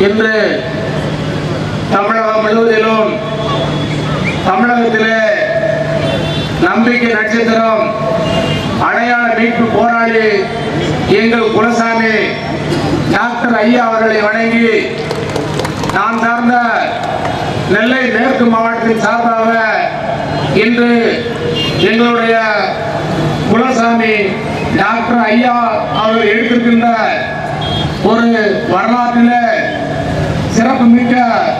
இன்று தமிழகம் முழுவதிலும் தமிழகத்திலே நம்பிக்கை நட்சத்திரம் அடையாள மீட்பு போராளி எங்கள் குலசாமி டாக்டர் ஐயா அவர்களை வணங்கி நான் சார்ந்த நெல்லை மேற்கு மாவட்டத்தின் சார்பாக இன்று எங்களுடைய குலசாமி டாக்டர் ஐயா அவர்கள் எடுத்திருக்கின்ற ஒரு வரலாற்றில் சிறப்பு மிக்க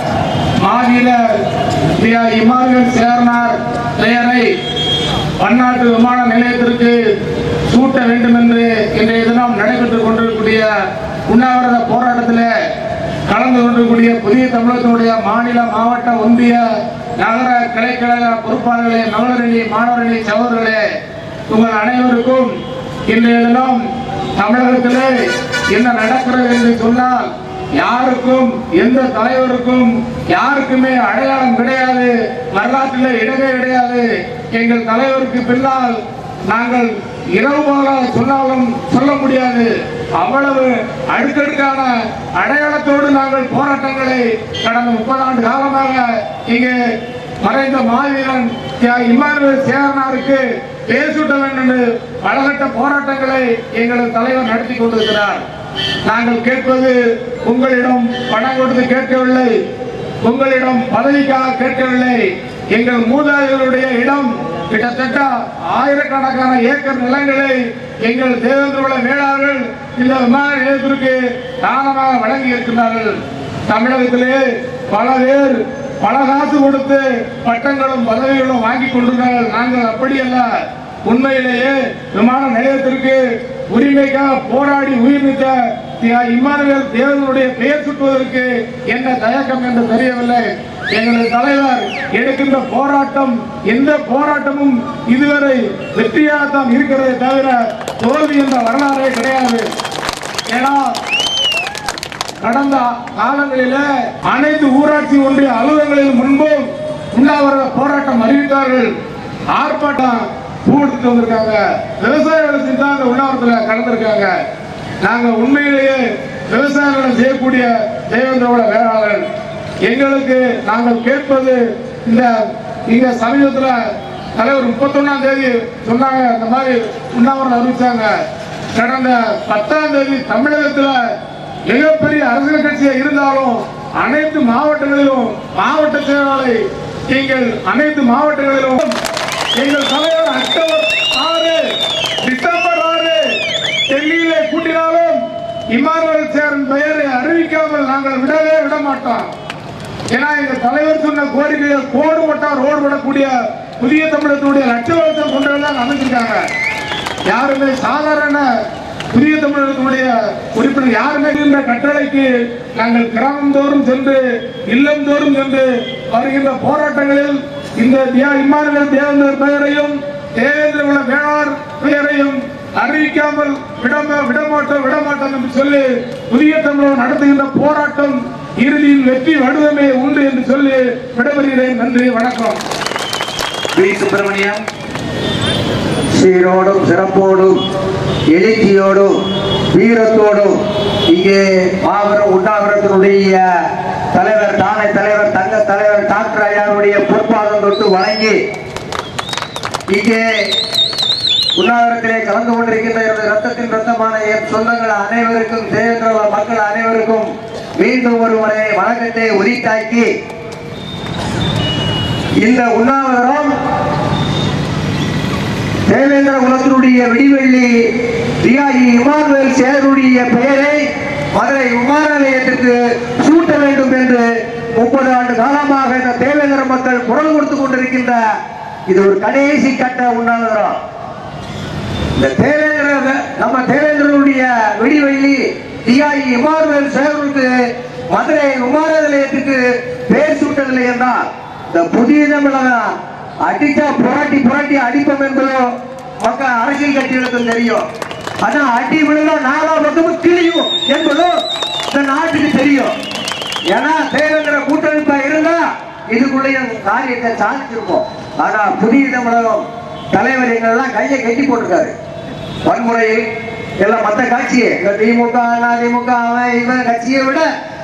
மாவீரர் தியா இமானுவேல் சேர்னார் பெயரை பன்னாட்டு விமான நிலையத்திற்கு சூட்ட வேண்டும் என்று இன்றைய தினம் நடைபெற்றுக் கொண்டிருக்கக்கூடிய உண்ணாவிரத போராட்டத்தில் கலந்து கொண்டிருக்கக்கூடிய புதிய தமிழகத்தினுடைய மாநில மாவட்ட ஒன்றிய நகர கிளைக்கழக பொறுப்பாளர்களே நவலரணி மாணவரணி சகோதரர்களே உங்கள் அனைவருக்கும் இன்றைய தினம் தமிழகத்திலே என்ன நடக்கிறது என்று சொன்னால் யாருக்கும் எந்த தலைவருக்கும் யாருக்குமே அடையாளம் கிடையாது வரலாற்றில் இடமே கிடையாது எங்கள் தலைவருக்கு பின்னால் நாங்கள் இரவுமாக சொன்னாலும் சொல்ல முடியாது அவ்வளவு அடுக்கடுக்கான அடையாளத்தோடு நாங்கள் போராட்டங்களை கடந்த முப்பது ஆண்டு காலமாக இங்கே மறைந்த மாவீரன் தியாகி இமானுவேல் சேரனாருக்கு பேர் சூட்ட வேண்டும் என்று பலகட்ட போராட்டங்களை எங்களது தலைவர் நடத்தி கொண்டிருக்கிறார் நாங்கள் கேட்பது உங்களிடம் பணம் கொடுத்து கேட்கவில்லை உங்களிடம் பதவிக்காக கேட்கவில்லை எங்கள் மூதாதையர்களுடைய இடம் கிட்டத்தட்ட ஆயிரக்கணக்கான ஏக்கர் நிலங்களை எங்கள் தேவேந்திரகுல வேளாளர்கள் இந்த விமான நிலையத்திற்கு தானமாக வழங்கி இருக்கிறார்கள் தமிழகத்திலே பல பேர் பல காசு கொடுத்து பட்டங்களும் பதவிகளும் வாங்கி கொண்டிருக்கிறார்கள் நாங்கள் அப்படி அல்ல உண்மையிலேயே விமான நிலையத்திற்கு உரிமைக்காக போராடி உயிர் நீத்த தியா- இம்மானுவேல் தேவனுடைய பெயர் சுட்டுவதற்கு என்ன தயக்கம் என்று தெரியவில்லை எங்களது தலைவர் எடுக்கின்ற போராட்டம் எந்த போராட்டமும் இதுவரை வெற்றியாகத்தான் இருக்கிறதே தவிர தோல்வி என்ற வரலாறே கிடையாது ஏன்னா கடந்த காலங்களில அனைத்து ஊராட்சி ஒன்றிய அலுவலகங்களில் முன்பும் உண்ணாவிரத போராட்டம் அறிவித்தார்கள் ஆர்ப்பாட்டம் பூ எடுத்துட்டு வந்திருக்காங்க விவசாய வேலை செஞ்சு தான் அந்த உண்ணாவிரத்தில் கலந்துருக்காங்க நாங்க உண்மையிலேயே விவசாய வேலை செய்யக்கூடிய தேவேந்திரோட வேளாளர்கள் எங்களுக்கு நாங்கள் கேட்பது இந்த இங்க சமீபத்துல தலைவர் முப்பத்தொன்னாம் தேதி சொன்னாங்க இந்த மாதிரி உண்ணாவிரதம் அறிவிச்சாங்க கடந்த பத்தாம் தேதி தமிழகத்துல மிகப்பெரிய அரசியல் கட்சியா இருந்தாலும் அனைத்து மாவட்டங்களிலும் மாவட்ட செயலாளரை நீங்கள் அனைத்து மாவட்டங்களிலும் எங்கள் தலைவர் அக்டோபர் ஆறு டிசம்பர் ஆறு டெல்லியிலே கூட்டினாலும் இமானுவல் சேரன் பெயரை அறிவிக்காமல் நாங்கள் விடவே விட மாட்டோம் ஏன்னா எங்க தலைவர் சொன்ன கோரிக்கையை கோடு போட்டா ரோடு போடக்கூடிய புதிய தமிழகத்துடைய லட்சம் கொண்டவர்கள் அமைச்சிருக்காங்க யாருமே சாதாரண புதிய தமிழகத்தினுடைய உறுப்பினர் யாருமே இந்த கட்டளைக்கு நாங்கள் கிராமந்தோறும் சென்று இல்லந்தோறும் சென்று வருகின்ற போராட்டங்களில் இந்த தியா இம்மானுவேல் தேவேந்தர் பெயரையும் தேவேந்திர குல வேளாண் பெயரையும் அறிவிக்காமல் விடம விடமாட்டோம் விடமாட்டோம் என்று சொல்லி புதிய தமிழகம் நடத்துகின்ற போராட்டம் இறுதியில் வெற்றி வடுவமே உண்டு என்று சொல்லி விடைபெறுகிறேன் நன்றி வணக்கம் வி சுப்பிரமணியம் சீரோடும் சிறப்போடும் எழுச்சியோடும் வீரத்தோடும் இங்கே மாபெரும் உண்ணாவிரத்தினுடைய தலைவர் தானை தலைவர் தங்க தலைவர் டாக்டர் ஐயாவுடைய பொற்பாதம் தொட்டு வணங்கி இங்கே உண்ணாவிரத்திலே கலந்து கொண்டிருக்கின்ற எனது ரத்தத்தின் ரத்தமான என் சொந்தங்கள் அனைவருக்கும் தேவேந்திர மக்கள் அனைவருக்கும் மீண்டும் ஒரு முறை வணக்கத்தை உரித்தாக்கி இந்த உண்ணாவிரதம் தேவேந்திர குலத்தினுடைய விடிவெள்ளி தியாகி இமானுவேல் சேருடைய பெயரை மதுரை விமான நிலையத்திற்கு சூட்ட வேண்டும் என்று முப்பது ஆண்டு காலமாக இந்த தேவேந்திர மக்கள் குரல் கொடுத்து கொண்டிருக்கின்ற இது ஒரு கடைசி கட்ட உண்ணாவிரதம் இந்த தேவேந்திர நம்ம தேவேந்திரனுடைய விடிவெள்ளி தியாகி இமானுவேல் சேருக்கு மதுரை விமான நிலையத்துக்கு பேர் சூட்டவில்லை என்றால் இந்த புதிய தமிழகம் அடிச்சா புரட்டி புரட்டி அடிப்போம் என்பதோ மக்கள் அரசியல் கட்சிகளுக்கு தெரியும் ஆனா அடி விழுந்தா நாலா பக்கமும் கிளியும் என்பதும் இந்த நாட்டுக்கு தெரியும் ஏன்னா தேவேந்திர கூட்டமைப்பா இருந்தா இதுக்குள்ளேயே காரியத்தை சாதிச்சிருப்போம் ஆனா புதிய தமிழகம் தலைவர் எங்களெல்லாம் கையை கட்டி போட்டிருக்காரு வன்முறையில் எல்லாம் மற்ற கட்சியை இந்த திமுக அதிமுக அவன் இவன் கட்சியை விட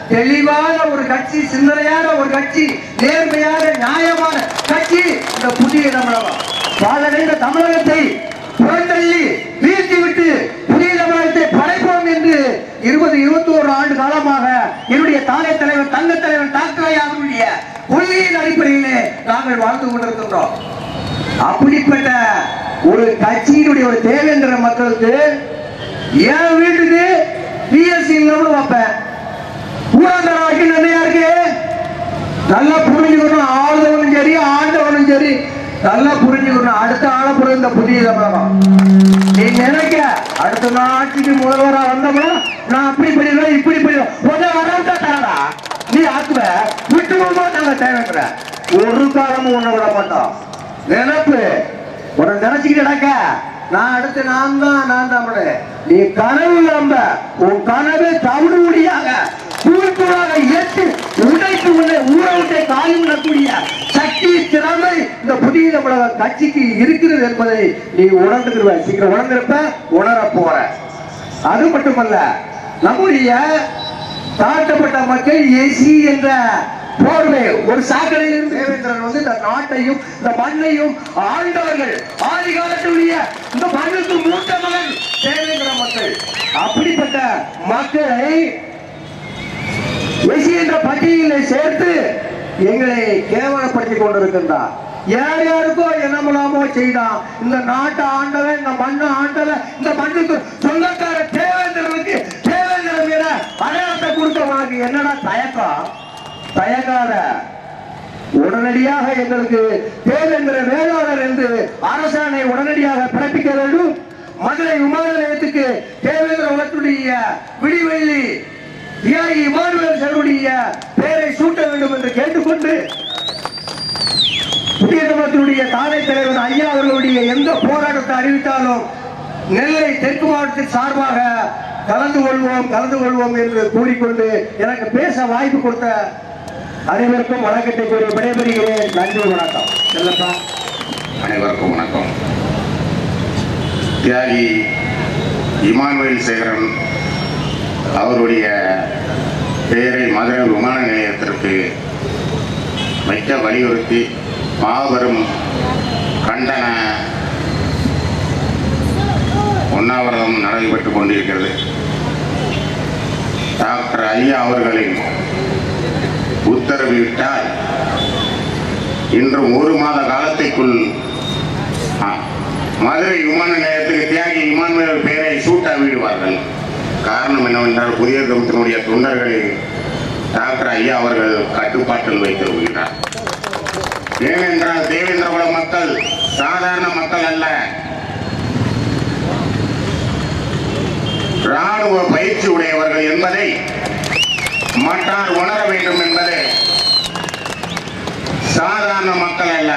தெளிவான ஒரு கட்சி சிந்தனையான ஒரு கட்சி நேர்மையான நியாயமான கட்சி இந்த புதிய தமிழகம் பாலடைந்த தமிழகத்தை புறந்தள்ளி வீழ்த்திவிட்டு புதிய தமிழகத்தை படைப்போம் என்று இருபது இருபத்தி ஒரு ஆண்டு காலமாக என்னுடைய தாலை தலைவர் தங்க தலைவர் டாக்டர் ஐயா அவர்களுடைய கொள்கையின் அடிப்படையிலே நாங்கள் வாழ்ந்து கொண்டிருக்கின்றோம் அப்படிப்பட்ட ஒரு கட்சியினுடைய ஒரு தேவேந்திர மக்களுக்கு என் வீட்டுக்கு பிஎஸ்சி இல்லைன்னு வைப்பேன் ஊராந்தர வைக்க நிறையா இருக்கு நல்லா புரிஞ்சுக்கணும் ஆளுதவனும் சரி ஆண்டவனும் சரி நல்லா புரிஞ்சுக்கணும் அடுத்த ஆள இந்த புதிய தமிழகம் நீ நினைக்க அடுத்த நான் ஆட்சிக்கு முதல்வரா வந்தோம்னா நான் அப்படி பண்ணிடுவேன் இப்படி பண்ணிடுவேன் உன்னை வரவிட்டா தரடா நீ ஆக்குவ விட்டுவோமோ நாங்க தேவைங்கிற ஒரு காலமும் உன்னை விட மாட்டோம் நினைப்பு உன்னை நினைச்சுக்கிட்டு நடக்க நான் அடுத்து நான் தான் நான் தான் பண்ணு. நீ கனவு நம்ப உன் கனவே தவிடு முடியாக தூய்மையாக ஏற்று உடைத்து உன்னை ஊற விட்டை காயும் விடக்கூடிய சக்தி திறமை இந்த புதிய தமிழக கட்சிக்கு இருக்கிறது என்பதை நீ உணர்ந்துக்கிடுவ சீக்கிரம் உணர்ந்திருப்ப உணர போற அது மட்டுமல்ல நம்முடைய தாழ்த்தப்பட்ட மக்கள் எசி என்ற போர்வை ஒரு சாக்கடையில் இருந்து தேவேந்திரன் வந்து இந்த நாட்டையும் இந்த மண்ணையும் ஆண்டவர்கள் ஆதி காலத்துடைய இந்த மண்ணுக்கு மூத்த மகன் தேவேந்திர மக்கள் அப்படிப்பட்ட மக்களை எசி என்ற பட்டியலில் சேர்த்து எங்களை கேவலப்படுத்திக் கொண்டிருக்கின்றார் யார் யாருக்கோ என்னமுலாமோ செய்தான் இந்த நாட்டை ஆண்டவன் இந்த மண்ணை ஆண்டவன் இந்த மண்ணுக்கு சொந்தக்கார தேவேந்திரனுக்கு தேவேந்திரன் என அடையாளத்தை கொடுத்த உனக்கு என்னடா தயக்கம் தயங்காத உடனடியாக எங்களுக்கு தேவேந்திர வேளாளர் என்று அரசாணை உடனடியாக பிறப்பிக்க வேண்டும் மதுரை விமான நிலையத்துக்கு தேவேந்திர உலகத்துடைய விடிவெள்ளி தியாகி இமானுவேல் செல்வனுடைய பெயரை சூட்ட வேண்டும் என்று கேட்டுக்கொண்டு புதிய தமிழகத்தினுடைய தாலை தலைவர் ஐயா அவர்களுடைய எந்த போராட்டத்தை அறிவித்தாலும் நெல்லை தெற்கு மாவட்டத்தின் சார்பாக கலந்து கொள்வோம் கலந்து கொள்வோம் என்று கூறிக்கொண்டு எனக்கு பேச வாய்ப்பு கொடுத்த அனைவருக்கும் வணக்கத்தை கூறி விடைபெறுகிறேன் நன்றி வணக்கம் செல்லப்பா அனைவருக்கும் வணக்கம் தியாகி இமானுவேல் சேகரன் அவருடைய பெயரை மதுரை விமான நிலையத்திற்கு வைக்க வலியுறுத்தி மாபெரும் கண்டன உண்ணாவிரதம் நடைபெற்றுக் கொண்டிருக்கிறது டாக்டர் ஐயா அவர்களின் உத்தரவிட்டால் இன்றும் ஒரு மாத காலத்திற்குள் ஆ, மதுரை விமான நிலையத்துக்கு தியாகி இமானுவேல் பெயரை சூட்ட விடுவார்கள் காரணம் என்னவென்றால் புதிய தமிழத்தினுடைய தொண்டர்களை டாக்டர் ஐயா அவர்கள் கட்டுப்பாட்டில் வைத்திருக்கிறார் ஏனென்றால் தேவேந்திரகுல மக்கள் சாதாரண மக்கள் அல்ல ராணுவ பயிற்சி உடையவர்கள் என்பதை மற்றார் உணர வேண்டும் என்பது சாதாரண மக்கள் அல்ல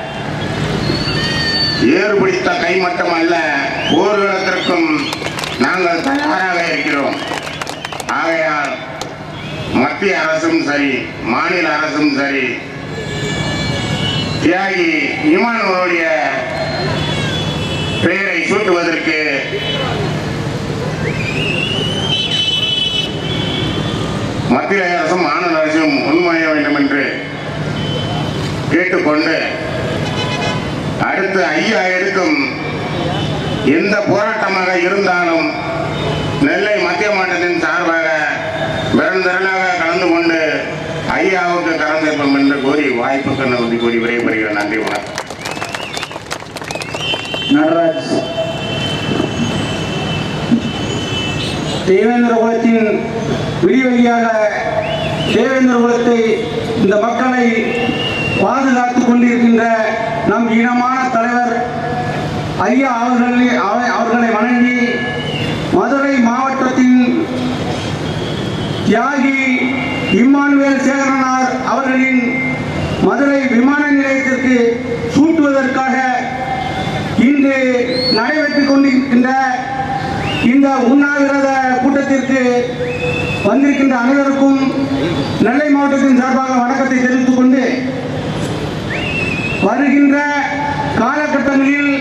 ஏறு பிடித்த கை மட்டும் அல்ல போர்க்களத்திற்கும் நாங்கள் தயாராக இருக்கிறோம் ஆகையால் மத்திய அரசும் சரி மாநில அரசும் சரி தியாகி இமானுடைய பெயரை சூட்டுவதற்கு மத்திய அரசும் மாநில அரசும் முன்மொழிய வேண்டும் என்று கேட்டுக்கொண்டு அடுத்து ஐயா எடுக்கும் எந்த போராட்டமாக இருந்தாலும் நெல்லை மத்திய மாவட்டத்தின் சார்பாக பெருந்திரளாக கலந்து கொண்டு ஐயாவுக்கு கலந்திருப்போம் என்று கூறி வாய்ப்புக்கு நன்றி கூறி விடைபெறுகிறேன் நன்றி வணக்கம் நடராஜ் தேவேந்திர குலத்தின் விடிவெளியாக தேவேந்திர குலத்தை இந்த மக்களை பாதுகாத்துக் கொண்டிருக்கின்ற நம் இனமான தலைவர் ஐயா அவர்களை அவ- அவர்களை வணங்கி மதுரை மாவட்டத்தின் தியாகி இம்மானுவேல் சேகரனார் அவர்களின் மதுரை விமான நிலையத்திற்கு சூட்டுவதற்காக இன்று நடைபெற்றுக் கொண்டிருக்கின்ற இந்த உண்ணாவிரத கூட்டத்திற்கு வந்திருக்கின்ற அனைவருக்கும் நெல்லை மாவட்டத்தின் சார்பாக வணக்கத்தை தெரிவித்துக் கொண்டு வருகின்ற காலகட்டங்களில்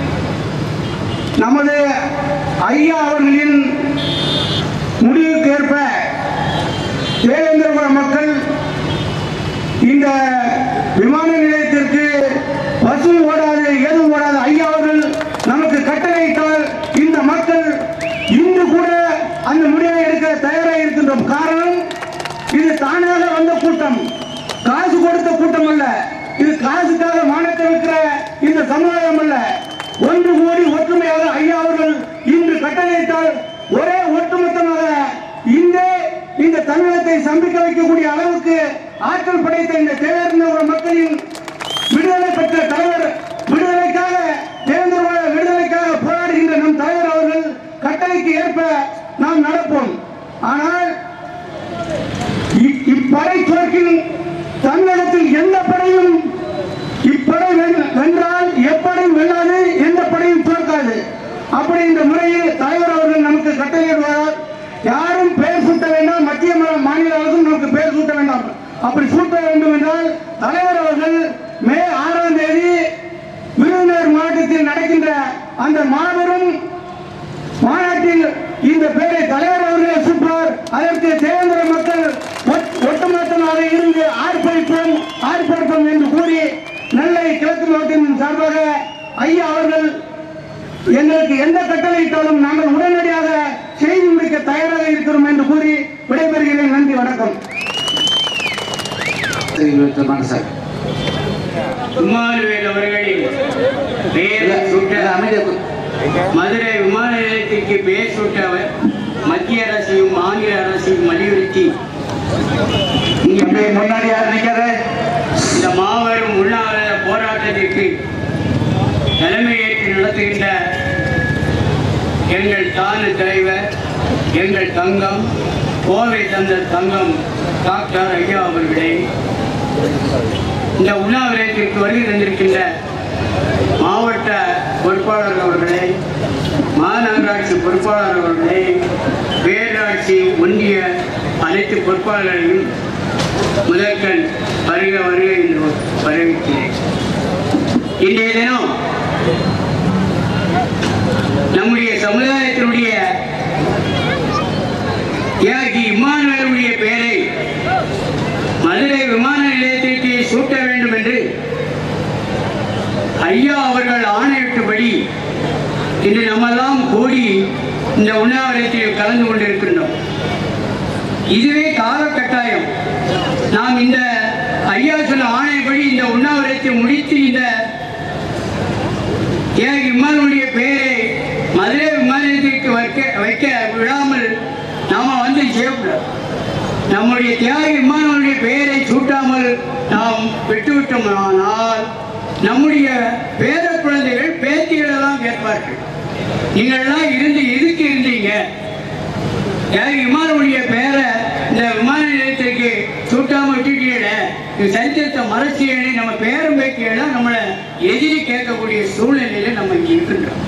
நமது ஐயா அவர்களின் முடிவுக்கேற்ப தேவேந்திரகுல மக்கள் இந்த விமான நிலையத்திற்கு பஸ் ஓடாது எதுவும் ஓடாது ஐயா அவர்கள் நமக்கு கட்டளையிட்டால் இந்த மக்கள் இன்று கூட அந்த முடிவை எடுக்க தயாராக இருக்கின்றோம் காரணம் இது தானாக வந்த கூட்டம் காசு கொடுத்த கூட்டம் அல்ல இது காசுக்காக மானத்தை வைக்கிற இந்த சமுதாயம் அல்ல ஒன்று கூடி ஒற்றுமையாக ஐயா அவர்கள் இன்று கட்டளையிட்டால் ஒரே ஒட்டுமொத்தமாக இந்த இந்த தமிழகத்தை சம்பிக்க வைக்கக்கூடிய அளவுக்கு ஆற்றல் படைத்த இந்த தேவேந்திர மக்களின் விடுதலை பெற்ற தலைவர் விடுதலைக்காக தேர்ந்தெடுக்க விடுதலைக்காக போராடுகின்ற நம் தலைவர் அவர்கள் கட்டளைக்கு ஏற்ப நாம் நடப்போம் ஆனால் இ- இப்படை துறக்கில் தமிழகத்தில் எந்த படையும் இப்படை வென்- வென்றால் எப்படை வெல்லாது எந்த படையும் தோற்காது அப்படி இந்த முறையில் தலைவர் அவர்கள் நமக்கு கட்டளையிடுவார் யாரும் பெயர் சூட்ட வேண்டாம் மத்திய மா- மாநில அரசும் நமக்கு பெயர் சூட்ட வேண்டாம் அப்படி சூட்ட வேண்டும் என்றால் தலைவர் அவர்கள் மே ஆறாம் தேதி விருதுநகர் மாவட்டத்தில் நடக்கின்ற அந்த மாபெரும் மாநாட்டில் இந்த பேரை தலைவர் அவர்களே சூப்பார் அதற்கு தேவேந்திர மக்கள் ஒட்- ஒட்டுமொத்தமாக இருந்து ஆர்ப்பரிப்போம் ஆர்ப்பரிப்போம் என்று கூறி நெல்லை கிழக்கு மாவட்டத்தின் சார்பாக ஐயா அவர்கள் எங்களுக்கு எந்த கட்டளையிட்டாலும் நாங்கள் உடனடியாக செய்து முடிக்க தயாராக இருக்கிறோம் என்று கூறி விடைபெறுகிறேன் நன்றி வணக்கம் சார் இம்மானுவேல் அவர்களின் பெயர் சூட்ட மதுரை விமான நிலையத்திற்கு பெயர் சூட்ட அவர் மத்திய அரசையும் மாநில அரசையும் வலியுறுத்தி இங்க முன்னாடி யார் நிக்காத இந்த மாபெரும் உண்ணாவிரத போராட்டத்திற்கு தலைமையேற்று நடத்துகின்ற எங்கள் தான தலைவர் எங்கள் தங்கம் கோவை தந்த தங்கம் டாக்டர் ஐயா அவர்களே இந்த உண்ணாவிரதத்திற்கு வருகை தந்திருக்கின்ற மாவட்ட பொறுப்பாளர் அவர்களே மாநகராட்சி பொறுப்பாளர் அவர்களே பேராட்சி ஒன்றிய அனைத்து பொறுப்பாளர்களையும் முதற்கண் வருக வருக என்று வரவேற்கிறேன் இன்றைய தினம் நம்முடைய சமுதாயத்தினுடைய தியாகி இம்மானுவேலுடைய பெயரை மதுரை விமான நிலையத்திற்கு சூட்ட வேண்டும் என்று ஐயா அவர்கள் ஆணையிட்டபடி இன்று நம்மெல்லாம் கூடி இந்த உண்ணாவிரத்தில் கலந்து கொண்டிருக்கின்றோம் இதுவே கால கட்டாயம் நாம் இந்த ஐயா சொன்ன ஆணைப்படி இந்த உண்ணாவிரத்தை முடித்து இந்த தியாகி இம்மானுடைய பெயரை மதுரை விமானத்திற்கு வைக்க வைக்க விடாமல் நாம வந்து செய்யக்கூடாது நம்முடைய தியாகி இம்மானுடைய பெயரை சூட்டாமல் நாம் விட்டுவிட்டோமானால் நம்முடைய பேர குழந்தைகள் பேத்திகள் எல்லாம் கேட்பார்கள் நீங்கள்லாம் இருந்து எதுக்கு இருந்தீங்க தியாகி இம்மானுடைய பெயரை இந்த விமான நிலையத்திற்கு சூட்டாம விட்டுட்டீங்களே இது சரித்திரத்தை மறைச்சியேன்னு நம்ம பேரம் பேத்தியெல்லாம் நம்மளை எதிரி கேட்கக்கூடிய சூழ்நிலையில நம்ம இங்க இருக்கின்றோம்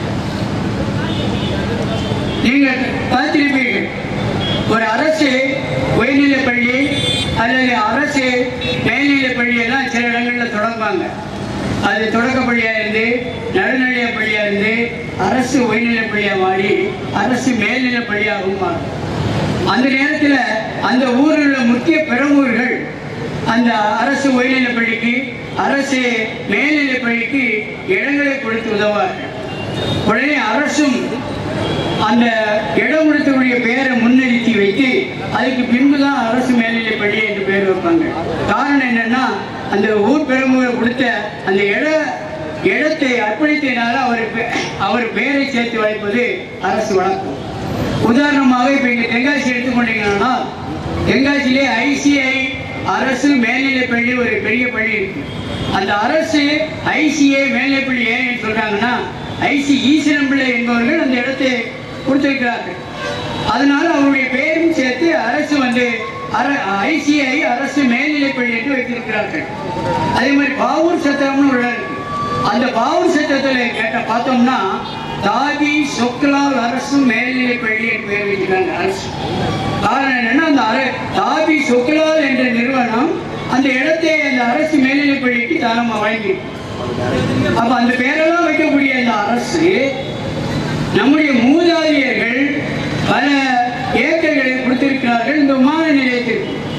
நீங்கள் பார்த்திருப்பீர்கள் ஒரு அரசு உயர்நிலைப் பள்ளி அல்லது அரசு மேல்நிலைப் பள்ளி எல்லாம் சில இடங்களில் தொடங்குவாங்க அது தொடக்க பள்ளியா இருந்து நடுநிலைய பள்ளியா இருந்து அரசு உயர்நிலைப் பள்ளியா மாறி அரசு மேல்நிலைப் பள்ளியாகவும் மாறும் அந்த நேரத்தில் அந்த ஊரில் உள்ள முக்கிய பிரமுகர்கள் அந்த அரசு உயர்நிலைப் பள்ளிக்கு அரசு மேல்நிலைப் பள்ளிக்கு இடங்களை கொடுத்து உதவார்கள் உடனே அரசும் அந்த இடம் கொடுத்தவருடைய பெயரை முன்னிறுத்தி வைத்து அதுக்கு பின்புதான் அரசு மேல்நிலைப் பள்ளி என்று பெயர் வைப்பாங்க காரணம் என்னன்னா அந்த ஊர் பெருமுகர் கொடுத்த அந்த இட இடத்தை அர்ப்பணித்தனால அவர் பெ- அவர் பெயரை சேர்த்து வைப்பது அரசு வழக்கம் உதாரணமாக இப்போ இங்கே தென்காசி எடுத்துக்கொண்டீங்கன்னா தென்காசியிலே ஐசிஐ அரசு மேல்நிலைப் பள்ளி ஒரு பெரிய பள்ளி இருக்கு அந்த அரசு ஐசிஐ மேல்நிலைப் பள்ளி ஏன் சொல்றாங்கன்னா ஐசி ஈஸ்வரன் பிள்ளை என்பவர்கள் அந்த இடத்தை கொடுத்திருக்கிறார்கள் அதனால அவருடைய பெயரும் சேர்த்து அரசு வந்து ஐசிஐ அரசு மேல்நிலைப் பள்ளி என்று வைத்திருக்கிறார்கள் அதே மாதிரி பாவூர் சத்திரம்னு ஒரு இடம் இருக்கு அந்த பாவூர் சத்திரத்தில் கேட்ட பார்த்தோம்னா தாதி சொக்கலால் அரசு மேல்நிலைப் பள்ளி என்று பெயர் வைக்கிறாங்க அரசு காரணம் என்னன்னா அந்த அர தாபி சொக்கலால் என்ற நிறுவனம் அந்த இடத்தை அந்த அரசு மேல்நிலைப் பள்ளிக்கு தானமா வழங்கி அப்ப அந்த பெயரெல்லாம் வைக்கக்கூடிய அந்த அரசு நம்முடைய மூதாதையர்கள் பல ஏக்கர்களை கொடுத்திருக்கிறார்கள் இந்த விமான நிலையத்திற்கு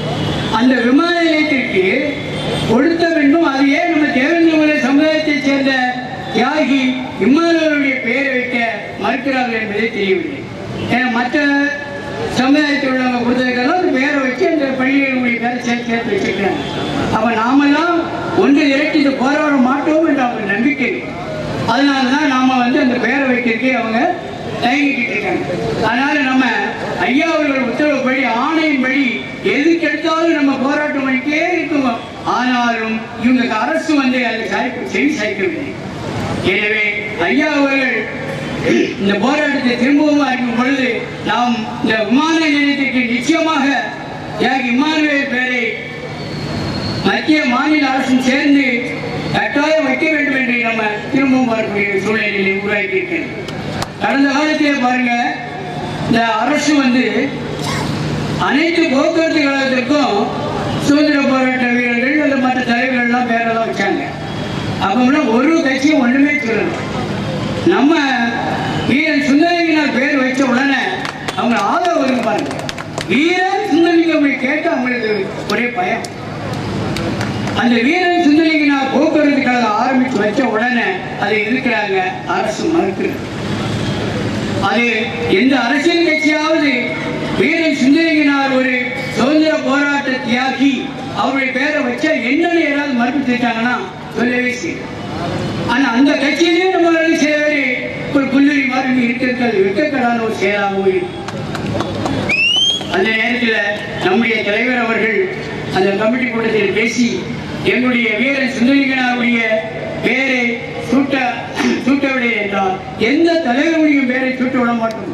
தியாகி இம்மானுவருடைய பெயரை வைக்க மறுக்கிறார்கள் என்பதே தெரியவில்லை ஏன்னா மற்ற சமுதாயத்தில் உள்ளவங்க கொடுத்ததுக்கெல்லாம் அந்த பெயரை வச்சு அந்த பள்ளிகளுடைய பேரை சேர்த்து சேர்த்து வச்சிருக்காங்க அப்ப நாமெல்லாம் ஒன்று திரட்டி இது போராட மாட்டோம் என்ற அவங்க நம்பிக்கை இருக்கு. அதனால தான் நாம வந்து அந்த பெயரை வைக்கிறதுக்கே அவங்க தயங்கிக்கிட்டு இருக்காங்க அதனால நம்ம ஐயா அவர்கள் உத்தரவுப்படி ஆணையின்படி எதுக்கு எடுத்தாலும் நம்ம போராட்டம் பண்ணிட்டே இருக்கோம் ஆனாலும் இவங்க அரசு வந்து அதை சாய்ப்பு செவி சாய்க்கவில்லை எனவே ஐயா அவர்கள் இந்த போராட்டத்தை திரும்பவும் அறிக்கும் பொழுது நாம் இந்த விமான நிலையத்திற்கு நிச்சயமாக தியாகி இமானுவேல் பேரை மத்திய மாநில அரசும் சேர்ந்து கட்டாயம் வைக்க வேண்டும் என்று நம்ம திரும்பவும் பார்க்கக்கூடிய சூழ்நிலையை உருவாக்கி இருக்கிறது கடந்த காலத்திலே பாருங்க இந்த அரசு வந்து அனைத்து போக்குவரத்து கழகத்திற்கும் சுதந்திர போராட்ட வீரர்கள் அல்லது மற்ற தலைவர்கள்லாம் பேரெல்லாம் வச்சாங்க அப்போலாம் ஒரு கட்சியும் ஒன்றுமே சொல்லணும் நம்ம வீரன் சுந்தரலிங்கனார் பேர் வச்ச உடனே அவங்க ஆதரவு வரும் பாருங்க வீரன் சுந்தரலிங்கம் கேட்டு அவங்களுக்கு ஒரே பயம் அந்த வீரன் சுந்தரலிங்கனார் போக்குவரத்து கழகம் ஆரம்பித்து வச்ச உடனே அதை எதிர்க்கிறாங்க அரசு மறுக்கிறது அது எந்த அரசியல் கட்சியாவது வீரன் சுந்தரலிங்கனார் ஒரு சுதந்திர போராட்ட தியாகி அவருடைய பேரை வச்சா என்னன்னு யாராவது மறுப்பு தெரிவித்தாங்கன்னா சொல்லவே செய்யும் ஆனா அந்த கட்சியிலேயே நம்ம வந்து சில பேர் ஒரு புல்லுரி மாதிரி இருக்கிறது வெட்கக்கடான ஒரு செயலாகவும் இருக்கு அந்த நேரத்தில் நம்முடைய தலைவர் அவர்கள் அந்த கமிட்டி கூட்டத்தில் பேசி எங்களுடைய வீரன் சுந்தரிகனாருடைய பேரை சூட்ட சூட்டவில்லை என்றால் எந்த தலைவருடைய பேரை சூட்ட விட மாட்டோம்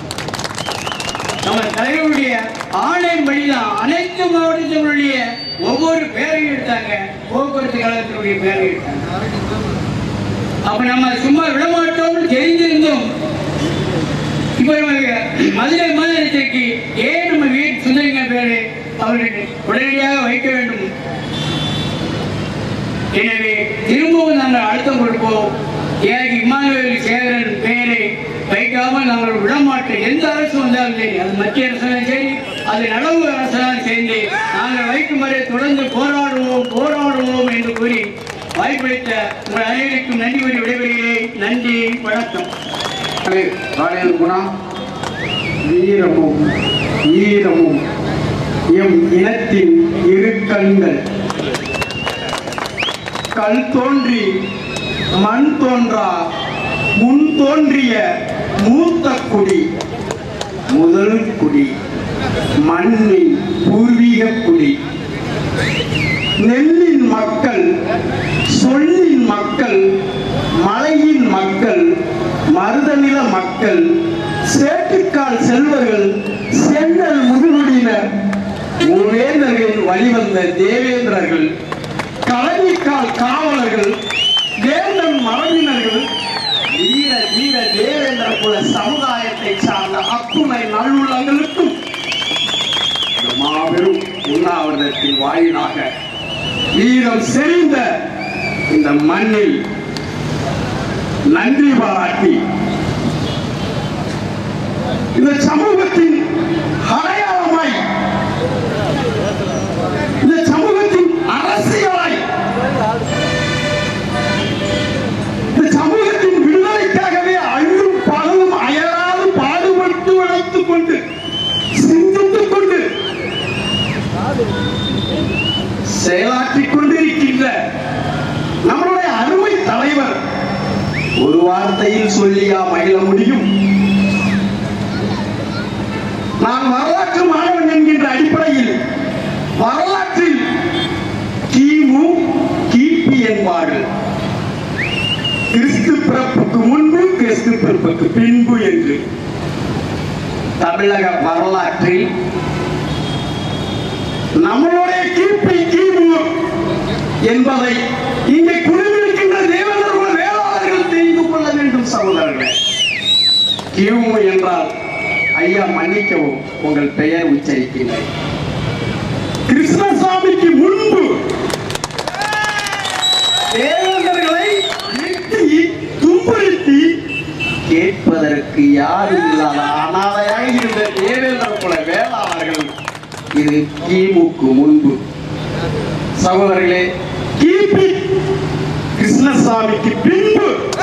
நம்ம தலைவருடைய ஆணையின்படிதான் அனைத்து மாவட்டத்தினுடைய ஒவ்வொரு பேரையும் எடுத்தாங்க போக்குவரத்து கழகத்தினுடைய பேரை எடுத்தாங்க அப்ப நம்ம சும்மா விட மாட்டோம்னு தெரிஞ்சிருந்தோம் இப்ப நம்ம மதுரை மாநிலத்திற்கு ஏன் நம்ம வீட்டு சுந்தரிங்க பேரு அவர்களுக்கு உடனடியாக வைக்க வேண்டும் எனவே திரும்பவும் நாங்கள் அழுத்தம் கொடுப்போம் ஏன் இம்மானுவேல் சேகரன் பெயரை வைக்காமல் நாங்கள் விடமாட்டோம் எந்த அரசு வந்தாலும் சரி அது மத்திய அரசாலும் சரி அது நடவு அரசாலும் சேர்ந்து நாங்கள் வைக்கும் வரை தொடர்ந்து போராடுவோம் போராடுவோம் என்று கூறி வாய்ப்பளித்த உங்கள் அனைவருக்கும் நன்றி கூறி விடைபெறுகிறேன் நன்றி வணக்கம் காலையில் குணம் வீரமும் வீரமும் எம் இனத்தின் இரு கண்கள் கல் தோன்றி மண் தோன்றா முன் தோன்றிய மூத்த குடி முதல் குடி மண்ணின் பூர்வீக குடி நெல்லின் மக்கள் சொல்லின் மக்கள் மலையின் மக்கள் மருதநில மக்கள் சேட்டுக்கால் செல்வர்கள் சென்னல் முதுகுடியினர் மூவேந்தர்களின் வழிவந்த தேவேந்திரர்கள் கலனிக்கால் காவலர்கள் வேந்தன் மரபினர்கள் வீர வீர தேவேந்திர குல சமுதாயத்தை சார்ந்த அத்துணை நல்லுள்ளங்களுக்கும் இந்த மாபெரும் உண்ணாவிரதத்தின் வாயிலாக வீரம் செறிந்த இந்த மண்ணில் நன்றி பாராட்டி இந்த சமூகத்தின் அடையாளமாய் இந்த சமூகத்தின் அரசியலாய் இந்த சமூகத்தின் விடுதலைக்காகவே அள்ளும் பகலும் அயராது பாடுபட்டு உழைத்துக் கொண்டு சிந்தித்துக் கொண்டு செயலாற்றிக் கொண்டிருக்கின்ற நம்மளுடைய அருமை தலைவர் ஒரு வார்த்தையில் சொல்லியா மகிழ முடியும் நான் வரலாற்று மாணவன் என்கின்ற அடிப்படையில் வரலாற்றில் கிமு கிபி என்பார்கள் கிறிஸ்து பிறப்புக்கு முன்பு கிறிஸ்து பிறப்புக்கு பின்பு என்று தமிழக வரலாற்றில் நம்மளுடைய கிபி கிமு என்பதை இங்கே குழுவிருக்கின்ற தேவதர்குல வேளாளர்கள் தெரிந்து கொள்ள வேண்டும் சகோதரர்களே கிமு என்றால் ஐயா மன்னிக்கவும் உங்கள் பெயர் உச்சரிக்கின்றேன் கிருஷ்ணசாமிக்கு முன்பு தேவேந்தர்களை எட்டி துன்புறுத்தி கேட்பதற்கு யாரும் இல்லாத அனாதையாக இருந்த தேவேந்திர குல வேளாளர்கள் இது கிமுக்கு முன்பு சகோதரர்களே கிபி கிருஷ்ணசாமிக்கு பின்பு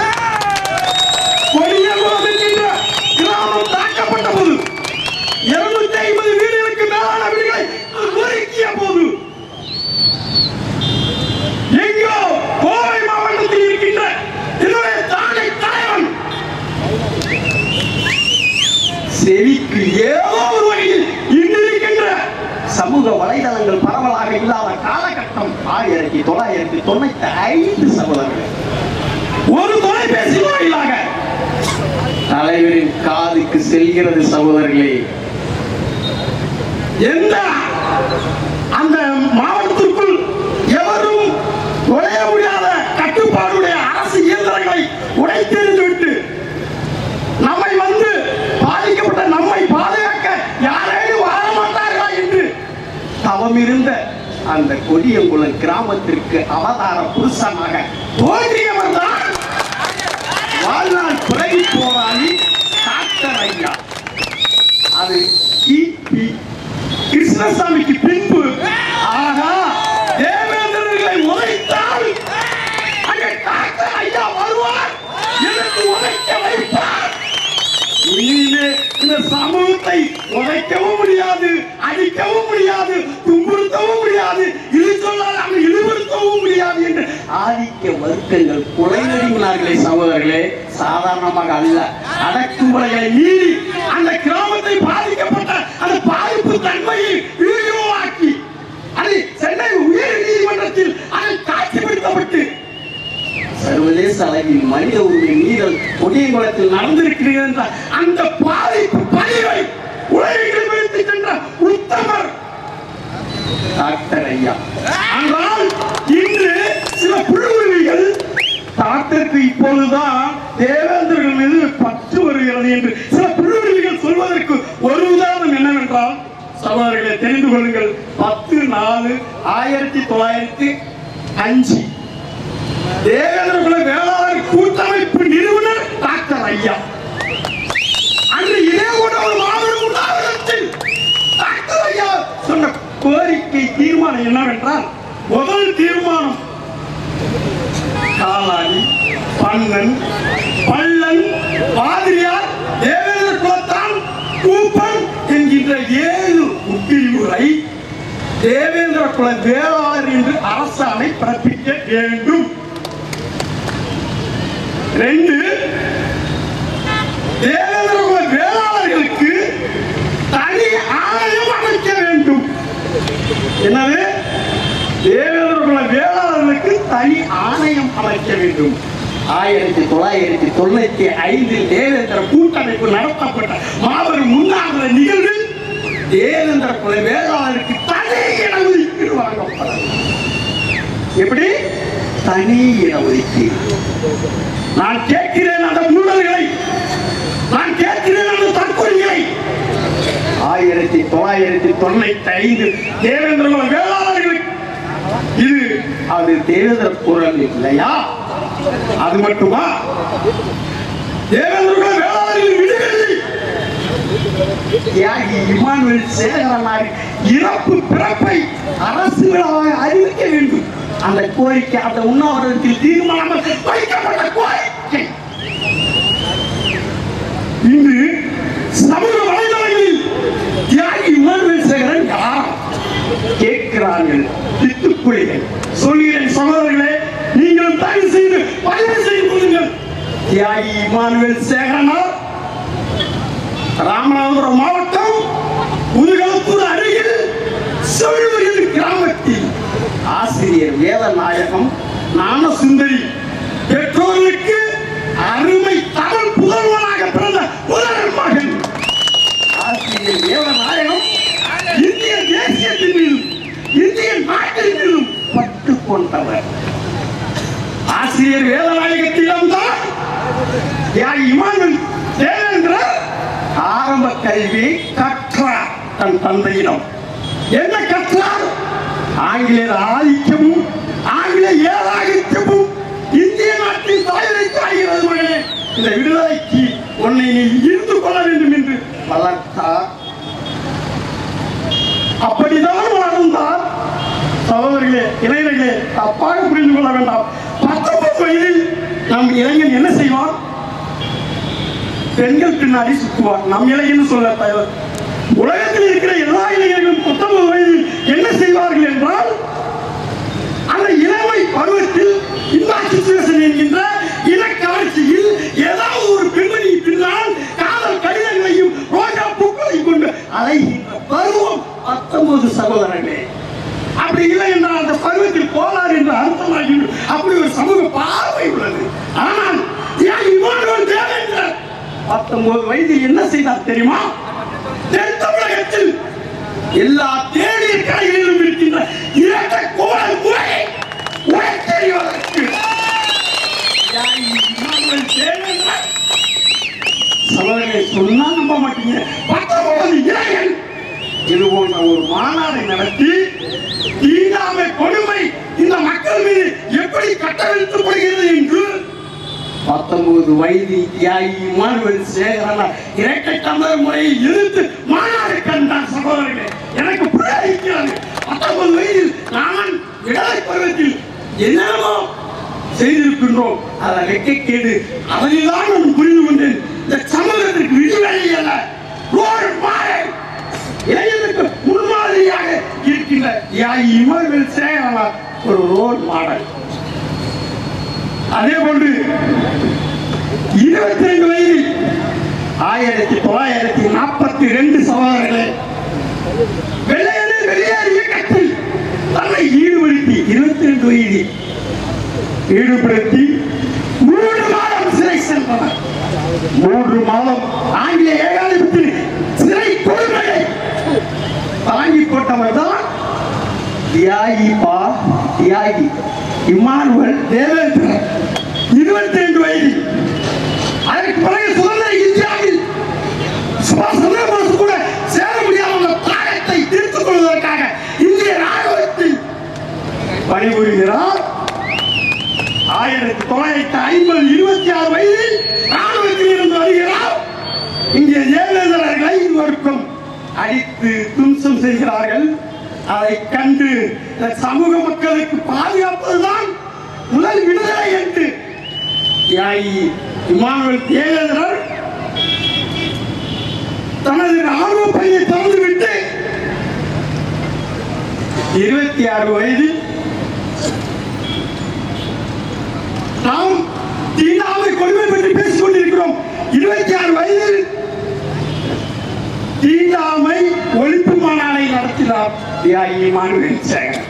ஆயிரத்தி தொள்ளாயிரத்தி தொண்ணூத்தி ஐந்து சகோதரர்கள் ஒரு தொலைபேசி வாயிலாக தலைவரின் காதுக்கு செல்கிறது சகோதரர்களே எந்த அந்த மாவட்டத்திற்குள் எவரும் நுழைய முடியாத கட்டுப்பாடுடைய அரசு இயந்திரங்களை உடைத்தெறிந்து விட்டு நம்மை வந்து பாதிக்கப்பட்ட நம்மை பாதுகாக்க யாரேனும் வாழ மாட்டார்களா என்று தவமிருந்த அந்த கொடியங்குளம் கிராமத்திற்கு அவதார புருஷனாக தோன்றியவர் தான் வாழ்நாள் பிறகு போராளி டாக்டர் ஐயா அது கிபி கிருஷ்ணசாமிக்கு பின்பு ஆகா தேவேந்திரர்களை உதைத்தால் அங்கே டாக்டர் ஐயா வருவார் எனக்கு உதைக்க வைப்பார் இனிமே இந்த சமூகத்தை உதைக்கவும் முடியாது அடிக்கவும் முடியாது துன்புறுத்தவும் முடியாது இது சொன்னால் அங்கு இழிவுறுத்தவும் முடியாது என்று ஆதிக்க வர்க்கங்கள் கொலை நடிகர்களே சகோதரர்களே சாதாரணமாக அல்ல அடக்குமுறைகளை மீறி அந்த கிராமத்தை பாதிக்கப்பட்ட அந்த பாதிப்பு தன்மையை வீடியோவாக்கி அதை சென்னை உயர் நீதிமன்றத்தில் அதை காட்சிப்படுத்தப்பட்டு சர்வதேச அளவில் மனித உரிமை மீறல் கொடியங்குளத்தில் நடந்திருக்கிறது என்ற அந்த பாதிப்பு பதிவை உலகில் வைத்து சென்ற உத்தமர் டாக்டர் ஐயா ஆனால் இன்று சில புழுவுரிமைகள் டாக்டருக்கு இப்பொழுதுதான் தேவேந்திரர்கள் மீது பற்று வருகிறது என்று சில புழுவுரிமைகள் சொல்வதற்கு ஒரு உதாரணம் என்னவென்றால் சகோதரர்களை தெரிந்து கொள்ளுங்கள் பத்து நாலு ஆயிரத்தி தொள்ளாயிரத்தி அஞ்சு தேவேந்திர குல வேளாளர் கூட்டமைப்பு நிறுவனர் டாக்டர் ஐயா அன்று இதே போன்ற ஒரு மாபெரும் உண்ணாவிரத்தில் டாக்டர் ஐயா சொன்ன கோரிக்கை தீர்மானம் என்னவென்றால் முதல் தீர்மானம் காலாடி பண்ணன் பள்ளன் பாதிரியார் தேவேந்திர குலத்தான் கூப்பன் என்கின்ற ஏழு உட்பிரிவுகளை தேவேந்திர குல வேளாளர் என்று அரசாணை பிறப்பிக்க வேண்டும் ரெண்டு தேவேந்திர குல வேளாளர்களுக்கு தனி ஆலயம் அமைக்க வேண்டும் என்னது தேவேந்திர குல வேளாளர்களுக்கு தனி ஆணையம் அமைக்க வேண்டும் ஆயிரத்தி தொள்ளாயிரத்தி தொண்ணூத்தி ஐந்தில் தேவேந்திர கூட்டமைப்பு நடத்தப்பட்ட மாபெரும் முன்னாள் நிகழ்வில் தேவேந்திர குல வேளாளருக்கு தனி இட ஒதுக்கீடு வழங்கப்பட்டது எப்படி தனி இட ஒதுக்கீடு நான் கேட்கிறேன் அந்த முன்னல்களை நான் கேட்கிறேன் அந்த தற்கொலைகளை ஆயிரத்தி தொள்ளாயிரத்தி தொண்ணூத்தி ஐந்து தேவேந்திர குல வேளாளர்களுக்கு இது அது தேவேந்திர குரல் இல்லையா அது மட்டுமா தேவேந்திர குல வேளாளர்களின் விடுதலை தியாகி இமானுவேல் சேகரனார் இறப்பு பிறப்பை அரசு விழாவாக அறிவிக்க வேண்டும் அந்த கோரிக்கை அந்த உண்ணாவிரதத்தில் தீர்மானம் வைக்கப்பட்ட கோரிக்கை இன்று சமூக வலைதளங்களில் தியாகி இமானுவேல் சேகரன் யார் கேட்கிறார்கள் திட்டுக்குழிகள் சொல்கிறேன் சகோதரர்களே நீங்களும் தயவு செய்து பதிவு செய்து கொள்ளுங்கள் தியாகி இமானுவேல் சேகரனார் ராமநாதபுரம் மாவட்டம் முதுகலத்தூர் அருகில் செவிலியர் கிராமத்தில் ஆசிரியர் வேதநாயகம் ஞானசுந்தரி பெற்றோர்களுக்கு அருமை தமிழ் புதல்வனாக பிறந்த முதல் மகன் ஆசிரியர் வேதநாயகம் இந்திய தேசியத்தின் மீதும் இந்திய நாட்டின் மீதும் பட்டு கொண்டவர் ஆசிரியர் வேதநாயகத்திடம்தான் தியாகி இமானுவேல் தேவேந்திரர் ஆரம்ப கல்வி கற்றார் தன் தந்தையிடம் என்ன கற்றார் ஆங்கிலேயர் ஆதிக்கமும் ஆங்கில ஏதாதிக்கமும் இந்திய நாட்டின் தாயரை தாய்கிறது மகனே இந்த விடுதலைக்கு உன்னை நீ இருந்து கொள்ள வேண்டும் என்று வளர்த்தார் அப்படிதான் வளர்ந்தார் சகோதரர்களே இளைஞர்களே தப்பாக புரிந்து கொள்ள வேண்டாம் பத்தொன்பது வயதில் நம் இளைஞன் என்ன செய்வான் பெண்கள் பின்னாடி சுற்றுவார் நம் இளைஞன் சொல்ல தயார் உலகத்தில் இருக்கிற எல்லா இளைஞர்களும் பத்தொன்பது வயதில் என்ன செய்வார்கள் என்றால் அந்த இளமை பருவத்தில் இன்டாக்சிபேஷன் என்கின்ற இனக்கவர்ச்சியில் ஏதாவது ஒரு பெண்மணி பின்னால் காதல் கடிதங்களையும் ரோஜா பூக்களையும் கொண்டு அலைகின்ற பருவம் பத்தொன்பது சகோதரர்களே அப்படி இல்லை என்றால் அந்த பருவத்தில் கோல பத்தொன்பது வயதில் என்ன செய்தார் தெரியுமா தென் தமிழகத்தில் எல்லா தேநீர் கடைகளிலும் இருக்கின்ற இரட்டை கோடல் முறையை உடைத்தெறிவதற்கு தியாகி இமானுவேல் தேவேந்திரன் சகோதரர்களை சொன்னா நம்ப மாட்டீங்க பத்தொன்பது இளைஞர்கள் இது போன்ற ஒரு மாநாடை நடத்தி தீண்டாமை கொடுமை இந்த மக்கள் மீது எப்படி கட்டவிழ்க்கப்படுகிறது என்று பத்தொன்பது வயது தியாகி இமானுவேல் சேகரன் இரட்டை தமிழர் முறையை எதிர்த்து மாநாடு கண்டார் சகோதரர்களே எனக்கு புரியாது பத்தொன்பது வயதில் நான் இளமை பருவத்தில் என்னென்னமோ செய்திருக்கின்றோம் அதை வெட்கக்கேடு அதில்தான் நான் புரிந்து கொண்டேன் இந்த சமூகத்திற்கு விடுதலை அல்ல ரோல் மாடல் இளைஞருக்கு முன்மாதிரியாக இருக்கின்ற தியாகி இமானுவேல் சேகரன் ஒரு ரோல் மாடல் அதே போன்று இருபத்தி ரெண்டு வயதில் ஆயிரத்தி தொள்ளாயிரத்தி நாற்பத்தி ரெண்டு சகோதரர்களே வெள்ளையனே வெளியேறு இயக்கத்தில் தன்னை ஈடுபடுத்தி இருபத்தி ரெண்டு வயதில் ஈடுபடுத்தி மூன்று மாதம் சிறை சென்றனர் மூன்று மாதம் ஆங்கில ஏகாதிபத்திய சிறை கொடுமையை தாங்கி போட்டவர் தான் தியாகி பா தியாகி இமானுவல் தேவேந்திரன் இருபத்தி ரெண்டு வயது அதற்கு பிறகு சுதந்திர இந்தியாவில் சுபாஷ் சந்திரபோஸ் கூட சேர முடியாத அந்த தாயத்தை திருத்திக் கொள்வதற்காக இந்திய ராணுவத்தில் பணிபுரிகிறார் ஆயிரத்தி தொள்ளாயிரத்தி ஐம்பது இருபத்தி ஆறு வயதில் ராணுவத்தில் இருந்து வருகிறார் இங்கே தேவேந்திரர்களை இதுவரைக்கும் அடித்து தும்சம் செய்கிறார்கள் அதை கண்டு இந்த சமூக மக்களுக்கு பாதுகாப்பதுதான் முதல் விடுதலை என்று தியாகி இமானுவல் தேவேந்திரர் தனது ராணுவ பணியை திறந்துவிட்டு இருபத்தி ஆறு வயதில் நாம் தீண்டாமை கொடுமை பற்றி பேசிக் கொண்டிருக்கிறோம் இருபத்தி ஆறு வயதில் தீண்டாமை ஒழிப்பு மாநாடை நடத்தினார் தியாகி மாணவன் சேகர்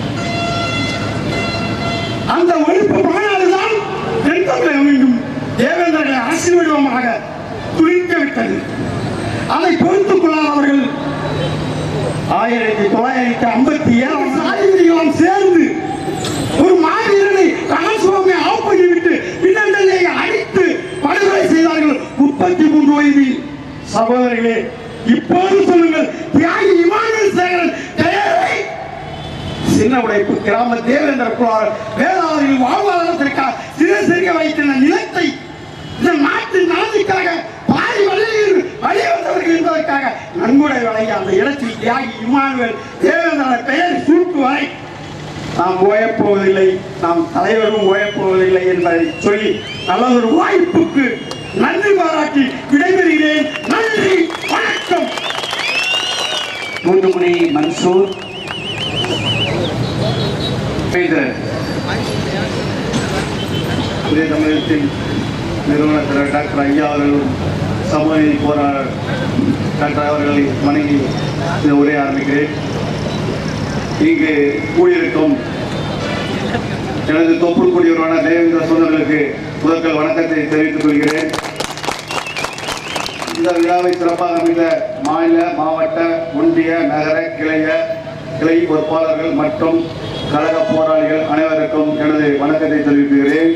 அந்த ஒழிப்பு மாநாடு தான் தென்தமிழகம் மீண்டும் தேவேந்திரர்களை அரசியல் வடிவமாக துணிக்க விட்டது அதை பொறுத்துக் கொள்ளாதவர்கள் ஆயிரத்தி தொள்ளாயிரத்தி ஐம்பத்தி ஏழாம் சாதிகளும் சேர்ந்து ஒரு மாவீரனை ராமசுவாமி ஆஃப் பண்ணிவிட்டு பின்னண்டலை அடித்து படுகொலை செய்தார்கள் முப்பத்தி மூன்று வயதில் சகோதரர்களே இப்போது சொல்லுங்கள் தியாகி இமானுவேல் சேகரன் பெயரை சின்ன உடைப்பு கிராம தேவேந்திர குலார் வேளாளரில் வாழ்வாதாரத்திற்காக சிறு சிறிய வைத்திருந்த நிலத்தை இந்த நாட்டின் நலனுக்காக பாதி வழியில் வழி வந்தவர்கள் என்பதற்காக நன்கொடை வழங்கி அந்த இடத்தில் தியாகி இமானுவேல் தேவேந்திர பெயர் சூட்டுவரை நாம் ஓயப்போவதில்லை நாம் தலைவரும் ஓயப்போவதில்லை என்பதை சொல்லி நல்லதொரு வாய்ப்புக்கு நன்றி பாராட்டி விடைபெறுகிறேன் நன்றி வணக்கம் தூத்துக்குடி மன்சூர் பேதர் புதிய தமிழகத்தின் நிறுவன தலைவர் டாக்டர் ஐயா அவர்களும் சமூக நீதி போராளர் டாக்டர் அவர்களை வணங்கி இந்த உரையை ஆரம்பிக்கிறேன் இங்கு கூடியிருக்கும் எனது தொப்புள் குடியவரான தேவேந்திர சோதர்களுக்கு முதற்கள் வணக்கத்தை தெரிவித்துக் கொள்கிறேன் இந்த விழாவை சிறப்பாக அமைந்த மாநில மாவட்ட ஒன்றிய நகர கிளைய கிளை பொறுப்பாளர்கள் மற்றும் கழக போராளிகள் அனைவருக்கும் எனது வணக்கத்தை தெரிவிக்கிறேன்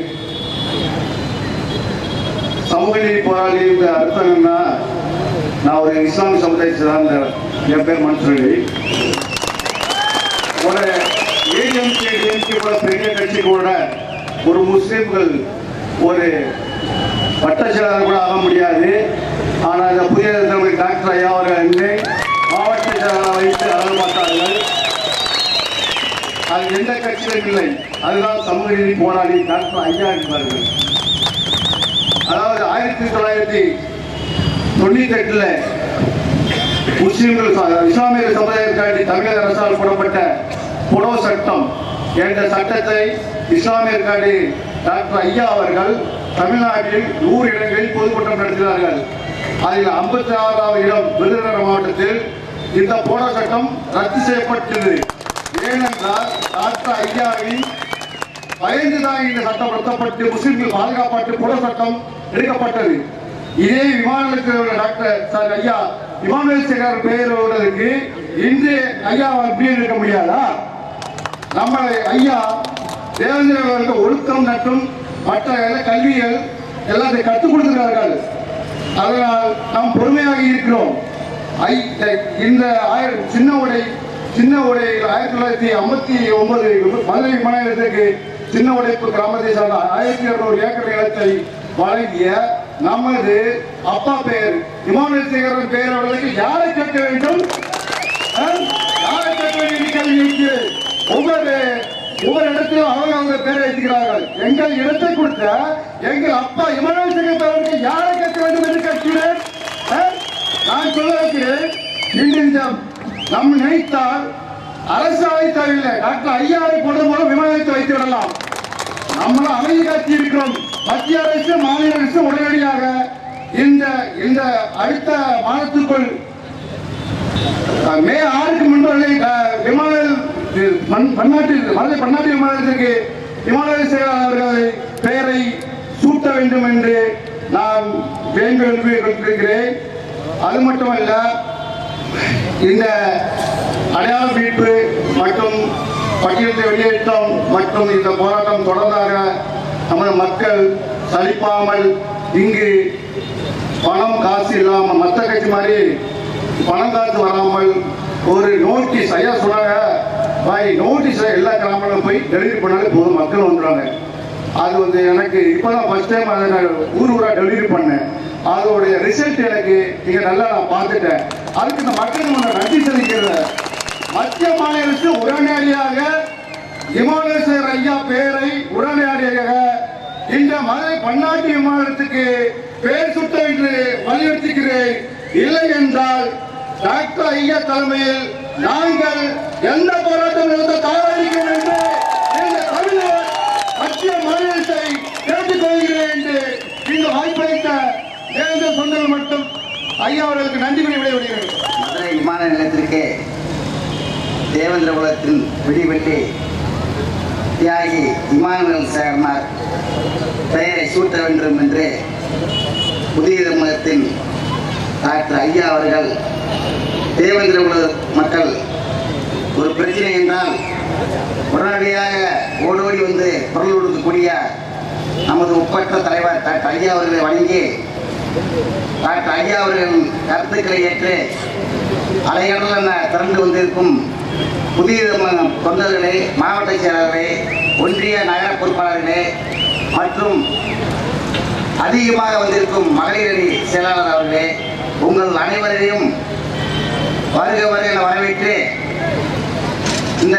சமூக நீதி போராளி இந்த அர்த்தம் என்ன நான் ஒரு இஸ்லாமிய சமுதாயத்தை சார்ந்த என் பேர் மன்சூர் அலி ஒரு ஏடிஎம்கே டிஎம்கே போல பெரிய கட்சி கூட ஒரு முஸ்லிம்கள் ஒரு வட்ட செயலாளர் கூட ஆக முடியாது ஆனால் இந்த புதிய தலைவர் டாக்டர் ஐயா அவர்கள் என்னை மாவட்ட செயலாளர் வைத்து அழகு பார்த்தார்கள் அது எந்த கட்சியிலும் இல்லை அதுதான் சமூக நீதி போராளி டாக்டர் ஐயா என்பார்கள் அதாவது ஆயிரத்தி தொள்ளாயிரத்தி தொண்ணூத்தி எட்டுல முஸ்லிம்கள் ச- இஸ்லாமிய சமுதாயத்திற்காண்டி தமிழக அரசால் போடப்பட்ட புடவ சட்டம் என்ற சட்டத்தை இஸ்லாமியர்காண்டி டாக்டர் ஐயா அவர்கள் தமிழ்நாட்டில் நூறு இடங்களில் பொதுக்கூட்டம் நடத்தினார்கள் அதில் ஐம்பத்தி ஆறாவது இடம் விருதுநகர் மாவட்டத்தில் இந்த போடோ சட்டம் ரத்து செய்யப்பட்டது ஏனென்றால் டாக்டர் ஐயாவின் பயந்துதான் இந்த சட்டம் ரத்தப்பட்டு முஸ்லிம்கள் பாதுகாப்பட்டு புற சட்டம் எடுக்கப்பட்டது இதே விமான நிலையத்தில் டாக்டர் சார் ஐயா இமானுவேல் சேகர் பெயரோடதுக்கு இன்று ஐயா அப்படியே இருக்க முடியாதா நம்மளை ஐயா தேவேந்திர அவர்களுக்கு ஒழுக்கம் மற்றும் மற்ற எல்லா கல்விகள் எல்லாத்தையும் கற்றுக் கொடுக்கிறார்கள் அதனால் நாம் பொறுமையாக இருக்கிறோம் ஐ இந்த ஆயிர சின்ன உடை சின்ன உடை ஆயிரத்தி தொள்ளாயிரத்தி ஐம்பத்தி ஒன்பது மதுரை விமான நிலையத்திற்கு சின்ன உடைப்பு கிராமத்தை சார்ந்த ஆயிரத்தி இருநூறு ஏக்கர் நிலத்தை வழங்கிய நமது அப்பா பெயர் இமானுவேல் சேகரன் பெயர் அவர்களுக்கு யாரை கேட்க வேண்டும் யாரை கேட்க வேண்டிய கேள்வி இருக்கிறது ஒவ்வொரு ஒவ்வொரு இடத்திலும் அவங்க அவங்க பேரை வைக்கிறார்கள் எங்கள் இடத்தை கொடுத்த எங்கள் அப்பா இமானுவேல் சேகர் அவர்களுக்கு யாரை கேட்க வேண்டும் என்று கேட்கிறேன் ஆ? நான் சொல்ல வைக்கிறேன் இன்று இந்த நம் நினைத்தால் அரசு அழைத்தவில்லை டாக்டர் ஐயாவை பொழுது போல விமானத்தை வைத்து விடலாம் நம்மளும் அமைதி காட்சி இருக்கிறோம் மத்திய அரசு மாநில அரசு உடனடியாக இந்த இந்த அடுத்த மாதத்துக்குள் அஹ், மே ஆறுக்கு முன்பு அஹ், விமான இது, பன்- பன்னாட்டு மதுரை பன்னாட்டு விமானத்திற்கு விமான செயலாளர் அவர்கள் பெயரை சூட்ட வேண்டும் என்று நான் வேண்டுகோள் கொண்டிருக்கிறேன் அது மட்டுமல்ல இந்த அடையாள மீட்பு மற்றும் பட்டியலத்தை வெளியேற்றம் மற்றும் இந்த போராட்டம் தொடர்ந்தாக நமது மக்கள் சலிப்பாமல் இங்கு பணம் காசு இல்லாமல் மற்ற கட்சி மாதிரி பணம் காசு வராமல் ஒரு நோட்டீஸ் ஐயா சொன்னாங்க பாய் நோட்டீஸ் எல்லா கிராமங்களும் போய் டெலிவரி பண்ணாலே போதும் மக்கள் வந்துடுவாங்க அது வந்து எனக்கு இப்போதான் ஃபர்ஸ்ட் டைம் அதை நான் ஊர் ஊரா டெலிவரி பண்ணேன் அதோடைய ரிசல்ட் எனக்கு இங்க நல்லா நான் பார்த்துட்டேன் அதுக்கு இந்த மக்களுக்கு நான் நன்றி செலுத்திக்கிறேன் மத்திய மாநில அரசு உடனடியாக இமானுவேஸ்வர் ஐயா பெயரை உடனடியாக இந்த மதுரை பன்னாட்டு விமானத்துக்கு பெயர் சுட்ட என்று வலியுறுத்துகிறேன் இல்லை என்றால் டாக்டர் ஐயா தலைமையில் நாங்கள் எந்த போராட்டம் நடத்த தயாரிக்கும் என்று இந்த தமிழர் மத்திய மாநிலத்தை கேட்டுக்கொள்கிறேன் என்று இந்த வாய்ப்பளித்த தேர்ந்த சொந்தங்கள் மட்டும் ஐயா அவர்களுக்கு நன்றி கூறி விடைபெறுகிறேன் மதுரை விமான நிலையத்திற்கு தேவேந்திர குலத்தின் விடிவெட்டி தியாகி இமானுவேல் சேர்னார் பெயரை சூட்ட வேண்டும் என்று புதிய தமிழகத்தின் டாக்டர் ஐயா அவர்கள் தேவேந்திர குல மக்கள் ஒரு பிரச்சனை என்றால் உடனடியாக ஓடோடி வந்து குரல் கொடுக்கக்கூடிய நமது ஒப்பற்ற தலைவர் டாக்டர் ஐயா அவர்களை வணங்கி டாக்டர் ஐயா அவர்களின் கருத்துக்களை ஏற்று அலையடல் என திரண்டு வந்திருக்கும் புதிய தமிழகம் தொண்டர்களே மாவட்ட செயலாளர்களே ஒன்றிய நகர பொறுப்பாளர்களே மற்றும் அதிகமாக வந்திருக்கும் மகளிரணி செயலாளர் அவர்களே உங்கள் அனைவரையும் வருக வருக என வரவேற்று இந்த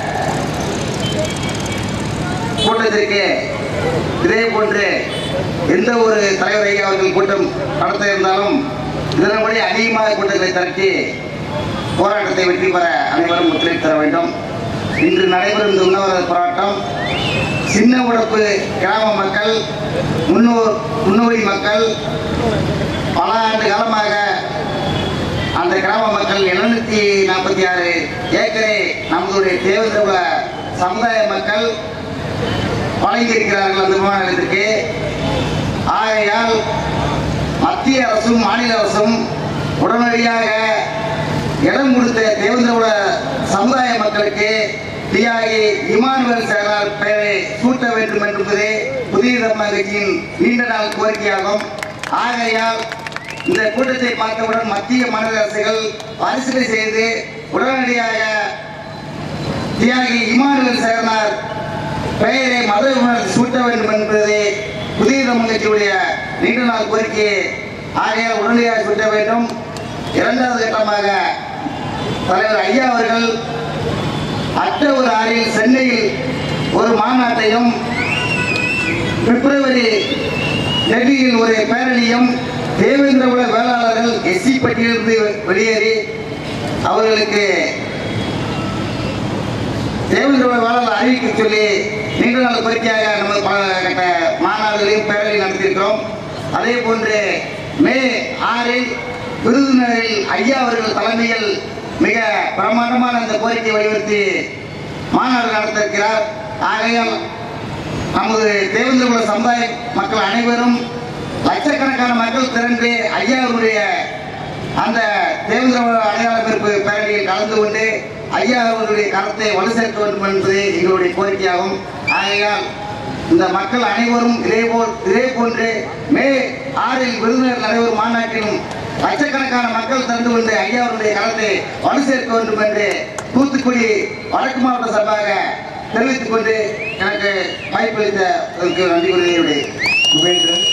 கூட்டத்திற்கு இதே போன்று எந்த ஒரு தலைவர் ஐயா அவர்கள் கூட்டம் நடத்த இருந்தாலும் இதன்படி அதிகமாக கூட்டங்களை திரட்டி போராட்டத்தை வெற்றி பெற அனைவரும் ஒத்துழைப்பு தர வேண்டும் இன்று நடைபெறும் இந்த உண்ணாவிரத போராட்டம் சின்ன உடப்பு கிராம மக்கள் முன்னோர் முன்னோடி மக்கள் பல ஆண்டு காலமாக அந்த கிராம மக்கள் எழுநூத்தி நாற்பத்தி ஆறு ஏக்கரை நம்மளுடைய தேவேந்திர சமுதாய மக்கள் வழங்கியிருக்கிறார்கள் அந்த விமான நிலையத்திற்கு ஆகையால் மத்திய அரசும் மாநில அரசும் உடனடியாக இடம் கொடுத்த தேவேந்திர சமுதாய மக்களுக்கு தியாகி இமானுவேல் சேனார் பெயரை சூட்ட வேண்டும் என்பது புதிய தமிழக கட்சியின் நீண்ட நாள் கோரிக்கையாகும் ஆகையால் இந்த கூட்டத்தை பார்த்தவுடன் மத்திய மாநில அரசுகள் பரிசீலனை செய்து உடனடியாக தியாகி இமானுவேல் சேனார் பெயரை மத உணர்வு சூட்ட வேண்டும் என்பது புதிய தமிழகத்தினுடைய நீண்ட நாள் கோரிக்கை ஆகையால் உடனடியாக சூட்ட வேண்டும் இரண்டாவது கட்டமாக தலைவர் ஐயா அவர்கள் அக்டோபர் ஆறில் சென்னையில் ஒரு மாநாட்டையும் பிப்ரவரி டெல்லியில் ஒரு பேரணியும் தேவேந்திர குல வேளாளர்கள் எஸ்சி பட்டியலிருந்து வெளியேறி அவர்களுக்கு தேவேந்திர குல வேளாளர் அறிவிக்க சொல்லி நீண்ட நாள் கோரிக்கையாக நம்ம பல கட்ட மாநாடுகளையும் பேரணியும் நடத்தியிருக்கிறோம் அதே போன்று மே ஆறில் விருதுநகரில் ஐயா அவர்கள் தலைமையில் மிக பிரமாண்டமான அந்த கோரிக்கை வலியுறுத்தி மாநாடு நடத்த இருக்கிறார் ஆகையால் நமது தேவேந்திர குல சமுதாய மக்கள் அனைவரும் லட்ச லட்சக்கணக்கான மக்கள் திரண்டு ஐயாவுடைய அந்த தேவேந்திர அடையாள பிறப்பு பேரணியில் கலந்து கொண்டு ஐயா அவர்களுடைய கருத்தை வலு சேர்க்க வேண்டும் என்பது எங்களுடைய கோரிக்கையாகும் ஆகையால் இந்த மக்கள் அனைவரும் இதேபோல் இதே போன்று மே ஆறில் விருதுநகர் நடைபெறும் மாநாட்டிலும் லட்சக்கணக்கான மக்கள் திரண்டு கொண்டு ஐயா அவருடைய கருத்தை வலு சேர்க்க வேண்டும் என்று தூத்துக்குடி வடக்கு மாவட்ட சார்பாக தெரிவித்துக் கொண்டு எனக்கு வாய்ப்பளித்ததற்கு நன்றி கூறுகிறேன் உபேந்திரன்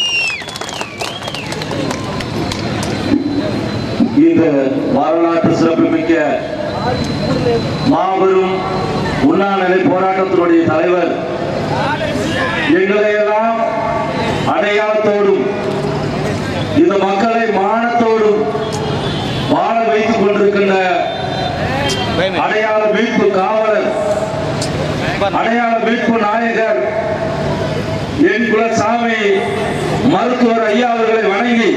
இந்த வரலாற்று சிறப்புமிக்க மாபெரும் உண்ணாநிலை போராட்டத்தினுடைய தலைவர் எங்களை எல்லாம் அடையாளத்தோடும் இந்த மக்களை மானத்தோடும் வாழ வைத்துக் கொண்டிருக்கின்ற அடையாள மீட்பு காவலர் அடையாள மீட்பு நாயகர் என் குலசாமி மருத்துவர் ஐயா அவர்களை வணங்கி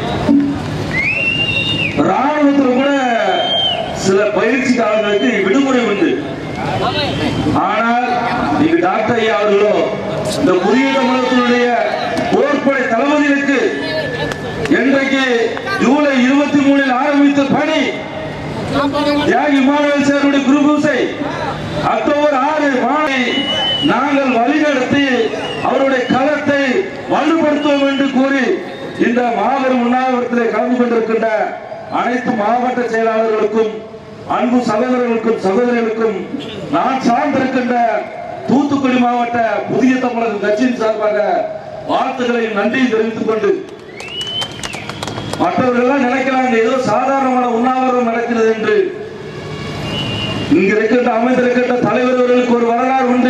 ராணுவத்தில் கூட சில பயிற்சி காலங்களுக்கு விடுமுறை உண்டு ஆனால் இங்கு டாக்டர் ஐயா அவர்களோ இந்த புதிய தமிழகத்தினுடைய போர்ப்படை தளபதிகளுக்கு இன்றைக்கு ஜூலை இருபத்தி மூணில் ஆரம்பித்த பணி தியாகி இமானுவேல் சேருடைய குரு பூசை அக்டோபர் ஆறு மாலை நாங்கள் வழிநடத்தி அவருடைய களத்தை வலுப்படுத்துவோம் என்று கூறி இந்த மாபெரும் உண்ணாவிரத்திலே கலந்து கொண்டிருக்கின்ற அனைத்து மாவட்ட செயலாளர்களுக்கும் அன்பு சகோதரர்களுக்கும் சகோதரிகளுக்கும் நான் சார்ந்திருக்கின்ற தூத்துக்குடி மாவட்ட புதிய தமிழக கட்சியின் சார்பாக வாழ்த்துக்களையும் நன்றியும் தெரிவித்துக் கொண்டு மற்றவர்கள் நினைக்கிறாங்க ஏதோ சாதாரணமான உண்ணாவிரதம் நடக்கிறது என்று இங்க இருக்கின்ற அமைந்திருக்கின்ற தலைவர்களுக்கு ஒரு வரலாறு உண்டு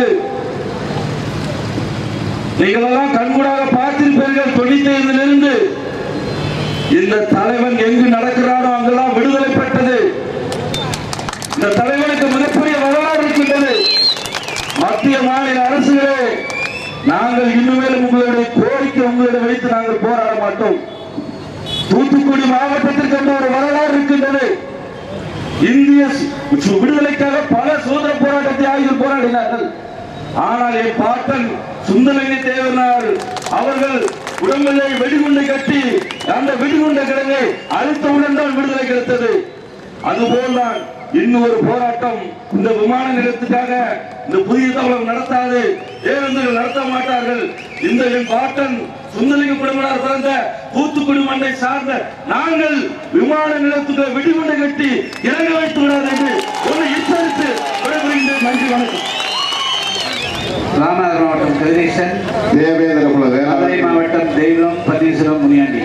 நீங்கள் எல்லாம் கண்கூடாக பார்த்திருப்பீர்கள் தொண்ணூத்தி ஐந்திலிருந்து இந்த தலைவன் எங்கு நடக்கிறானோ அங்கெல்லாம் விடுதலை பெற்றது இந்த தலைவனுக்கு மிகப்பெரிய வரலாறு இருக்கின்றது மத்திய மாநில அரசுகளே நாங்கள் இன்னுமேலும் உங்களுடைய கோரிக்கை உங்களிடம் வைத்து நாங்கள் போராட மாட்டோம் தூத்துக்குடி மாவட்டத்திற்கு என்ற ஒரு வரலாறு இருக்கின்றது இந்திய சு- விடுதலைக்காக பல சுதந்திர போராட்ட தியாகிகள் போராடினார்கள் ஆனால் என் பாட்டன் சுந்தரலிங்க தேவனார் அவர்கள் உடம்பிலே வெடிகுண்டை கட்டி அந்த வெடிகுண்ட கிடங்கை அழுத்தவுடன் தான் விடுதலை கிடைத்தது அதுபோல்தான் இன்னொரு போராட்டம் இந்த விமான நிலையத்துக்காக இந்த புதிய தமிழகம் நடத்தாது பேருந்துகள் நடத்த மாட்டார்கள் இந்த என் பாட்டன் சுந்தரலிங்க குடும்பனார் பிறந்த தூத்துக்குடி மண்ணை சார்ந்த நாங்கள் விமான நிலையத்துக்கு வெடிகுண்டை கட்டி இறங்க வைத்து விடாது என்று ஒன்று எச்சரித்து விடைபெறுகின்றேன் நன்றி வணக்கம் ராமநாதபுரம் மாவட்டம் கதிரேசன் தேவேந்திர குல மதுரை வேளாளர் மாவட்டம் தெய்வம் பன்னீர்செல்வம் முனியாண்டி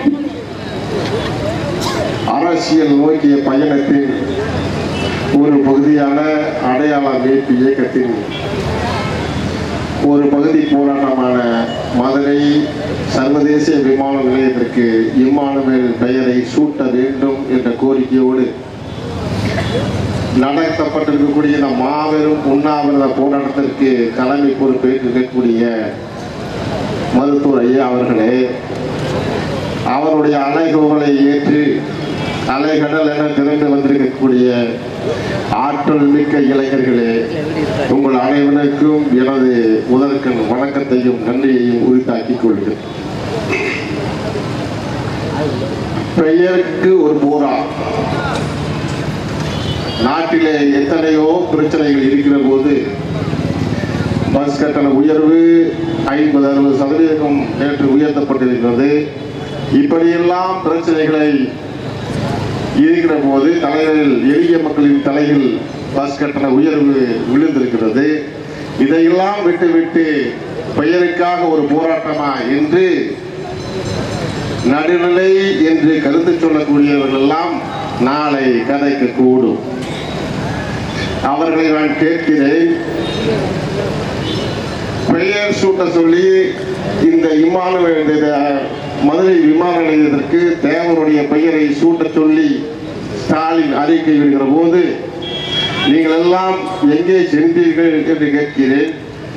அரசியல் நோக்கிய பயணத்தின் ஒரு பகுதியான அடையாள மீட்பு இயக்கத்தின் ஒரு பகுதி போராட்டமான மதுரை சர்வதேச விமான நிலையத்திற்கு இம்மானுவேல் பெயரை சூட்ட வேண்டும் என்ற கோரிக்கையோடு நடத்தப்பட்டிருக்கக்கூடிய இந்த மாபெரும் உண்ணாவிரத போராட்டத்திற்கு தலைமை பொறுப்பேற்றிருக்கக்கூடிய மருத்துவர் ஐயா அவர்களே அவருடைய அலைகோவலை ஏற்று அலைகடல் என திரண்டு வந்திருக்கக்கூடிய ஆற்றல் மிக்க இளைஞர்களே உங்கள் அனைவருக்கும் எனது முதற்கண் வணக்கத்தையும் நன்றியையும் உரித்தாக்கிக் கொள்கிறேன் பெயருக்கு ஒரு போரா நாட்டிலே எத்தனையோ பிரச்சனைகள் இருக்கிற போது பஸ் கட்டண உயர்வு ஐம்பது அறுபது சதவீதம் நேற்று உயர்த்தப்பட்டிருக்கிறது இப்படியெல்லாம் பிரச்சனைகளை இருக்கிற போது தலைகளில் எளிய மக்களின் தலையில் பஸ் கட்டண உயர்வு விழுந்திருக்கிறது இதையெல்லாம் விட்டுவிட்டு பெயருக்காக ஒரு போராட்டமா என்று நடுநிலை என்று கருத்து சொல்லக்கூடியவர்கள் எல்லாம் நாளை கதைக்க கூடும் அவர்களை நான் கேட்கிறேன் பெயர் சூட்ட சொல்லி இந்த இமானுவேல் இந்த மதுரை விமான நிலையத்திற்கு தேவருடைய பெயரை சூட்ட சொல்லி ஸ்டாலின் அறிக்கை விடுகிற போது நீங்கள் எல்லாம் எங்கே சென்றீர்கள் என்று கேட்கிறேன்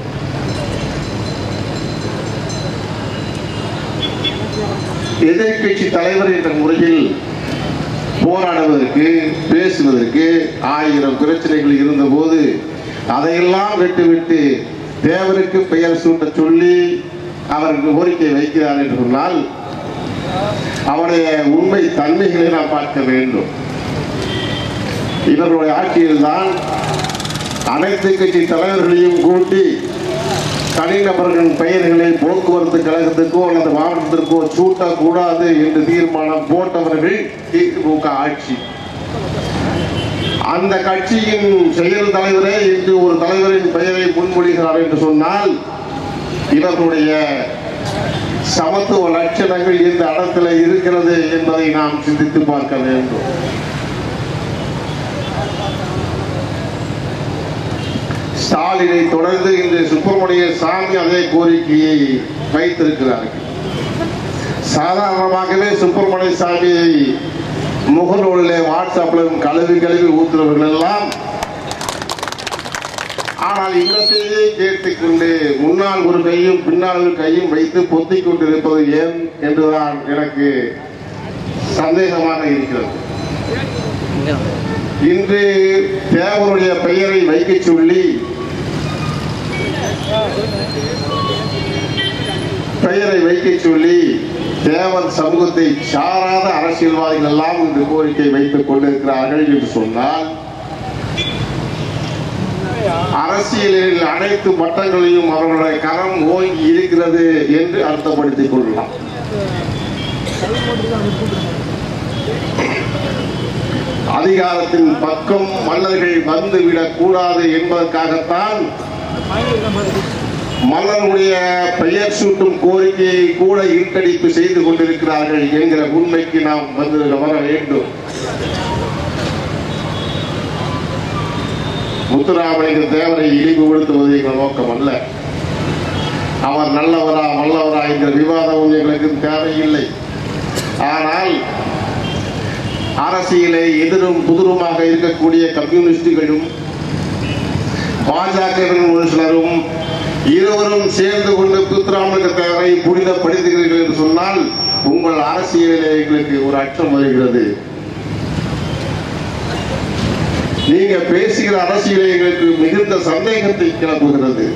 எதிர்கட்சி தலைவர் என்ற முறையில் போராடுவதற்கு பேசுவதற்கு ஆயிரம் பிரச்சனைகள் இருந்தபோது அதையெல்லாம் விட்டுவிட்டு தேவருக்கு பெயர் சூட்ட சொல்லி அவருக்கு கோரிக்கை வைக்கிறார் என்று சொன்னால் அவருடைய உண்மை தன்மைகளை நாம் பார்க்க வேண்டும் இவர்களுடைய ஆட்சியில்தான் அனைத்து கட்சி தலைவர்களையும் கூட்டி தனிநபர்களின் பெயர்களை போக்குவரத்து கழகத்துக்கோ அல்லது மாவட்டத்திற்கோ சூட்டக்கூடாது என்று தீர்மானம் போட்டவர்கள் திமுக ஆட்சி அந்த கட்சியின் செயல் தலைவரே இன்று ஒரு தலைவரின் பெயரை முன்மொழிகிறார் என்று சொன்னால் இவர்களுடைய சமத்துவ லட்சணங்கள் இந்த இடத்துல இருக்கிறது என்பதை நாம் சிந்தித்து பார்க்க வேண்டும் ஸ்டாலினை தொடர்ந்து இன்று சுப்பிரமணிய சாமி அதே கோரிக்கையை வைத்திருக்கிறார்கள் சாதாரணமாகவே சுப்பிரமணிய சாமியை முகநூலிலே வாட்ஸ்அப்பிலும் கழுவி கழுவி ஊத்துறவர்கள் எல்லாம் ஆனால் இந்த செய்தியை கேட்டுக்கொண்டு முன்னால் ஒரு கையும் பின்னால் ஒரு கையும் வைத்து பொத்திக் கொண்டிருப்பது ஏன் என்றுதான் எனக்கு சந்தேகமாக இருக்கிறது இன்று தேவருடைய பெயரை வைக்கச் சொல்லி பெயரை வைக்கச் சொல்லி தேவர் சமூகத்தை சாராத அரசியல்வாதிகள் எல்லாம் இன்று கோரிக்கை வைத்துக் கொண்டிருக்கிறார்கள் என்று சொன்னால் அரசியலில் அனைத்து மட்டங்களையும் அவர்களுடைய கரம் ஓங்கி இருக்கிறது என்று அர்த்தப்படுத்திக் கொள்ளலாம் அதிகாரத்தின் பக்கம் மன்னர்கள் வந்துவிடக் கூடாது என்பதற்காகத்தான் மன்னருடைய பெயர் சூட்டும் கோரிக்கையை கூட இழுக்கடிப்பு செய்து கொண்டிருக்கிறார்கள் என்கிற உண்மைக்கு நாம் வந்து வர வேண்டும் முத்துராமலிங்க தேவரை இழிவுபடுத்துவது எங்கள் நோக்கம் அல்ல அவர் நல்லவரா வல்லவரா என்கிற விவாதம் எங்களுக்கு தேவையில்லை ஆனால் அரசியலை எதிரும் புதிருமாக இருக்கக்கூடிய கம்யூனிஸ்டுகளும் பாஜகவின் ஒரு சிலரும் இருவரும் சேர்ந்து கொண்டு புத்ராமலிங்க தேவரை புனிதப்படுத்துகிறீர்கள் என்று சொன்னால் உங்கள் அரசியலிலே எங்களுக்கு ஒரு அச்சம் வருகிறது நீங்க பேசுகிற அரசியலை எங்களுக்கு மிகுந்த சந்தேகத்தை கிளப்புகிறது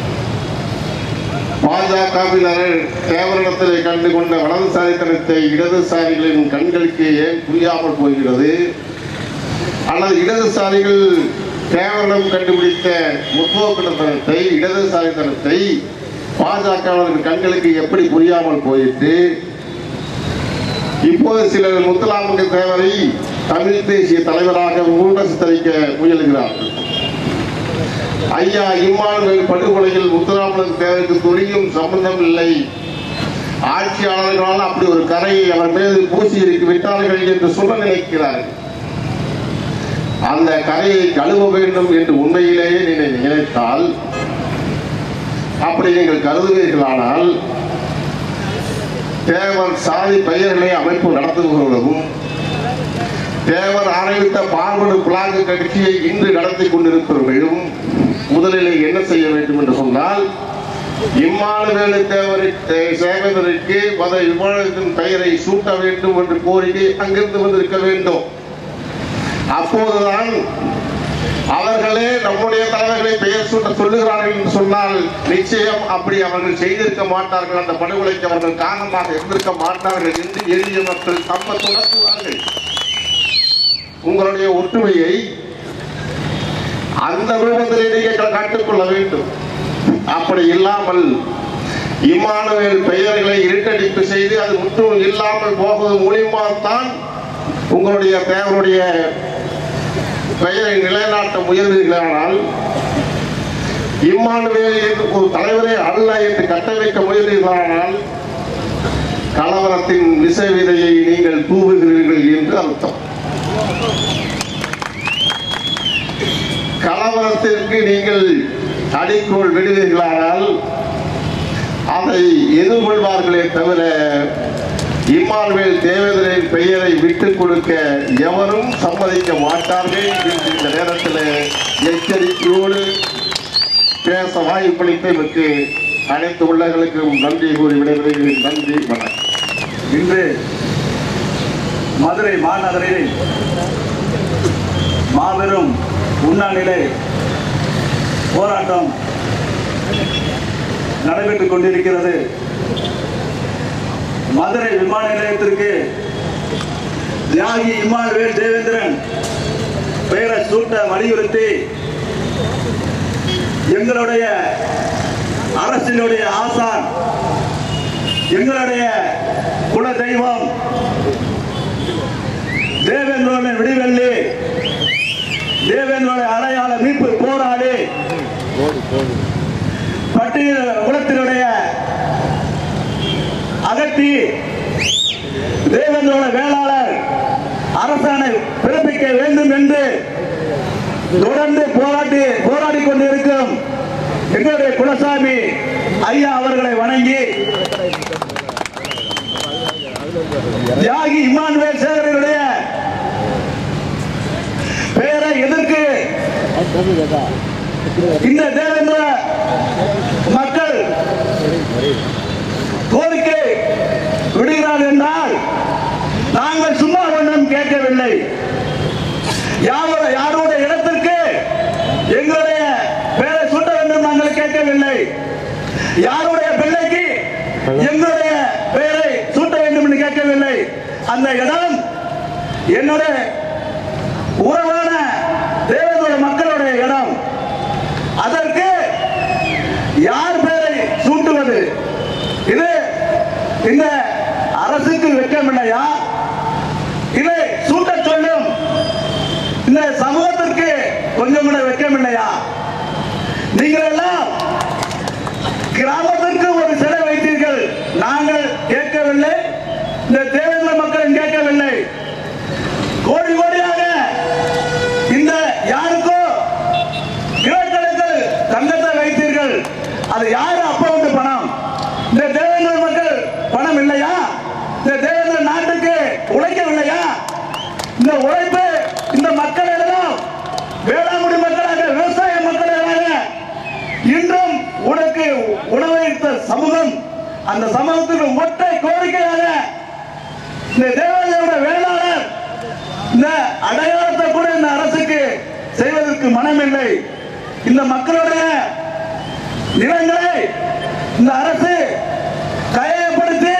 பாஜகவினர் தேவரிடத்திலே கண்டு கொண்ட வலதுசாரித்தனத்தை இடதுசாரிகளின் கண்களுக்கு ஏன் புரியாமல் போகிறது அல்லது இடதுசாரிகள் தேவரிடம் கண்டுபிடித்த முற்போக்குத்தனத்தை இடதுசாரித்தனத்தை பாஜகவின் கண்களுக்கு எப்படி புரியாமல் போயிட்டு இப்போது சிலர் முத்துலாமுக தேவரை தமிழ் தேசிய தலைவராக ஊழ சித்தரிக்க முயலுகிறார்கள் ஐயா இம்மானுவேல் படுகொலையில் முத்துராமலிங்க தேவருக்கு துளியும் சம்பந்தம் இல்லை ஆட்சியாளர்களால் அப்படி ஒரு கரையை அவர் மீது பூசி இருக்கு விட்டார்கள் என்று சொல்ல நினைக்கிறார்கள் அந்த கரையை கழுவ வேண்டும் என்று உண்மையிலேயே நீங்கள் நினைத்தால் அப்படி நீங்கள் கருதுவீர்களானால் தேவர் சாதி பெயர்களை அமைப்பு நடத்துபவர்களும் தேவர் ஆரம்பித்த பார்வடு பிளாங்கு கட்சியை இன்று நடத்தி கொண்டிருப்பவர்களும் முதலில் என்ன செய்ய வேண்டும் என்று சொன்னால் இம்மானுவேலு தேவரை சேவகருக்கு மத விமானத்தின் பெயரை சூட்ட வேண்டும் என்று கோரிக்கை அங்கிருந்து வந்திருக்க வேண்டும் அப்போதுதான் அவர்களே நம்முடைய தலைவர்களை பெயர் சூட்ட சொல்லுகிறார்கள் என்று சொன்னால் நிச்சயம் அப்படி அவர்கள் செய்திருக்க மாட்டார்கள் அந்த படுகொலைக்கு அவர்கள் காரணமாக இருந்திருக்க மாட்டார்கள் என்று எளிய மக்கள் தம்ம தொடக்குவார்கள் உங்களுடைய ஒற்றுமையை அந்த ரூபத்திலே நீங்கள் காட்டுக்கொள்ள வேண்டும் அப்படி இல்லாமல் இம்மானுவேல் பெயர்களை இருட்டடிப்பு செய்து அது முற்றும் இல்லாமல் போவது மூலியமாகத்தான் உங்களுடைய தேவனுடைய பெயரை நிலைநாட்ட முயல்வீர்களானால் இம்மானுவேல் என்று ஒரு தலைவரே அல்ல என்று கட்டமைக்க முயல்வீர்களானால் கலவரத்தின் விச விதையை நீங்கள் தூவுகிறீர்கள் என்று அர்த்தம் கலவரத்திற்கு நீங்கள் அடிக்கோள் விடுவீர்களானால் அதை எதிர்கொள்வார்களே தவிர இம்மானுவேல் தேவேந்திரன் பெயரை விட்டுக் கொடுக்க எவரும் சம்மதிக்க மாட்டார்கள் என்று இந்த நேரத்தில் எச்சரிக்கையோடு பேச வாய்ப்பளித்ததற்கு அனைத்து உள்ளங்களுக்கும் நன்றி கூறி விடைபெறுகிறேன் நன்றி வணக்கம் இன்று மதுரை மாநகரில் மாபெரும் உண்ணாநிலை போராட்டம் நடைபெற்றுக் கொண்டிருக்கிறது மதுரை விமான நிலையத்திற்கு தியாகி இமானுவேல் தேவேந்திரன் பெயரை சூட்ட வலியுறுத்தி எங்களுடைய அரசினுடைய ஆசான் எங்களுடைய குல தெய்வம் தேவேந்திரோட விடிவெள்ளி தேவேந்திரோட அடையாள மீட்பு போராடி பட்டியல் குலத்தினுடைய அகற்றி தேவேந்திரோட வேளாளர் அரசாணை பிறப்பிக்க வேண்டும் என்று தொடர்ந்து போராட்டி போராடி கொண்டிருக்கும் எங்களுடைய குலசாமி ஐயா அவர்களை வணங்கி தியாகி இமானுவேல் சேகரனுடைய பெயரை எதற்கு இந்த தேவேந்திர மக்கள் கோரிக்கை விடுகிறார் என்றால் நாங்கள் சும்மா ஒன்றும் கேட்கவில்லை யாரோட யாரோட இடத்திற்கு எங்களுடைய பெயரை சூட்ட வேண்டும் நாங்கள் கேட்கவில்லை யாருடைய பிள்ளைக்கு எங்களுடைய பெயரை சூட்ட வேண்டும் என்று கேட்கவில்லை அந்த இடம் என்னுடைய உறவான தேவனுடைய மக்களுடைய இடம் அதற்கு யார் பெயரை சூட்டுவது இது இந்த அரசுக்கு வெட்கமில்லையா இதை சூட்ட சொல்லும் இந்த சமூகத்திற்கு கொஞ்சம் கூட வெட்கமில்லையா நீங்கள் எல்லாம் கிராமத்திற்கு ஒரு சிலை வைத்தீர்கள் நாங்கள் கேட்கவில்லை இந்த தேவேந்திர மக்களும் கேட்கவில்லை கோடி கோடியாக இந்த யாருக்கோ கிழக்கிழக்கில் தங்கத்தை வைத்தீர்கள் அது யாரு அப்பவுண்டு பணம் இந்த தேவேந்திர மக்கள் பணம் இல்லையா இந்த தேவேந்திர நாட்டுக்கு உழைக்கவில்லையா இந்த உழைப்பு இந்த மக்கள் எல்லாம் வேளாண்குடி மக்களாக விவசாய மக்களாக இன்றும் உனக்கு உணவளித்த சமூகம் அந்த சமூகத்துக்கு ஒற்றை கோரிக்கையாக இந்த தேவாலயோட வேளாளர் இந்த அடையாளத்தை கூட இந்த அரசுக்கு செய்வதற்கு மனமில்லை இந்த மக்களுடைய நிலங்களை இந்த அரசு கையகப்படுத்தி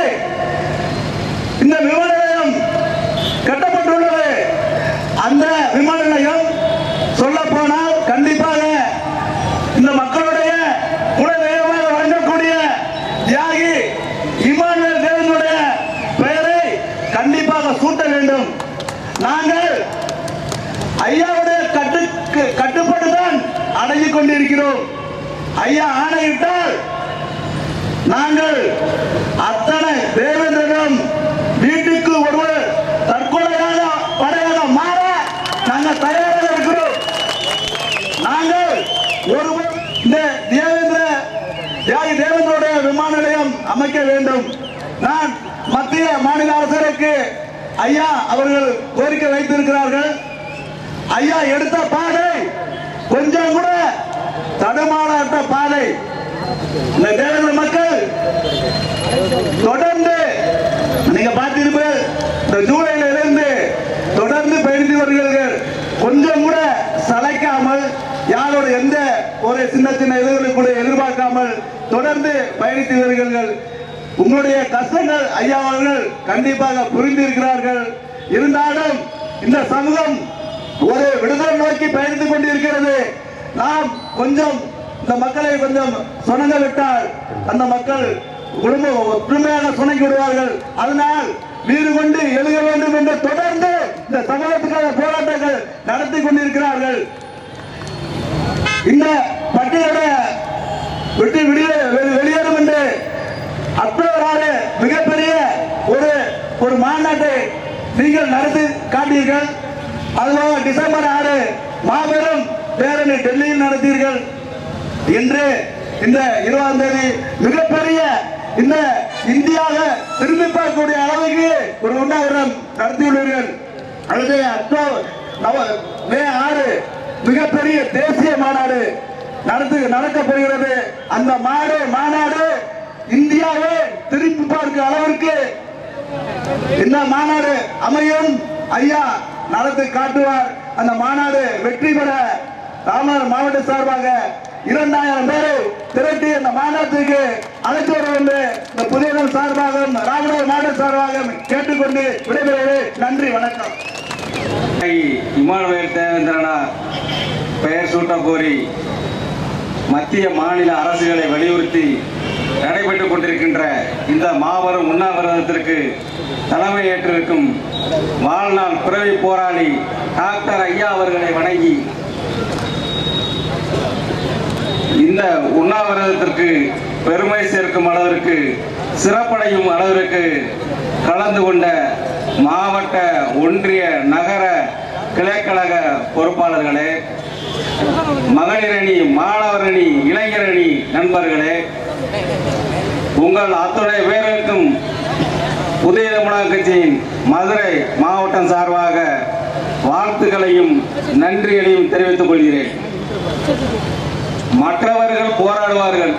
இந்த விமான நிலையம் கட்டப்பட்டுள்ளது அந்த விமான நிலையம் சொல்ல போனால் கண்டிப்பாக இந்த மக்களுடைய குலதெய்வமாக வழங்கக்கூடிய தியாகி இமானுவேல் தேவனுடைய பெயரை கண்டிப்பாக சூட்ட வேண்டும் நாங்கள் ஐயாவுடைய கட்டு கட்டுப்பாடு தான் அடங்கிக் கொண்டிருக்கிறோம் ஐயா ஆணையிட்டால் நாங்கள் அத்தனை தேவேந்திரனும் வீட்டுக்கு ஒருவர் தற்கொலையாக படையாக மாற நாங்கள் தயாராக இருக்கிறோம் நாங்கள் ஒருவர் இந்த தேவேந்திர தியாகி தேவேந்திரோட விமான நிலையம் அமைக்க வேண்டும் நான் மத்திய மாநில அரசருக்கு ஐயா அவர்கள் கோரிக்கை வைத்திருக்கிறார்கள் ஐயா எடுத்த பாதை கொஞ்சம் கூட தடுமாறாட்ட பாதை இந்த தேவேந்திர மக்கள் தொடர்ந்து நீங்க பார்த்திருப்பீர்கள் இந்த ஜூலையில இருந்து தொடர்ந்து பயணித்து வருகிறீர்கள் கொஞ்சம் கூட சளைக்காமல் யாரோட எந்த ஒரு சின்ன சின்ன இதுகளை கூட எதிர்பார்க்காமல் தொடர்ந்து பயணித்து வருகிறீர்கள் உங்களுடைய கஷ்டங்கள் ஐயா அவர்கள் கண்டிப்பாக புரிந்திருக்கிறார்கள் இருந்தாலும் இந்த சமூகம் ஒரு விடுதலை நோக்கி பயணித்துக் கொண்டிருக்கிறது நாம் கொஞ்சம் இந்த மக்களை கொஞ்சம் சொனங்க விட்டால் அந்த மக்கள் குடும்பம் ஒற்றுமையாக சுணங்கி விடுவார்கள் அதனால் வீடு கொண்டு எழுத வேண்டும் என்று தொடர்ந்து இந்த சமூகத்துக்கான போராட்டங்கள் நடத்தி கொண்டிருக்கிறார்கள் இந்த பட்டியலோட விட்டு வெளியே வெளி- வெளியேறும் என்று அக்டோபர் ஆறு மிகப்பெரிய ஒரு ஒரு மாநாட்டை நீங்கள் நடத்தி காட்டீர்கள் அதுபோக டிசம்பர் ஆறு மாபெரும் பேரணி டெல்லியில் நடத்தீர்கள் இன்று இந்த இருபதாம் தேதி மிகப்பெரிய இந்த இந்தியாவை திரும்பி பார்க்கக்கூடிய அளவுக்கு ஒரு உண்ணாவிரதம் நடத்தியுள்ளீர்கள் அடுத்து அக்டோபர் நவ- மே ஆறு மிகப்பெரிய தேசிய மாநாடு நடத்து நடக்கப்படுகிறது அந்த மாடு மாநாடு இந்தியாவை திரும்பி பார்க்க அளவிற்கு இந்த மாநாடு அமையும் ஐயா நடத்தி காட்டுவார் அந்த மாநாடு வெற்றி பெற ராமநாதர் மாவட்ட சார்பாக இரண்டாயிரம் பேரை திரட்டி அந்த மாநாட்டுக்கு அழைத்து வரும் என்று இந்த புதியதன் சார்பாக ராமநாதர் மாவட்ட சார்பாக கேட்டுக்கொண்டு விடைபெறுகிறேன் நன்றி வணக்கம் இமானுவேல் தேவேந்திரனார் பெயர் சூட்டக் கோரி மத்திய மாநில அரசுகளை வலியுறுத்தி நடைபெற்றுக் கொண்டிருக்கின்ற இந்த மாபெரும் உண்ணாவிரதத்திற்கு தலைமை ஏற்றிருக்கும் வாழ்நாள் பிறவி போராளி டாக்டர் ஐயா அவர்களை வணங்கி இந்த உண்ணாவிரதத்திற்கு பெருமை சேர்க்கும் அளவிற்கு சிறப்படையும் அளவிற்கு கலந்து கொண்ட மாவட்ட ஒன்றிய நகர கிளைக்கழக பொறுப்பாளர்களே மகளிர் அணி மாணவர் அணி இளைஞர் அணி நண்பர்களே உங்கள் அத்துணை பேருக்கும் புதிய தமிழக கட்சியின் மதுரை மாவட்டம் சார்பாக வாழ்த்துக்களையும் நன்றிகளையும் தெரிவித்துக் கொள்கிறேன் மற்றவர்கள் போராடுவார்கள்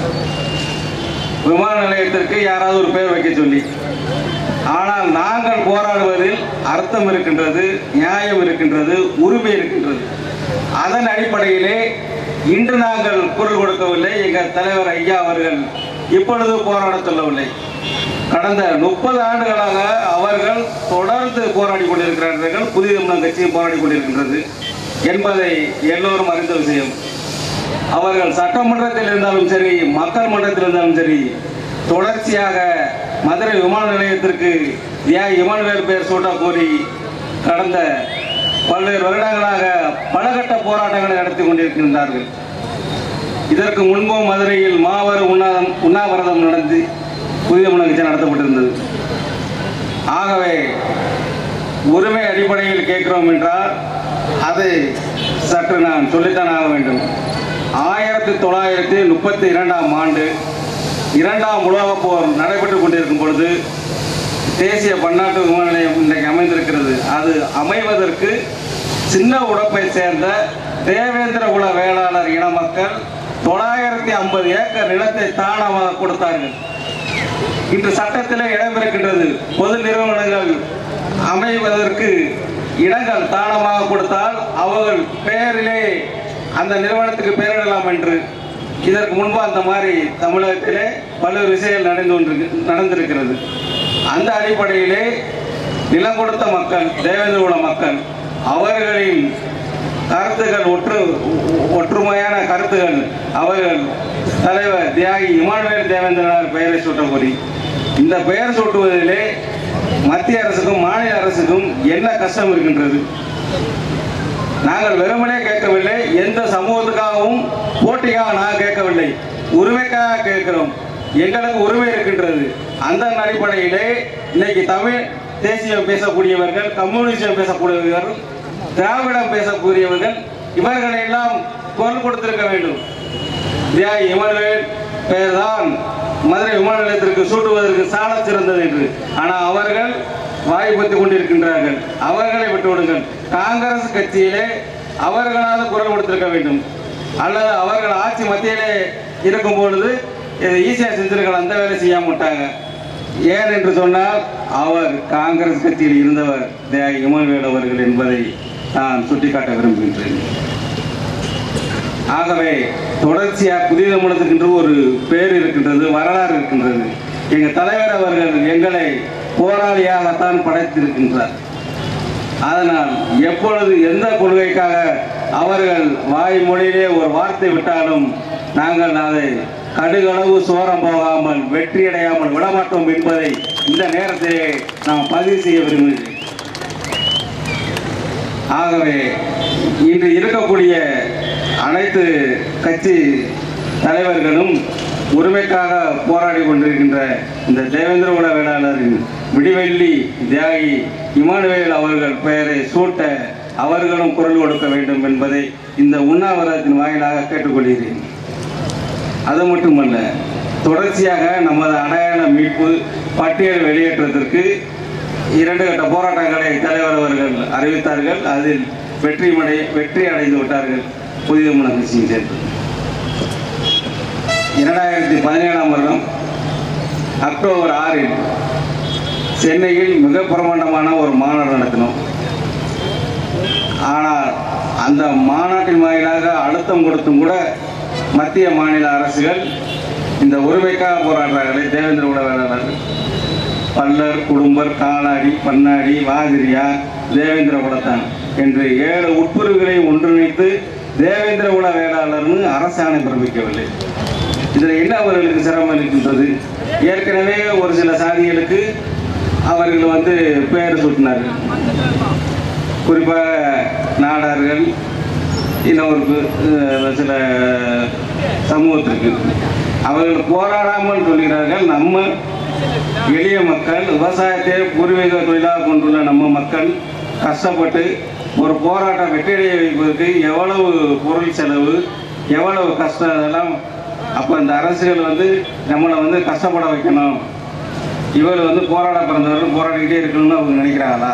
விமான நிலையத்திற்கு யாராவது ஒரு பேர் வைக்க சொல்லி ஆனால் நாங்கள் போராடுவதில் அர்த்தம் இருக்கின்றது நியாயம் இருக்கின்றது உரிமை இருக்கின்றது அதன் அடிப்படையிலே இன்று நாங்கள் குரல் கொடுக்கவில்லை எங்கள் தலைவர் ஐயா அவர்கள் இப்பொழுது போராட சொல்லவில்லை கடந்த முப்பது ஆண்டுகளாக அவர்கள் தொடர்ந்து போராடி கொண்டிருக்கிறார்கள் புதிய தமிழக கட்சியும் போராடி கொண்டிருக்கின்றது என்பதை எல்லோரும் அறிந்த விஷயம் அவர்கள் சட்டமன்றத்தில் இருந்தாலும் சரி மக்கள் மன்றத்தில் இருந்தாலும் சரி தொடர்ச்சியாக மதுரை விமான நிலையத்திற்கு தியாகி இமானுவேல் பெயர் சூட்ட கோரி கடந்த பல்வேறு வருடங்களாக பலகட்ட போராட்டங்களை நடத்தி கொண்டிருக்கின்றார்கள் இதற்கு முன்பும் மதுரையில் மாபெரும் உண்ணாதம் உண்ணாவிரதம் நடந்து புதிய முன்னகட்சி நடத்தப்பட்டிருந்தது ஆகவே உரிமை அடிப்படையில் கேட்கிறோம் என்றால் அதை சற்று நான் சொல்லித்தான் ஆக வேண்டும் ஆயிரத்தி தொள்ளாயிரத்தி முப்பத்தி இரண்டாம் ஆண்டு இரண்டாம் உலகப் போர் நடைபெற்றுக் கொண்டிருக்கும் பொழுது தேசிய பன்னாட்டு விமான நிலையம் இன்றைக்கு அமைந்திருக்கிறது அது அமைவதற்கு சின்ன உடப்பை சேர்ந்த தேவேந்திர குல வேளாளர் இன மக்கள் தொள்ளாயிரத்தி ஐம்பது ஏக்கர் நிலத்தை தானமாக கொடுத்தார்கள் இன்று சட்டத்திலே இடம்பெறுகின்றது பொது நிறுவனங்கள் அமைவதற்கு இடங்கள் தானமாக கொடுத்தால் அவர்கள் பெயரிலே அந்த நிறுவனத்துக்கு பெயரிடலாம் என்று இதற்கு முன்பு அந்த மாதிரி தமிழகத்திலே பல்வேறு விஷயங்கள் நடந்து கொண்டிருக்கு நடந்திருக்கிறது அந்த அடிப்படையிலே நிலம் கொடுத்த மக்கள் தேவேந்திர குல மக்கள் அவர்களின் கருத்துக்கள் ஒற்று ஒற்றுமையான கருத்துகள் அவர்கள் தலைவர் தியாகி இமானுவேல் தேவேந்திரனார் பெயரை சூட்ட கோரி இந்த பெயர் சூட்டுவதிலே மத்திய அரசுக்கும் மாநில அரசுக்கும் என்ன கஷ்டம் இருக்கின்றது நாங்கள் வெறுமனே கேட்கவில்லை எந்த சமூகத்துக்காகவும் போட்டிக்காக நாங்கள் கேட்கவில்லை உரிமைக்காக கேட்கிறோம் எங்களுக்கு உரிமை இருக்கின்றது அந்த அடிப்படையிலே இன்னைக்கு தமிழ் தேசியம் பேசக்கூடியவர்கள் கம்யூனிசம் பேசக்கூடியவர்கள் திராவிடம் பேசக்கூடியவர்கள் இவர்களை எல்லாம் குரல் கொடுத்திருக்க வேண்டும் தியாகி இமானுவேல் பெயர்தான் மதுரை விமான நிலையத்திற்கு சூட்டுவதற்கு சால சிறந்தது என்று ஆனால் அவர்கள் வாய்ப்பத்தி கொண்டிருக்கின்றார்கள் அவர்களை விட்டு விடுங்கள் காங்கிரஸ் கட்சியிலே அவர்களாவது குரல் கொடுத்திருக்க வேண்டும் அல்லது அவர்கள் ஆட்சி மத்தியிலே இருக்கும் பொழுது இதை ஈஸியாக செஞ்சிருக்கலாம் அந்த வேலை செய்யாம விட்டாங்க ஏன் என்று சொன்னால் அவர் காங்கிரஸ் கட்சியில் இருந்தவர் தியாகி இமானுவேல் அவர்கள் என்பதை நான் சுட்டிக்காட்ட விரும்புகின்றேன் ஆகவே தொடர்ச்சியாக புதிய தமிழகத்துக்கென்று ஒரு பேர் இருக்கின்றது வரலாறு இருக்கின்றது எங்கள் தலைவர் அவர்கள் எங்களை போராளியாகத்தான் படைத்திருக்கின்றார் அதனால் எப்பொழுது எந்த கொள்கைக்காக அவர்கள் வாய்மொழியிலே ஒரு வார்த்தை விட்டாலும் நாங்கள் அதை கடுகளவு சோரம் போகாமல் வெற்றியடையாமல் விடமாட்டோம் என்பதை இந்த நேரத்திலே நாம் பதிவு செய்ய விரும்புகிறேன் ஆகவே இன்று இருக்கக்கூடிய அனைத்து கட்சி தலைவர்களும் உரிமைக்காக போராடி கொண்டிருக்கின்ற இந்த தேவேந்திர குல வேளாளரின் விடிவெள்ளி தியாகி இமானுவேல் அவர்கள் பெயரை சூட்ட அவர்களும் குரல் கொடுக்க வேண்டும் என்பதை இந்த உண்ணாவிரதத்தின் வாயிலாக கேட்டுக்கொள்கிறேன் அது மட்டுமல்ல தொடர்ச்சியாக நமது அடையாள மீட்பு பட்டியல் வெளியேற்றத்திற்கு இரண்டு கட்ட போராட்டங்களை தலைவர் அவர்கள் அறிவித்தார்கள் அதில் வெற்றி மடை வெற்றி அடைந்து விட்டார்கள் புதிய முன கட்சியும் சேர்த்து இரண்டாயிரத்தி பதினேழாம் வருடம் அக்டோபர் ஆறில் சென்னையில் மிக பிரமாண்டமான ஒரு மாநாடு நடத்தினோம் ஆனால் அந்த மாநாட்டின் வாயிலாக அழுத்தம் கொடுத்தும் கூட மத்திய மாநில அரசுகள் இந்த உரிமைக்காக போராடுறாங்களே தேவேந்திர குல வேளாளர் பல்லர் குடும்பர் காலாடி பன்னாடி வாதிரியார் தேவேந்திர குலத்தான் என்று ஏழு உட்பிரிவுகளை ஒன்றிணைத்து தேவேந்திர குல வேளாளர்னு அரசாணை பிறப்பிக்கவில்லை இதில் என்ன அவர்களுக்கு சிரமம் இருக்கின்றது ஏற்கனவே ஒரு சில சாதிகளுக்கு அவர்கள் வந்து பெயர் சூட்டினார்கள் குறிப்பாக நாடார்கள் இன்னொரு அஹ், சில சமூகத்திற்கு அவர்கள் போராடாமல் சொல்கிறார்கள் நம்ம எளிய மக்கள் விவசாயத்தை பூர்வீக தொழிலாக கொண்டுள்ள நம்ம மக்கள் கஷ்டப்பட்டு ஒரு போராட்டம் வெற்றியடைய வைப்பதற்கு எவ்வளவு பொருள் செலவு எவ்வளவு கஷ்டம் அதெல்லாம் அப்போ இந்த அரசுகள் வந்து நம்மளை வந்து கஷ்டப்பட வைக்கணும் இவர் வந்து போராட பிறந்தவர்கள் போராடிக்கிட்டே இருக்கணும்னு அவங்க நினைக்கிறாங்களா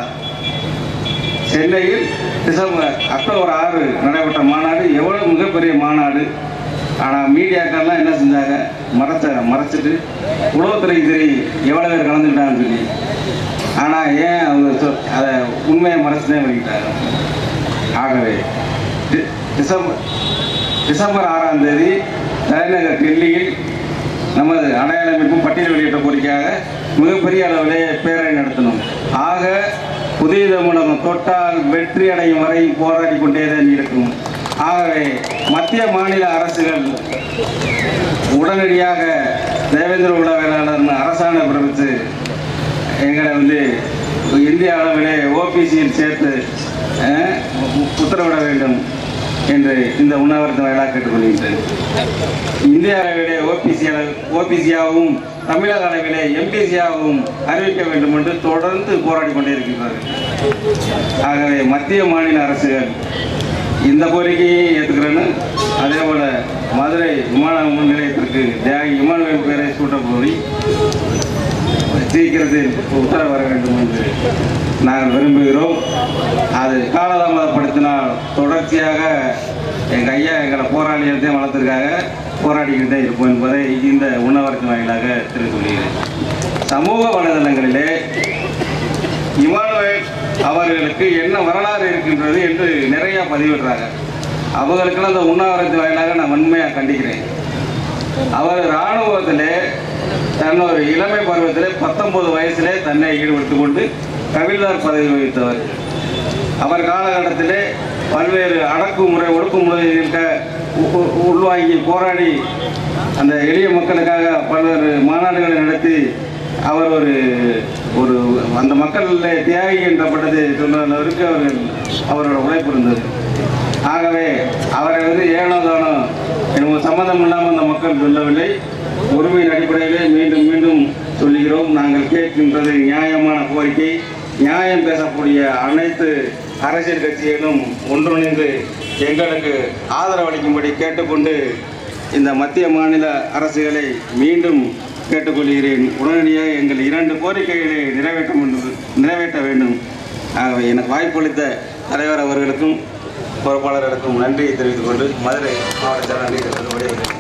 சென்னையில் டிசம்பர் அக்டோபர் ஆறு நடைபெற்ற மாநாடு எவ்வளோ மிகப்பெரிய மாநாடு ஆனால் மீடியாக்கள்லாம் என்ன செஞ்சாங்க மறைச்ச மறைச்சிட்டு உளவுத்துறைக்கு தெரியும் எவ்வளோ பேர் கலந்துக்கிட்டாங்கன்னு சொல்லி ஆனால் ஏன் அவங்க சொ- அதை உண்மையை மறைச்சுதான் வெளியிட்டாங்க ஆகவே டி- டிசம்பர் டிசம்பர் ஆறாம் தேதி தலைநகர் டெல்லியில் நமது அடையாளமைப்பு பட்டியல் வெளியிட்ட கோரிக்கையாக மிகப்பெரிய அளவிலே பேரணி நடத்தணும் ஆக புதிய தமிழகம் தொட்டால் வெற்றி அடையும் வரை போராடி கொண்டே தான் இருக்கும் ஆகவே மத்திய மாநில அரசுகள் உடனடியாக தேவேந்திர குல வேளாளர்னு அரசாணை பிறப்பித்து எங்களை வந்து இந்திய அளவிலே ஓபிசியில் சேர்த்து அஹ், உ- உத்தரவிட வேண்டும் என்று இந்த உண்ணாவிரத வேளாண் கேட்டுக்கொள்கின்றேன் இந்திய அளவிலே ஓபிசி ஓபிசியாகவும் தமிழக அளவிலே எம்பிசியாகவும் அறிவிக்க வேண்டும் என்று தொடர்ந்து போராடி கொண்டே இருக்கின்றார்கள் ஆகவே மத்திய மாநில அரசுகள் இந்த கோரிக்கையை ஏற்றுக்கிறேன்னு அதே போல மதுரை விமான நிலையத்திற்கு தியாகி இமானுவேல் பேரை சூட்ட கோரி சீக்கிரத்தில் உத்தரவு வர வேண்டும் என்று நாங்கள் விரும்புகிறோம் அது காலதாமதப்படுத்தினால் தொடர்ச்சியாக எங்கள் ஐயா எங்களை போராளிகள்தே வளர்த்துருக்காங்க போராடிக்கிட்டே இருப்போம் என்பதை இந்த உண்ணாவிரத்தின் வாயிலாக தெரிவித்துக் கொள்கிறேன் சமூக வலைதளங்களிலே இமானுவேல் அவர்களுக்கு என்ன வரலாறு இருக்கின்றது என்று நிறைய பதிவிடுறாங்க அவங்களுக்கெல்லாம் அந்த உண்ணாவிரத்தின் வாயிலாக நான் வன்மையாக கண்டிக்கிறேன் அவர் இராணுவத்திலே தன்னொரு இளமை பருவத்திலே பத்தொன்பது வயசிலே தன்னை ஈடுபடுத்திக் கொண்டு கவிழ்தார் பதவி வகித்தவர் அவர் காலகட்டத்திலே பல்வேறு அடக்குமுறை ஒடுக்குமுறைகளுக்க உ- உ- உள்வாங்கி போராடி அந்த எளிய மக்களுக்காக பல்வேறு மாநாடுகளை நடத்தி அவர் ஒரு ஒரு அந்த மக்களில் தியாகி என்றப்பட்டது சொன்ன அளவிற்கு அவர்கள் அவரோட உழைப்பு இருந்தது ஆகவே அவரை வந்து ஏனோ தானோ என்னமோ சம்மந்தம் இல்லாமல் அந்த மக்கள் சொல்லவில்லை உரிமையின் அடிப்படையிலே மீண்டும் மீண்டும் சொல்லுகிறோம் நாங்கள் கேட்கின்றது நியாயமான கோரிக்கை நியாயம் பேசக்கூடிய அனைத்து அரசியல் கட்சிகளும் ஒன்றிணைந்து எங்களுக்கு ஆதரவளிக்கும்படி கேட்டுக்கொண்டு இந்த மத்திய மாநில அரசுகளை மீண்டும் கேட்டுக்கொள்கிறேன் உடனடியாக எங்கள் இரண்டு கோரிக்கைகளை நிறைவேற்ற வேண்டும் நிறைவேற்ற வேண்டும் ஆகவே எனக்கு வாய்ப்பளித்த தலைவர் அவர்களுக்கும் பொறுப்பாளர்களுக்கும் நன்றியை தெரிவித்துக் கொண்டு மதுரை மாவட்ட நன்றி தெரிவித்து விடைபெறுகிறேன்.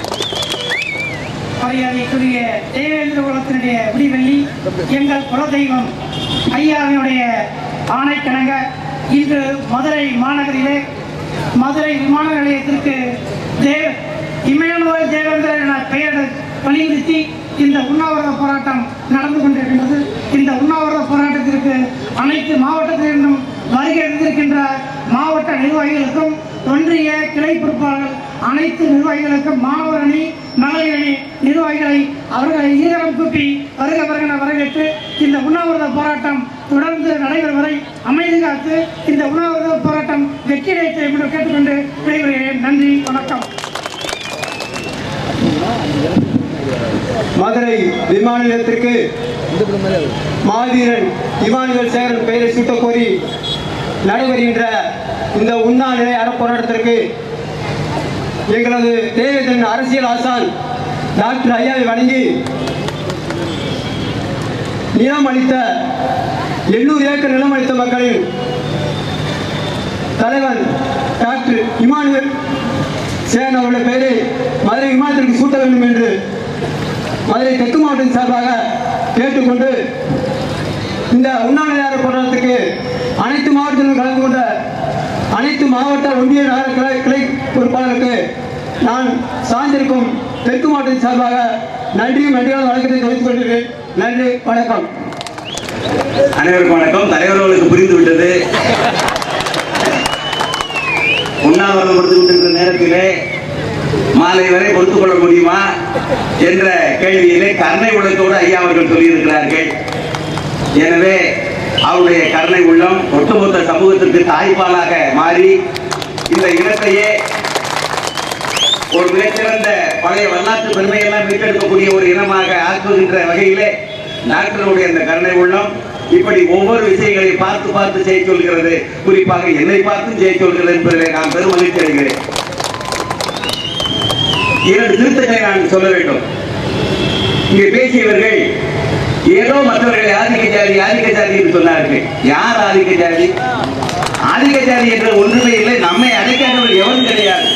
மரியாதைக்குரிய தேவேந்திர குலத்தினுடைய விடிவெள்ளி எங்கள் குலதெய்வம் ஐயாவினுடைய ஆணைக்கிணங்க இன்று மதுரை மாநகரிலே மதுரை விமான நிலையத்திற்கு தே இமயனுவல் தேவேந்திரன் என பெயர் வலியுறுத்தி இந்த உண்ணாவிரத போராட்டம் நடந்து கொண்டிருக்கின்றது இந்த உண்ணாவிரத போராட்டத்திற்கு அனைத்து மாவட்டத்திலிருந்தும் வருகை இருந்திருக்கின்ற மாவட்ட நிர்வாகிகளுக்கும் ஒன்றிய கிளை பொறுப்பாளர்கள் அனைத்து நிர்வாகிகளுக்கும் மாணவர் அணி மகளிர் அணி நிர்வாகிகளை அவர்களை ஈரம் கூப்பி வருக வருகன வரவேற்று இந்த உண்ணாவிரத போராட்டம் தொடர்ந்து நடைபெறும் வரை அமைதி காத்து இந்த உண்ணாவிரத போராட்டம் வெற்றியடைத்த என்று கேட்டுக்கொண்டு விடைபெறுகிறேன் நன்றி வணக்கம் மதுரை விமான நிலையத்திற்கு மாவீரன் இமானுவேல் சேகரன் பெயரை சூட்டக் கோரி நடைபெறுகின்ற இந்த உண்ணா நிலை அறப்போராட்டத்திற்கு எங்களது தேவேந்திரன் அரசியல் ஆசான் டாக்டர் ஐயாவை வணங்கி நிலம் அளித்த எண்ணூறு ஏக்கர் நிலம் அளித்த மக்களின் தலைவன் டாக்டர் இமானுவேல் சேகரன் அவருடைய பெயரை மதுரை விமானத்திற்கு சூட்ட வேண்டும் என்று மதுரை தெற்கு மாவட்டம் சார்பாக கேட்டுக்கொண்டு இந்த உண்ணாநிலையார போராட்டத்துக்கு அனைத்து மாவட்டத்திலும் கலந்து கொண்ட அனைத்து மாவட்ட ஒன்றிய நகர கிளை கிளை பொறுப்பாளருக்கு நான் சார்ந்திருக்கும் தெற்கு மாவட்டத்தின் சார்பாக நன்றியும் நன்றியான வணக்கத்தை தெரிவித்துக் கொண்டிருக்கிறேன் நன்றி வணக்கம் அனைவருக்கும் வணக்கம் தலைவர்களுக்கு புரிந்து விட்டது உண்ணாவிரதம் கொடுத்து கொண்டிருக்கிற நேரத்திலே மாலை வரை பொறுத்துக் கொள்ள முடியுமா என்ற கேள்வியிலே கருணை உள்ளத்தோடு ஐயா அவர்கள் சொல்லியிருக்கிறார்கள் எனவே அவருடைய கருணை உள்ளம் ஒட்டுமொத்த சமூகத்திற்கு தாய்ப்பாலாக மாறி இந்த இனத்தையே ஒரு மிகச்சிறந்த பழைய வரலாற்று பெருமையெல்லாம் மீட்டெடுக்கக்கூடிய ஒரு இனமாக ஆக்குகின்ற வகையிலே டாக்டருடைய அந்த கருணை உள்ளம் இப்படி ஒவ்வொரு விஷயங்களை பார்த்து பார்த்து செய்ய சொல்கிறது குறிப்பாக என்னை பார்த்தும் செய்ய சொல்கிறது என்பதிலே நான் பெரும் மகிழ்ச்சி அடைகிறேன் இரண்டு திருத்தங்களை நான் சொல்ல வேண்டும் இங்கே பேசியவர்கள் ஏதோ மற்றவர்களை ஆதிக்க ஜாதி ஆதிக்க ஜாதி என்று சொன்னார்கள் யார் ஆதிக்க ஜாதி ஆதிக்க ஜாதி என்ற ஒன்றுமே இல்லை நம்மை அடைக்காதவர் எவரும் கிடையாது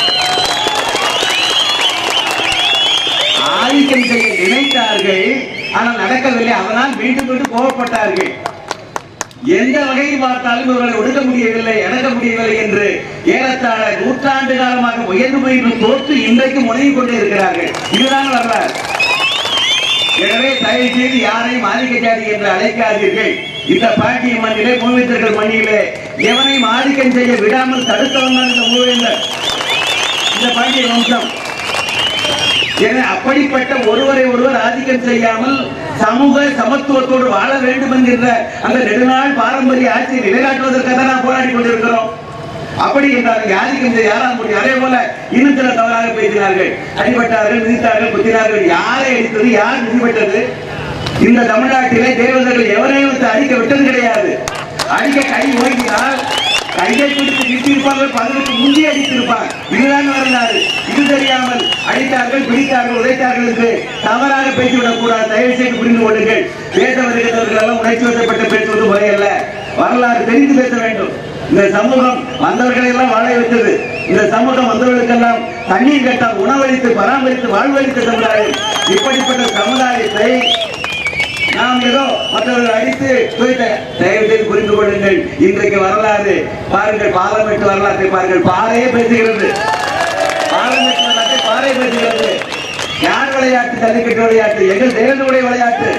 ஆதிக்கம் செய்ய நினைத்தார்கள் ஆனால் நடக்கவில்லை அதனால் மீண்டும் மீண்டும் கோபப்பட்டார்கள் எந்த வகையில் பார்த்தாலும் இவர்களை ஒடுக்க முடியவில்லை அடக்க முடியவில்லை என்று ஏறத்தாழ நூற்றாண்டு காலமாக முயன்று முயன்று தோற்று இன்றைக்கு முனைந்து கொண்டே இருக்கிறார்கள் இதுதான் வரலாறு எனவே தயவு செய்து யாரையும் ஆதிக்க ஜாதி என்று அழைக்காதீர்கள் இந்த பாட்டிய மண்ணிலே மூவித்தர்கள் மண்ணிலே எவனையும் ஆதிக்கம் செய்ய விடாமல் தடுத்தவன் தான் இந்த மூவேந்தர் இந்த பாண்டிய வம்சம் என அப்படிப்பட்ட ஒருவரை ஒருவர் ஆதிக்கம் செய்யாமல் சமூக சமத்துவத்தோடு வாழ வேண்டும் என்கின்ற அந்த நெடுநாள் பாரம்பரிய ஆட்சியை நிலைநாட்டுவதற்காக தான் போராடி கொண்டிருக்கிறோம் அப்படி என்றால் இங்கே ஆதிக்கம் செய்ய யாரால் முடியும் அதே போல இன்னும் சில தவறாக பேசினார்கள் அடிபட்டார்கள் மிதித்தார்கள் குத்தினார்கள் யாரை அடித்தது யார் மிதிப்பட்டது இந்த தமிழ்நாட்டிலே தேவதர்கள் எவரையும் வந்து அடிக்க விட்டது கிடையாது அடிக்க கை ஓங்கினால் கையை பிடித்து நிறுத்தியிருப்பார்கள் பதிலுக்கு முந்தி அடித்திருப்பார் இதுதான் வரலாறு இது தெரியாமல் அடித்தார்கள் பிடித்தார்கள் உதைத்தார்கள் என்று தவறாக பேசிவிடக் கூடாது தயவு செய்து புரிந்து கொள்ளுங்கள் பேச வருகிறவர்கள் எல்லாம் உணர்ச்சி வசப்பட்டு பேசுவது முறையல்ல வரலாறு தெரிந்து பேச வேண்டும் இந்த சமூகம் வந்தவர்களை எல்லாம் வாழ வைத்தது இந்த சமூகம் வந்தவர்களுக்கெல்லாம் தண்ணீர் கேட்டால் உணவளித்து பராமரித்து வாழ்வளித்த சமுதாயம் இப்படிப்பட்ட சமுதாயத்தை நாம் ஏதோ மற்றவர்கள் அடித்து துவைத்த தயவு செய்து புரிந்து கொள்ளுங்கள் இன்றைக்கு வரலாறு பாருங்கள் பார்லமெண்ட் வரலாற்றை பாருங்கள் பாறையே பேசுகிறது பார்லமெண்ட் வரலாற்றை பாறை பேசுகிறது யார் விளையாட்டு ஜல்லிக்கட்டு விளையாட்டு எங்கள் தேவனுடைய விளையாட்டு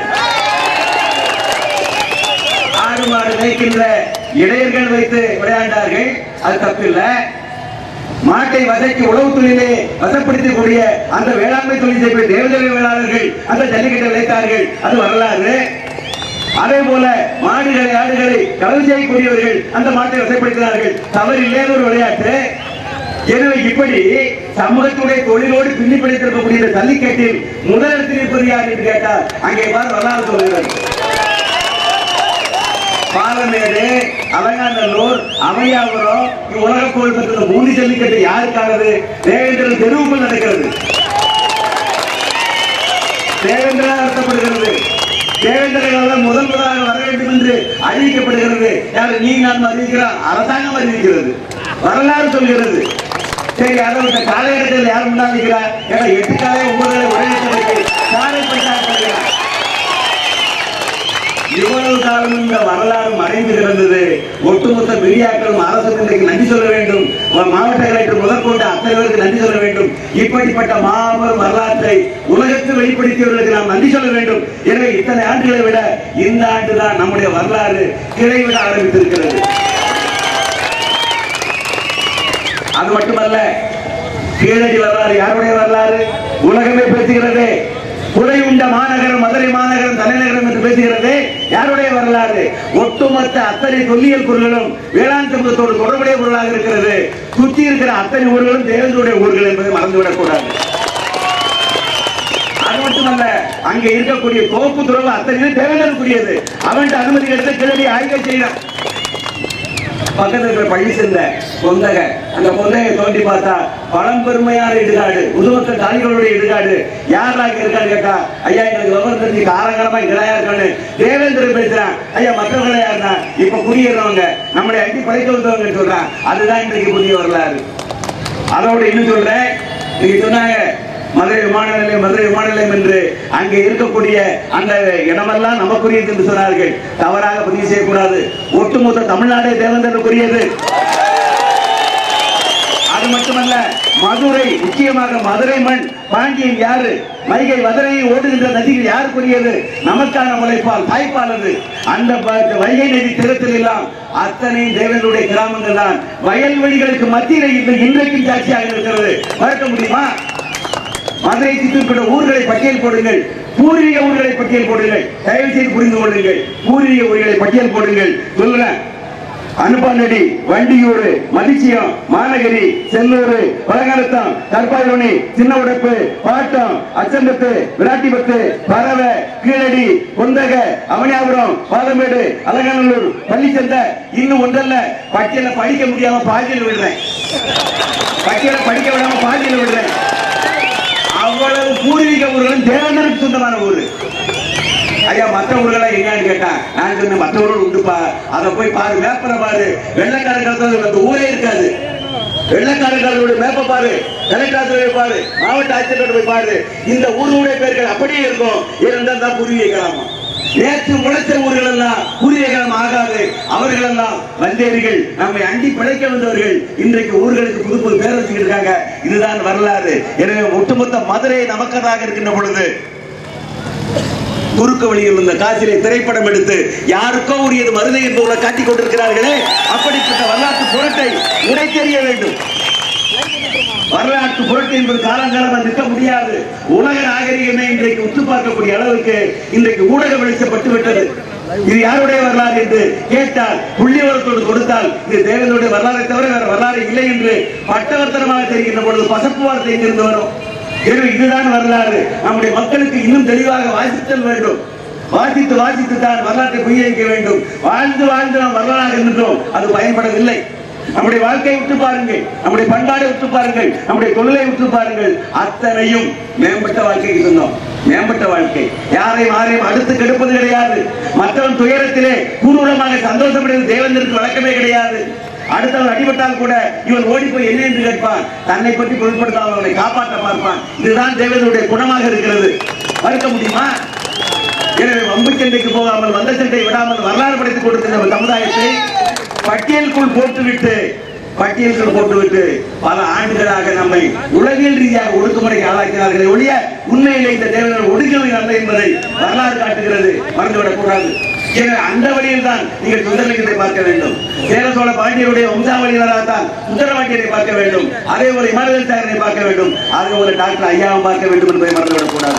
ஆடு மாடு மேய்க்கின்ற இடையர்கள் வைத்து விளையாண்டார்கள் அது தப்பில்லை மாட்டை வதைக்கு உழவு தொழிலே வசப்படுத்தக்கூடிய அந்த வேளாண்மை தொழில் செய்ய தேவதேவ வேளாளர்கள் அந்த ஜல்லிக்கட்டை விளைத்தார்கள் அது வரலாறு அதே போல மாடுகளை ஆடுகளை களவு செய்யக்கூடியவர்கள் அந்த மாட்டை வசப்படுத்தினார்கள் தவறு இல்லாத ஒரு விளையாட்டு எனவே இப்படி சமூகத்துடைய தொழிலோடு பின்னி பிடித்திருக்கக்கூடிய இந்த ஜல்லிக்கட்டில் முதலிடத்தில் இருப்பது யார் என்று கேட்டால் அங்கே பார் வரலாறு சொல்கிறார் பாலமேடு அலங்காநல்லூர் அவையாபுரம் உலக புகழ் பெற்ற இந்த மூணு ஜல்லிக்கட்டு யாருக்கானது தேவேந்திரன் தெருவுக்குள் நடக்கிறது தேவேந்திரா நடத்தப்படுகிறது தேவேந்திரர்கள் முதல் முதலாக வர வேண்டும் என்று அறிவிக்கப்படுகிறது யார் நீ நான் அறிவிக்கிறான் அரசாங்கம் அறிவிக்கிறது வரலாறு சொல்கிறது சரி அதை விட்ட காலகட்டத்தில் யார் முன்னாடிக்கிறார் ஏன்னா எட்டு காலை ஒன்பது காலை உடனே காலை பஞ்சாயத்து இவ்வளவு காலம் இந்த வரலாறு மறைந்து கிடந்தது ஒட்டுமொத்த மீடியாக்களும் அரசு இன்றைக்கு நன்றி சொல்ல வேண்டும் மாவட்ட கலெக்டர் முதற்கொண்டு அத்தனை பேருக்கு நன்றி சொல்ல வேண்டும் இப்படிப்பட்ட மாபெரும் வரலாற்றை உலகத்தில் வெளிப்படுத்தியவர்களுக்கு நாம் நன்றி சொல்ல வேண்டும் எனவே இத்தனை ஆண்டுகளை விட இந்த ஆண்டு தான் நம்முடைய வரலாறு கிளைவிட ஆரம்பித்திருக்கிறது அது மட்டுமல்ல கீழடி வரலாறு யாருடைய வரலாறு உலகமே பேசுகிறது புதை உண்ட மாநகரம் மதுரை மாநகரம் தலைநகரம் என்று பேசுகிறது யாருடைய வரலாறு ஒட்டுமொத்த அத்தனை தொல்லியல் பொருள்களும் வேளாண் சமூகத்தோடு தொடர்புடைய பொருளாக இருக்கிறது சுற்றி இருக்கிற அத்தனை ஊர்களும் தேவனுடைய ஊர்கள் என்பதை மறந்துவிடக் கூடாது அது மட்டுமல்ல அங்கே இருக்கக்கூடிய தோப்பு துறவு அத்தனை தேவனருக்குரியது அவன்கிட்ட அனுமதி எடுத்து கிளம்பி ஆய்வு செய்யணும் பக்கத்துல இருக்கிற பள்ளி சேர்ந்த பொந்தக அந்த பொந்தகை தோண்டி பார்த்தா பழம்பெருமையான இடுகாடு உதுமத்த தாலிகளுடைய இடுகாடு யாரா இங்க இருக்கான்னு கேட்டா ஐயா எங்களுக்கு விவரம் தெரிஞ்சு காலங்காலமா இங்கதான் இருக்கான்னு தேவேந்திரன் பேசுறான் ஐயா மற்றவங்களை யாருன்னா இப்ப குடியேறவங்க நம்மளை அடி படைக்க வந்தவங்க சொல்றான் அதுதான் இன்றைக்கு புதிய வரலாறு அதோட இன்னும் சொல்றேன் நீங்க சொன்னாங்க மதுரை விமான நிலையம் மதுரை விமான நிலையம் என்று அங்கே இருக்கக்கூடிய அந்த இடமெல்லாம் நமக்குரியது என்று சொன்னார்கள் தவறாக பதிவு செய்யக்கூடாது ஒட்டுமொத்த தமிழ்நாடே தேவேந்திரனுக்குரியது அது மட்டுமல்ல மதுரை முக்கியமாக மதுரை மண் பாண்டியன் யாரு வைகை மதுரையை ஓடுகின்ற நதிகள் யாருக்குரியது நமக்கான முளைப்பால் தாய்ப்பால் அது அந்த ப- வைகை நதி திறத்தில் எல்லாம் அத்தனை தேவனுடைய கிராமங்கள் தான் வயல்வெளிகளுக்கு மத்தியில் இந்த இன்றைக்கும் சாட்சியாக இருக்கிறது மறக்க முடியுமா மதுரை சுற்றியுள்ள ஊர்களை பட்டியல் போடுங்கள் பூர்வீக ஊர்களை பட்டியல் போடுங்கள் தயவு செய்து புரிந்து கொள்ளுங்கள் பூர்வீக ஊர்களை பட்டியல் போடுங்கள் சொல்லுறேன் அனுப்பானடி வண்டியூர் மதிச்சியம் மாநகரி செல்லூர் பழங்கரத்தம் கற்பாயுனி சின்ன உடைப்பு பாட்டம் அச்சந்தத்து விராட்டிபத்து பறவை கீழடி கொந்தக அவனியாபுரம் பாலமேடு அலங்காநல்லூர் பள்ளிச்சந்தை இன்னும் ஒன்றல்ல பட்டியல படிக்க முடியாம பாதியில் விடுறேன் பட்டியல படிக்க விடாம பாதியில் விடுறேன் அவ்வளவு பூர்வீக ஊர்களும் தேவேந்திரனுக்கு சொந்தமான ஊரு ஐயா மற்ற ஊர்களெல்லாம் எங்கன்னு கேட்டான் நான் சொன்னேன் மற்ற ஊர்கள் உண்டுப்பா அதை போய் பாரு மேப்பரை பாரு வெள்ளக்கார காலத்துல அந்த ஊரே இருக்காது வெள்ளக்காரர்களோட மேப்பை பாரு கலெக்டர் பாரு மாவட்ட ஆட்சியரோட போய் பாரு இந்த ஊருடைய பேர்கள் அப்படியே இருக்கும் இருந்தால் தான் பூர்வீக கிராமம் நேற்று முளைச்ச ஊர்கள் எல்லாம் பூர்வீக கிராமம் ஆகாது அவர்கள் எல்லாம் வந்தேரிகள் நம்மை அண்டி பிழைக்க வந்தவர்கள் இன்றைக்கு ஊர்களுக்கு புது புது பேர் வச்சுக்கிட்டு இருக்காங்க இதுதான் வரலாறு எனவே ஒட்டுமொத்த மதுரை நமக்கதாக இருக்கின்ற பொழுது குறுக்கு வழியில் இருந்த காசிலே திரைப்படம் எடுத்து யாருக்கோ உரியது மருதை என்பவர்களை காட்டிக் கொண்டிருக்கிறார்களே அப்படிப்பட்ட வரலாற்று புரட்டை உடைத்தெறிய வேண்டும் வரலாற்று புரட்டு என்பது காலங்காலமாக நிற்க முடியாது உலக நாகரிகமே இன்றைக்கு உற்று பார்க்கக்கூடிய அளவுக்கு இன்றைக்கு ஊடக வெளிச்சப்பட்டு விட்டது இது யாருடைய வரலாறு என்று கேட்டால் புள்ளிவரத்தோடு கொடுத்தால் இது தேவனுடைய வரலாறை தவிர வேற வரலாறு இல்லை என்று பட்டவர்த்தனமாக தெரிகின்ற பொழுது பசப்பு வார்த்தை எங்கிருந்து வரும் எனவே இதுதான் வரலாறு நம்முடைய மக்களுக்கு இன்னும் தெளிவாக வாசித்தல் வேண்டும் வாசித்து வாசித்து தான் வரலாற்றை புரிய வைக்க வேண்டும் வாழ்ந்து வாழ்ந்து நாம் வரலாறாக இருந்தோம் அது பயன்படவில்லை நம்முடைய வாழ்க்கையை விட்டு பாருங்கள் நம்முடைய பண்பாடை விட்டு பாருங்கள் நம்முடைய தொழிலை விட்டு பாருங்கள் அத்தனையும் மேம்பட்ட வாழ்க்கைக்கு சொந்தம் மேம்பட்ட வாழ்க்கை யாரையும் யாரையும் அடுத்து கெடுப்பது கிடையாது மற்றவன் துயரத்திலே பூர்வமாக சந்தோஷப்படுவது தேவந்திற்கு வழக்கமே கிடையாது அடுத்தவன் அடிபட்டால் கூட இவன் ஓடி போய் என்ன என்று கேட்பான் தன்னை பற்றி பொருட்படுத்தாமல் அவனை காப்பாற்ற பார்ப்பான் இதுதான் தேவனுடைய குணமாக இருக்கிறது மறுக்க முடியுமா எனவே வம்பு சண்டைக்கு போகாமல் வந்த சண்டை விடாமல் வரலாறு படைத்துக் கொடுக்கின்ற ஒரு சமுதாயத்தை பட்டியலுக்குள் போட்டுவிட்டு பட்டியலுக்குள் போட்டுவிட்டு பல ஆண்டுகளாக நம்மை உளவியல் ரீதியாக ஒடுக்குமுறைக்கு ஆளாக்கினார்களே ஒழிய உண்மையிலே இந்த தேவர்கள் ஒடுக்கவை அல்ல என்பதை வரலாறு காட்டுகிறது மறந்துவிடக் கூடாது எனவே அந்த வழியில் தான் நீங்கள் சுந்தரலிங்கத்தை பார்க்க வேண்டும் சேர சோழ பாண்டியருடைய வம்சாவளியினராக தான் சுந்தரபாண்டியரை பார்க்க வேண்டும் அதே போல இமானுவேல் சாகரை பார்க்க வேண்டும் அதே போல டாக்டர் ஐயாவை பார்க்க வேண்டும் என்பதை மறந்துவிடக் கூடாது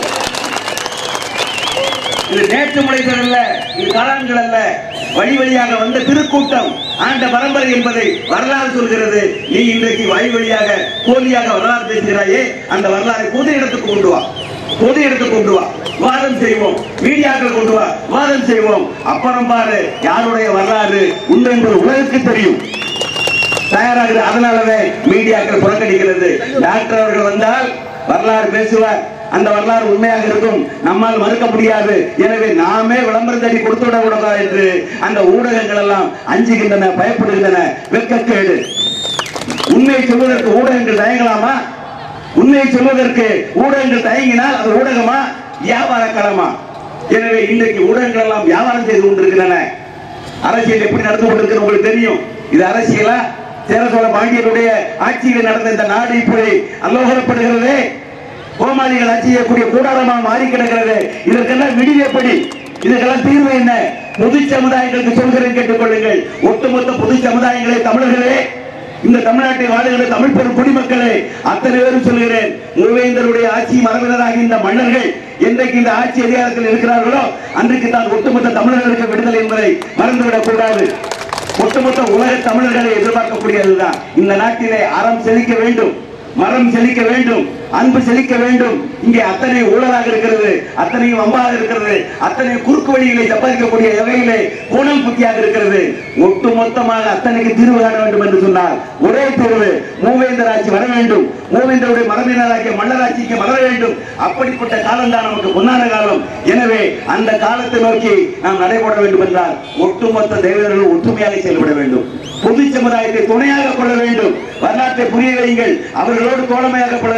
இது நேற்று முளைத்ததல்ல இது காலான்கள் அல்ல வழி வழியாக வந்த திருக்கூட்டம் ஆண்ட பரம்பரை என்பதை வரலாறு சொல்கிறது நீ இன்றைக்கு வழி வழியாக போலியாக வரலாறு பேசுகிறாயே அந்த வரலாறை பொது இடத்துக்கு கொண்டு வா பொது இடத்துக்கு கொண்டு வா வாதம் செய்வோம் மீடியாக்கள் கொண்டு வா வாதம் செய்வோம் அப்புறம் பாரு யாருடைய வரலாறு உண்டு என்பது உலகுக்கு தெரியும் தயாராகுது அதனாலவே மீடியாக்கள் புறக்கணிக்கிறது டாக்டர் அவர்கள் வந்தால் வரலாறு பேசுவார் அந்த வரலாறு உண்மையாக இருக்கும் நம்மால் மறுக்க முடியாது எனவே நாமே விளம்பரம் தேடி கொடுத்து விட கூடாதா என்று அந்த ஊடகங்கள் எல்லாம் அஞ்சுகின்றன பயப்படுகின்றன வெட்கக்கேடு உண்மையை சொல்வதற்கு ஊடகங்கள் தயங்கலாமா உண்மையை சொல்வதற்கு ஊடகங்கள் தயங்கினால் அது ஊடகமா வியாபார களமா எனவே இன்றைக்கு ஊடகங்கள் எல்லாம் வியாபாரம் செய்து கொண்டிருக்கின்றன அரசியல் எப்படி நடந்து கொண்டிருக்கிறது உங்களுக்கு தெரியும் இது அரசியலா சேர சோழ பாண்டியனுடைய ஆட்சியில் நடந்த இந்த நாடு இப்படி அல்லோகரப்படுகிறதே கோமாளிகள் ஆட்சி செய்யக்கூடிய கூடாரமா மாறி கிடக்கிறது இதற்கெல்லாம் விடிவு எப்படி இதுக்கெல்லாம் தீர்வு என்ன பொது சமுதாயங்களுக்கு சொல்கிறேன் கேட்டுக்கொள்ளுங்கள் ஒட்டுமொத்த பொது சமுதாயங்களே தமிழர்களே இந்த தமிழ்நாட்டில் வாழுகிற தமிழ் பெரும் குடிமக்களே அத்தனை பேரும் சொல்கிறேன் மூவேந்தருடைய ஆட்சி மரபினராகி இந்த மன்னர்கள் என்றைக்கு இந்த ஆட்சி அதிகாரத்தில் இருக்கிறார்களோ அன்றைக்கு தான் ஒட்டுமொத்த தமிழர்களுக்கு விடுதலை என்பதை மறந்துவிடக் கூடாது ஒட்டுமொத்த உலக தமிழர்களை எதிர்பார்க்கக்கூடியதுதான் இந்த நாட்டிலே அறம் செழிக்க வேண்டும் மரம் செழிக்க வேண்டும் அன்பு செழிக்க வேண்டும் இங்கே அத்தனை ஊழலாக இருக்கிறது அத்தனையும் வம்பாக இருக்கிறது அத்தனை குறுக்கு வழிகளை சம்பாதிக்கக்கூடிய வகையிலே கோணல் புத்தியாக இருக்கிறது ஒட்டு மொத்தமாக அத்தனைக்கு தீர்வு காண வேண்டும் என்று சொன்னால் ஒரே தீர்வு மூவேந்தர் ஆட்சி வர வேண்டும் மூவேந்தருடைய மரபினராகிய மன்னராட்சிக்கு வர வேண்டும் அப்படிப்பட்ட காலம் தான் நமக்கு பொன்னான காலம் எனவே அந்த காலத்தை நோக்கி நாம் நடைபெற வேண்டும் என்றால் ஒட்டுமொத்த தேவர்கள் ஒற்றுமையாக செயல்பட வேண்டும் பொது சமுதாயத்தை துணையாக கொள்ள வேண்டும் வரலாற்றை புரிய வையுங்கள் அவர்களோடு தோழமையாக பழகுங்கள்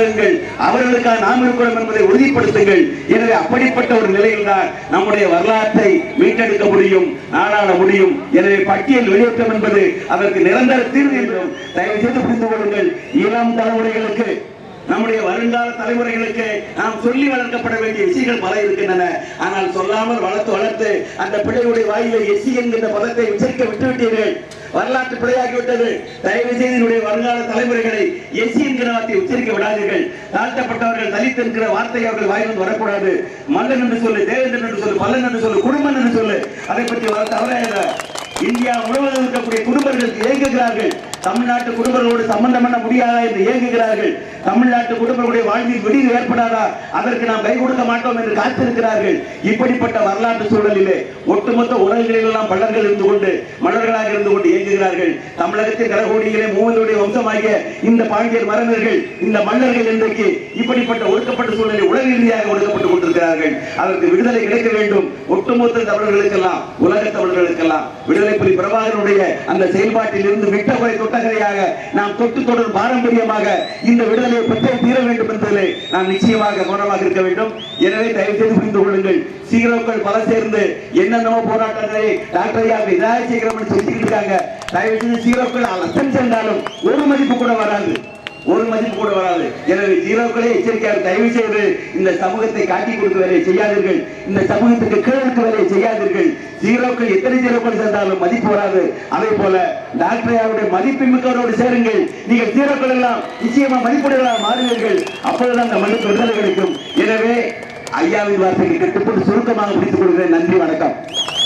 அவர்களுக்காக நாம் இருக்கிறோம் என்பதை உறுதிப்படுத்துங்கள் எனவே அப்படிப்பட்ட ஒரு நிலையில்தான் நம்முடைய வரலாற்றை மீட்டெடுக்க முடியும் நாடாள முடியும் எனவே பட்டியல் வெளியேற்றம் என்பது அதற்கு நிரந்தர தீர்வு என்றும் தயவு செய்து புரிந்து கொள்ளுங்கள் இளம் தலைமுறைகளுக்கு நம்முடைய வருங்கால தலைமுறைகளுக்கு நாம் சொல்லி வளர்க்கப்பட வேண்டிய விஷயங்கள் பல இருக்கின்றன ஆனால் சொல்லாமல் வளர்த்து வளர்த்து அந்த பிள்ளையுடைய வாயில எசி என்கின்ற பதத்தை உச்சரிக்க விட்டுவிட்டீர்கள் வரலாற்று பிழையாகிவிட்டது தயவு செய்து என்னுடைய வருங்கால தலைமுறைகளை எசி என்கிற வார்த்தையை உச்சரிக்க விடாதீர்கள் தாழ்த்தப்பட்டவர்கள் தலித் என்கிற வார்த்தை அவர்கள் வாயிலிருந்து வரக்கூடாது மல்லன் என்று சொல்லு தேவேந்திரன் என்று சொல்லு பல்லன் என்று சொல்லு குடும்பம் என்று சொல்லு அதை பற்றி வர தவறாக இந்தியா முழுவதும் இருக்கக்கூடிய குடும்பங்களுக்கு ஏங்குகிறார்கள் தமிழ்நாட்டு குடும்பங்களோடு சம்பந்தம் பண்ண முடியாதா என்று ஏங்குகிறார்கள் தமிழ்நாட்டு குடும்பங்களுடைய வாழ்வில் விடிவு ஏற்படாதா அதற்கு நாம் கை கொடுக்க மாட்டோம் என்று காத்திருக்கிறார்கள் இப்படிப்பட்ட வரலாற்று சூழலிலே ஒட்டுமொத்த உலகங்களில் எல்லாம் பள்ளர்கள் இருந்து கொண்டு மலர்களாக இருந்து கொண்டு இயங்குகிறார்கள் தமிழகத்தின் கடகோடியிலே மூவனுடைய வம்சமாகிய இந்த பாண்டியர் மரபர்கள் இந்த மன்னர்கள் இன்றைக்கு இப்படிப்பட்ட ஒடுக்கப்பட்ட சூழலில் உலக ரீதியாக ஒடுக்கப்பட்டுக் கொண்டிருக்கிறார்கள் அதற்கு விடுதலை கிடைக்க வேண்டும் ஒட்டுமொத்த தமிழர்களுக்கெல்லாம் உலக தமிழர்களுக்கெல்லாம் விடுதலை புலி பிரபாகரனுடைய அந்த செயல்பாட்டில் இருந்து விட்டகுறை தொட்டகரையாக நாம் தொட்டு தொடர் பாரம்பரியமாக இந்த விடுதலையை பெற்றே தீர வேண்டும் என்பதிலே நாம் நிச்சயமாக கவனமாக இருக்க வேண்டும் எனவே தயவு செய்து புரிந்து கொள்ளுங்கள் சீரோக்கள் பல சேர்ந்து என்னென்னமோ போராட்டங்களை டாக்டர் ஐயா விதாயசேகரம் சொல்லிட்டு இருக்காங்க தயவு செய்து சீரோக்கள் லட்சம் சென்றாலும் ஒரு மதிப்பு கூட வராது ஒரு மதிப்பு கூட வராது எனவே ஜீரோக்களே எச்சரிக்கையாக தயவு செய்து இந்த சமூகத்தை காட்டி கொடுக்க வேலையை செய்யாதீர்கள் இந்த சமூகத்துக்கு கீழக்கு வேலையை செய்யாதீர்கள் ஜீரோக்கள் எத்தனை ஜீரோக்கள் சேர்ந்தாலும் மதிப்பு வராது அதே போல டாக்டர் ஐயாவுடைய மதிப்பு மிக்கவரோடு சேருங்கள் நீங்கள் ஜீரோக்கள் எல்லாம் நிச்சயமா மதிப்புடையவர்களாக மாறுவீர்கள் அப்பொழுதுதான் அந்த மண்ணுக்கு விடுதலை கிடைக்கும் எனவே ஐயாவின் வார்த்தைக்கு கட்டுப்பட்டு சுருக்கமாக முடித்துக் கொள்கிறேன் நன்றி வணக்கம்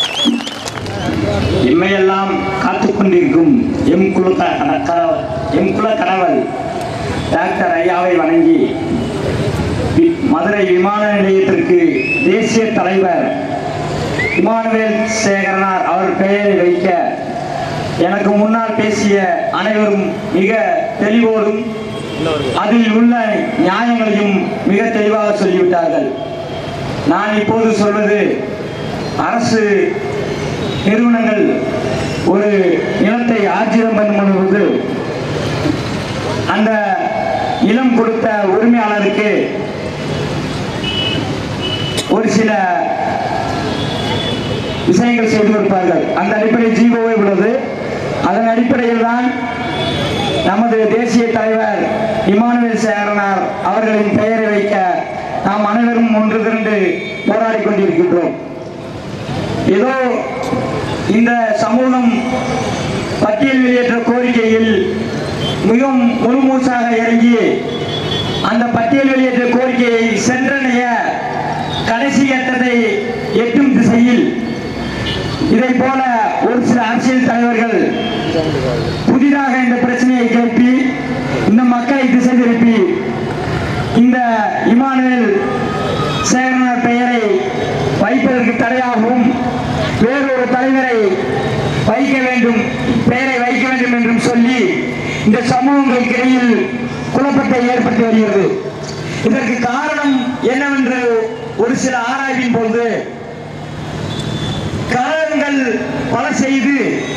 எம்மையெல்லாம் காத்துக் கொண்டிருக்கும் எம் குல க- க- எம் குல கணவர் டாக்டர் ஐயாவை வணங்கி வி- மதுரை விமான நிலையத்திற்கு தேசிய தலைவர் இமானுவேல் சேகரனார் அவர் பெயரை வைக்க எனக்கு முன்னால் பேசிய அனைவரும் மிக தெளிவோடும் அதில் உள்ள நியாயங்களையும் மிக தெளிவாக சொல்லிவிட்டார்கள் நான் இப்போது சொல்வது அரசு நிறுவனங்கள் ஒரு நிலத்தை ஆர்ஜிதம் பண்ணும் பொழுது அந்த நிலம் கொடுத்த உரிமையாளருக்கு ஒரு சில விஷயங்கள் செய்து கொடுப்பார்கள் அந்த அடிப்படையில் ஜீவோவே உள்ளது அதன் அடிப்படையில் தான் நமது தேசிய தலைவர் இமானுவேல் சேரனார் அவர்களின் பெயரை வைக்க நாம் அனைவரும் ஒன்று திரண்டு போராடி கொண்டிருக்கின்றோம் ஏதோ இந்த சமூகம் பட்டியல் வெளியேற்ற கோரிக்கையில் மிகவும் முழுமூச்சாக இறங்கி அந்த பட்டியல் வெளியேற்ற கோரிக்கையை சென்றடைய கடைசி கட்டத்தை எட்டும் திசையில் இதை போல ஒரு சில அரசியல் தலைவர்கள் புதிதாக இந்த பிரச்சனையை கிளப்பி இந்த மக்களை திசை திருப்பி இந்த இமானுவேல் சேகரனார் பெயரை வைப்பதற்கு தடையாகவும் வேறொரு தலைவரை வைக்க வேண்டும் பெயரை வைக்க வேண்டும் என்றும் சொல்லி இந்த சமூகங்களுக்கு இடையில் குழப்பத்தை ஏற்படுத்தி வருகிறது இதற்கு காரணம் என்னவென்று ஒரு சில ஆராய்வின் பொழுது கழகங்கள் பல செய்து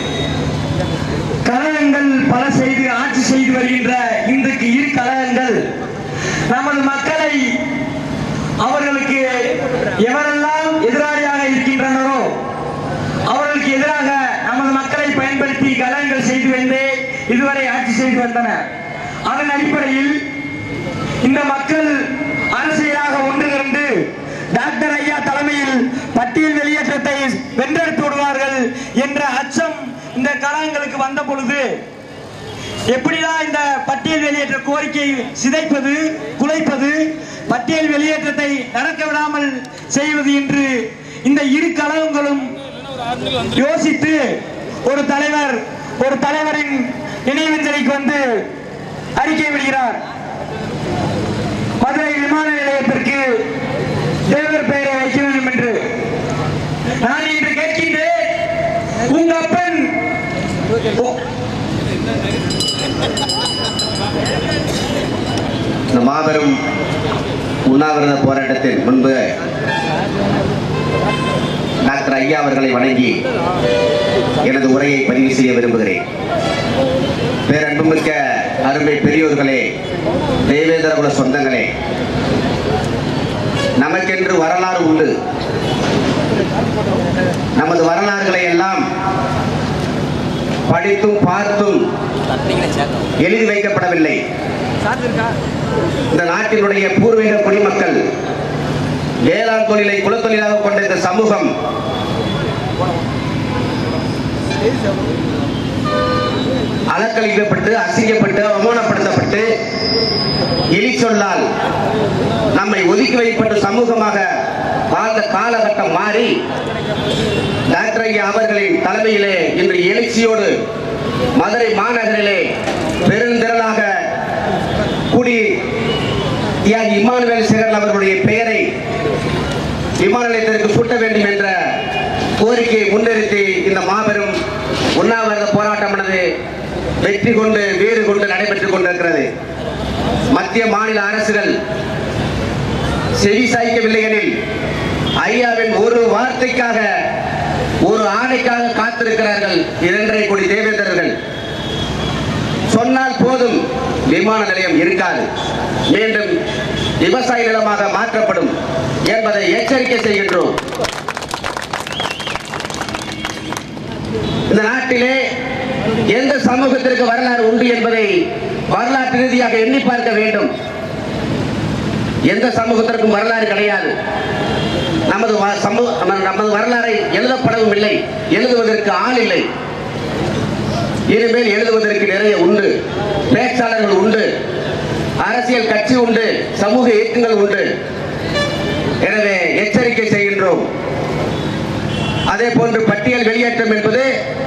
கழகங்கள் பல செய்து ஆட்சி செய்து வருகின்ற இன்றைக்கு இரு கழகங்கள் நமது மக்களை அவர்களுக்கு எவரெல்லாம் எதிராளியாக இருக்கின்றனரோ அவர்களுக்கு எதிராக நமது மக்களை பயன்படுத்தி கலகங்கள் செய்து வந்தே இதுவரை ஆட்சி செய்து வந்தன அதன் அடிப்படையில் இந்த மக்கள் அரசியலாக ஒன்று திரண்டு டாக்டர் ஐயா தலைமையில் பட்டியல் வெளியேற்றத்தை வென்றெடுத்து விடுவார்கள் என்ற அச்சம் இந்த கழகங்களுக்கு வந்த பொழுது எப்படிதான் இந்த பட்டியல் வெளியேற்ற கோரிக்கை சிதைப்பது குலைப்பது பட்டியல் வெளியேற்றத்தை நடக்க விடாமல் செய்வது என்று இந்த இரு கழகங்களும் யோசித்து ஒரு தலைவர் ஒரு தலைவரின் நினைவஞ்சலிக்கு வந்து அறிக்கை விடுகிறார் மதுரை விமான நிலையத்திற்கு தேவர் பெயரை வைக்க வேண்டும் என்று நான் இன்று கேட்கின்றேன் உங்க அப்பன் இந்த மாபெரும் உண்ணாவிரத போராட்டத்தின் முன்பு டாக்டர் ஐயா அவர்களை வணங்கி எனது உரையை பதிவு செய்ய விரும்புகிறேன் பேரன்புமிக்க அருமை பெரியோர்களே தேவேந்திரகுல சொந்தங்களே நமக்கென்று வரலாறு உண்டு நமது வரலாறுகளை எல்லாம் படித்தும் பார்த்தும் எழுதி வைக்கப்படவில்லை இந்த நாட்டினுடைய பூர்வீக குடிமக்கள் வேளாண் தொழிலை குலத்தொழிலாக கொண்ட இந்த சமூகம் அலக்கழிக்கப்பட்டு அசிங்கப்பட்டு அவமானப்படுத்தப்பட்டு எலி சொல்லால் நம்மை ஒதுக்கி வைக்கப்பட்ட சமூகமாக வாழ்ந்த காலகட்டம் மாறி டாக்டர் ஐயா அவர்களின் தலைமையிலே இன்று எழுச்சியோடு மதுரை மாநகரிலே பெருந்திரளாக கூடி தியாகி இமானுவேல் சேகர் அவர்களுடைய பெயரை விமான நிலையத்திற்கு சூட்ட வேண்டும் என்ற கோரிக்கையை முன்னிறுத்தி இந்த மாபெரும் உண்ணாவிரத போராட்டமானது வெற்றி கொண்டு வேறு கொண்டு நடைபெற்றுக் கொண்டிருக்கிறது மத்திய மாநில அரசுகள் செவி சாய்க்கவில்லை எனில் ஐயாவின் ஒரு வார்த்தைக்காக ஒரு ஆணைக்காக காத்திருக்கிறார்கள் இரண்டரை கோடி தேவேந்திரர்கள் சொன்னால் போதும் விமான நிலையம் இருக்காது மீண்டும் விவசாய நிலமாக மாற்றப்படும் என்பதை எச்சரிக்கை செய்கின்றோம் இந்த நாட்டிலே எந்த சமூகத்திற்கு வரலாறு உண்டு என்பதை வரலாற்று ரீதியாக எண்ணி பார்க்க வேண்டும் எந்த சமூகத்திற்கும் வரலாறு கிடையாது நமது வ- சமூக நம்ம- நமது வரலாறை எழுதப்படவும் இல்லை எழுதுவதற்கு ஆள் இல்லை இனிமேல் எழுதுவதற்கு நிறைய உண்டு பேச்சாளர்கள் உண்டு அரசியல் கட்சி உண்டு சமூக இயக்கங்கள் உண்டு எனவே எச்சரிக்கை செய்கின்றோம் அதே போன்று பட்டியல் வெளியேற்றம் என்பது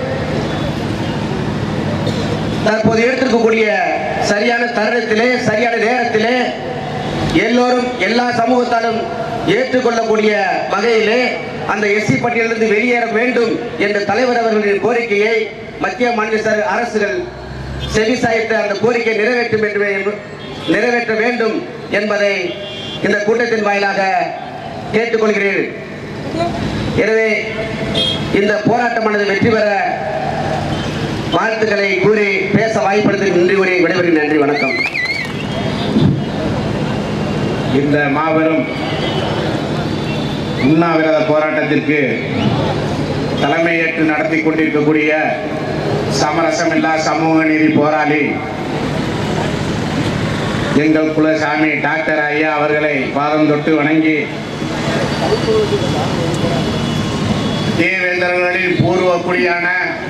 தற்போது எடுத்திருக்கக்கூடிய சரியான தருணத்திலே சரியான நேரத்திலே எல்லோரும் எல்லா சமூகத்தாலும் ஏற்றுக்கொள்ளக்கூடிய வகையிலே அந்த எஸ்சி பட்டியலிருந்து வெளியேற வேண்டும் என்ற தலைவர் அவர்களின் கோரிக்கையை மத்திய மாநில ச- அரசுகள் செவிசாய்த்து அந்த கோரிக்கையை நிறைவேற்றும் என்று என்று- நிறைவேற்ற வேண்டும் என்பதை இந்த கூட்டத்தின் வாயிலாக கேட்டுக்கொள்கிறேன் எனவே இந்த போராட்டமானது வெற்றி பெற வாழ்த்துக்களை கூறி பேச வாய்ப்படுத்தி நன்றி கூறி விடைபெறுகிறேன் நன்றி வணக்கம் இந்த மாபெரும் உண்ணாவிரத போராட்டத்திற்கு தலைமையேற்று நடத்தி கொண்டிருக்கக்கூடிய சமரசமில்லா சமூக நீதி போராளி எங்கள் குலசாமி டாக்டர் ஐயா அவர்களை பாதம் தொட்டு வணங்கி தேவேந்திரர்களின் பூர்வ குடியான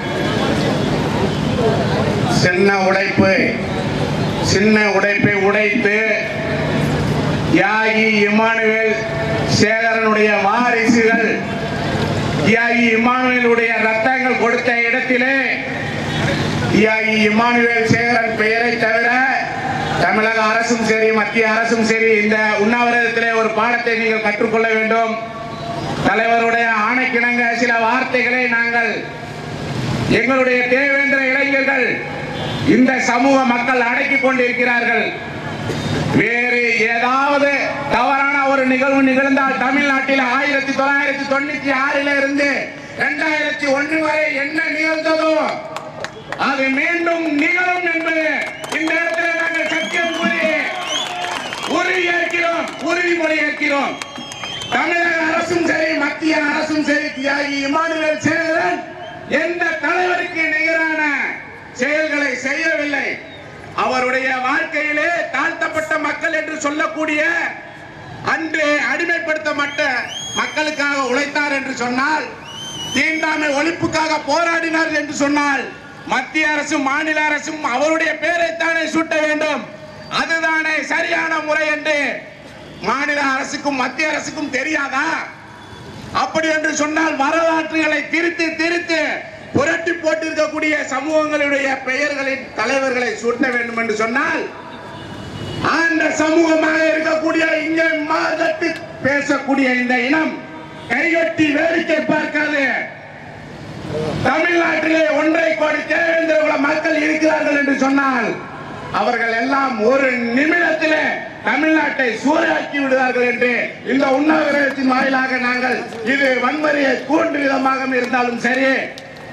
சின்ன உடைப்பு சின்ன உடைப்பை உடைத்து தியாகி இமானுவேல் சேகரனுடைய வாரிசுகள் தியாகி இமானுவேலுடைய ரத்தங்கள் கொடுத்த இடத்திலே தியாகி இமானுவேல் சேகரன் பெயரை தவிர தமிழக அரசும் சரி மத்திய அரசும் சரி இந்த உண்ணாவிரதத்திலே ஒரு பாடத்தை நீங்கள் கற்றுக்கொள்ள வேண்டும் தலைவருடைய ஆணைக்கிணங்க சில வார்த்தைகளை நாங்கள் எங்களுடைய தேவேந்திர இளைஞர்கள் இந்த சமூக மக்கள் அடக்கிக் கொண்டிருக்கிறார்கள் வேறு ஏதாவது தவறான ஒரு நிகழ்வு நிகழ்ந்தால் தமிழ்நாட்டில் ஆயிரத்தி தொள்ளாயிரத்தி தொண்ணூத்தி ஆறில இருந்து இரண்டாயிரத்தி ஒன்று வரை என்ன நிகழ்ந்ததோ அது மீண்டும் நிகழும் என்பது இந்த இடத்துல நாங்கள் சத்தியம் கூறி உறுதி ஏற்கிறோம் உறுதிமொழி ஏற்கிறோம் தமிழக அரசும் சரி மத்திய அரசும் சரி தியாகி இமானுவேல் சேகரன் எந்த தலைவருக்கு நிகரான செயல்களை செய்யவில்லை அவருடைய வாழ்க்கையிலே தாழ்த்தப்பட்ட மக்கள் என்று சொல்லக்கூடிய அன்று அடிமைப்படுத்தப்பட்ட மக்களுக்காக உழைத்தார் என்று சொன்னால் தீண்டாமை ஒழிப்புக்காக போராடினார் என்று சொன்னால் மத்திய அரசும் மாநில அரசும் அவருடைய பெயரைத்தானே சூட்ட வேண்டும் அதுதானே சரியான முறை என்று மாநில அரசுக்கும் மத்திய அரசுக்கும் தெரியாதா அப்படி என்று சொன்னால் வரலாற்றுகளை திருத்தி திருத்தி புரட்டி போட்டிருக்கக்கூடிய சமூகங்களுடைய பெயர்களின் தலைவர்களை சூட்ட வேண்டும் என்று சொன்னால் ஆண்ட சமூகமாக இருக்கக்கூடிய இங்கே மாதத்து பேசக்கூடிய இந்த இனம் கைகட்டி வேடிக்கை பார்க்காது தமிழ்நாட்டிலே ஒன்றை கோடி தேவேந்திர குல மக்கள் இருக்கிறார்கள் என்று சொன்னால் அவர்கள் எல்லாம் ஒரு நிமிடத்திலே தமிழ்நாட்டை சூறையாக்கி விடுவார்கள் என்று இந்த உண்ணாவிரதத்தின் வாயிலாக நாங்கள் இது வன்முறையை தூண்டும் விதமாக இருந்தாலும் சரி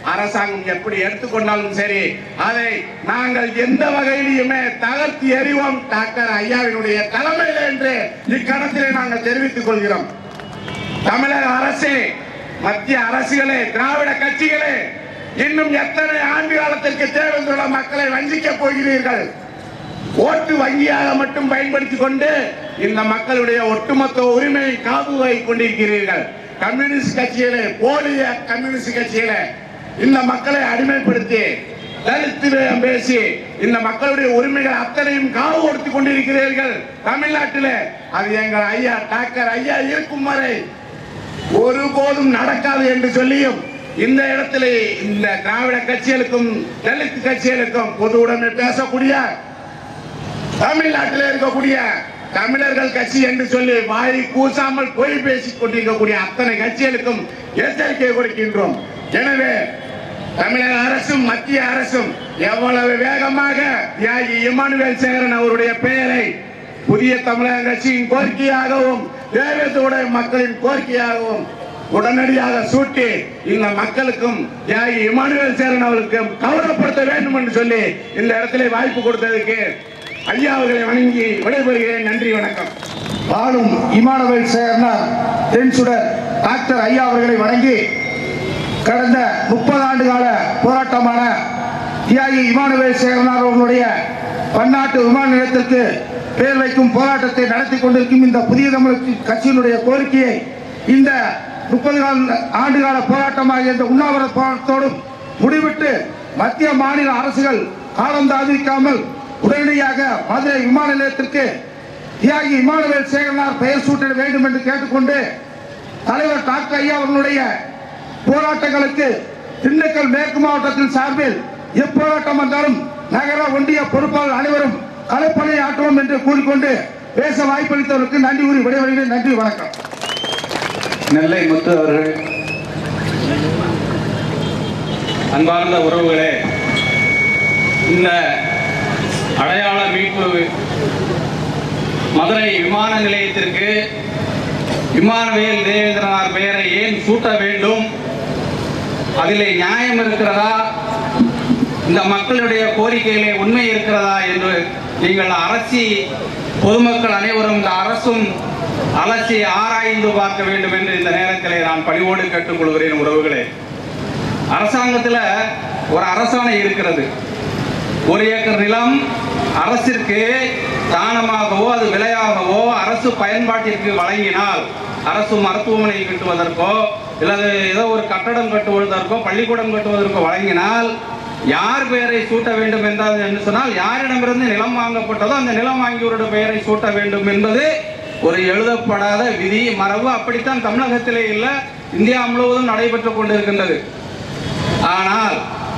அரசாங்கம் எப்படி எடுத்துக்கொண்டாலும் சரி அதை நாங்கள் எந்த வகையிலுமே தகர்த்து எறிவோம் டாக்டர் ஐயாவினுடைய தலைமையில் என்று இக்கணத்திலே நாங்கள் தெரிவித்துக் கொள்கிறோம் தமிழக அரசே மத்திய அரசுகளே திராவிட கட்சிகளே இன்னும் எத்தனை ஆண்டு காலத்திற்கு தேர்தலுள்ள மக்களை வஞ்சிக்க போகிறீர்கள் ஓட்டு வங்கியாக மட்டும் பயன்படுத்திக் கொண்டு இந்த மக்களுடைய ஒட்டுமொத்த உரிமையை காவு வைத்துக் கொண்டிருக்கிறீர்கள் கம்யூனிஸ்ட் கட்சிகளே போலிய கம்யூனிஸ்ட் கட்சிகளே இந்த மக்களை அடிமைப்படுத்தி தலித்திடம் பேசி இந்த மக்களுடைய உரிமைகள் அத்தனையும் காவு கொடுத்துக் கொண்டிருக்கிறீர்கள் தமிழ்நாட்டிலே அது எங்கள் ஐயா டாக்டர் ஐயா இருக்கும் வரை ஒருபோதும் நடக்காது என்று சொல்லியும் இந்த இடத்திலே இந்த திராவிட கட்சிகளுக்கும் தலித் கட்சிகளுக்கும் பொது உடைமை பேசக்கூடிய தமிழ்நாட்டில் இருக்கக்கூடிய தமிழர்கள் கட்சி என்று சொல்லி வாய் கூசாமல் பொய் பேசிக் கொண்டிருக்கக்கூடிய அத்தனை கட்சிகளுக்கும் எச்சரிக்கை கொடுக்கின்றோம் எனவே தமிழக அரசும் மத்திய அரசும் எவ்வளவு வேகமாக தியாகி இமானுவேல் சேகரன் அவருடைய பெயரை புதிய தமிழக கட்சியின் கோரிக்கையாகவும் தேவேந்திரோட மக்களின் கோரிக்கையாகவும் உடனடியாக சூட்டி இந்த மக்களுக்கும் தியாகி இமானுவேல் சேரன் அவர்களுக்கு கௌரவப்படுத்த வேண்டும் என்று சொல்லி இந்த இடத்திலே வாய்ப்பு கொடுத்ததுக்கு ஐயா அவர்களை வணங்கி விடைபெறுகிறேன் நன்றி வணக்கம் வாழும் இமானுவேல் சேர்னார் தென்சுடர் டாக்டர் ஐயா அவர்களை வணங்கி கடந்த முப்பது ஆண்டு கால போராட்டமான தியாகி இமானுவேல் சேகரனார் அவர்களுடைய பன்னாட்டு விமான நிலையத்திற்கு பெயர் வைக்கும் போராட்டத்தை நடத்தி கொண்டிருக்கும் இந்த புதிய தமிழ் கட்சியினுடைய கோரிக்கையை இந்த முப்பது ஆண்டு கால போராட்டமாக இந்த உண்ணாவிரத போராட்டத்தோடும் முடிவிட்டு மத்திய மாநில அரசுகள் காலம் தாழ்விக்காமல் உடனடியாக மதுரை விமான நிலையத்திற்கு தியாகி இமானுவேல் சேகரனார் பெயர் சூட்டிட வேண்டும் என்று கேட்டுக்கொண்டு தலைவர் டாக்டர் ஐயா அவர்களுடைய போராட்டங்களுக்கு திண்டுக்கல் மேற்கு மாவட்டத்தின் சார்பில் எப்போராட்டம் வந்தாலும் நகர ஒன்றிய பொறுப்பாளர் அனைவரும் களப்பணி ஆற்றுவோம் என்று கூறிக்கொண்டு பேச வாய்ப்பளித்தவருக்கு நன்றி கூறி விடைபெறுகிறேன் நன்றி வணக்கம் நெல்லை முத்து அவர்கள் அன்பார்ந்த உறவுகளே இந்த அடையாள மீட்பு மதுரை விமான நிலையத்திற்கு விமானவேல் தேவேந்திரனார் பெயரை ஏன் சூட்ட வேண்டும் அதிலே நியாயம் இருக்கிறதா இந்த மக்களுடைய கோரிக்கையிலே உண்மை இருக்கிறதா என்று நீங்கள் அரசி பொதுமக்கள் அனைவரும் இந்த அரசும் அலசி ஆராய்ந்து பார்க்க வேண்டும் என்று இந்த நேரத்திலே நான் பணிவோடு கேட்டுக்கொள்கிறேன் உறவுகளே அரசாங்கத்தில் ஒரு அரசாணை இருக்கிறது ஒரு ஏக்கர் நிலம் அரசிற்கு தானமாகவோ அது விலையாகவோ அரசு பயன்பாட்டிற்கு வழங்கினால் அரசு மருத்துவமனை கட்டுவதற்கோ அல்லது ஏதோ ஒரு கட்டடம் கட்டுவதற்கோ பள்ளிக்கூடம் கட்டுவதற்கோ வழங்கினால் யார் பெயரை சூட்ட வேண்டும் என்றால் என்று சொன்னால் யாரிடமிருந்து நிலம் வாங்கப்பட்டதோ அந்த நிலம் வாங்கியோருடைய பெயரை சூட்ட வேண்டும் என்பது ஒரு எழுதப்படாத விதி மரபு அப்படித்தான் தமிழகத்திலே இல்ல இந்தியா முழுவதும் நடைபெற்றுக் கொண்டிருக்கின்றது ஆனால்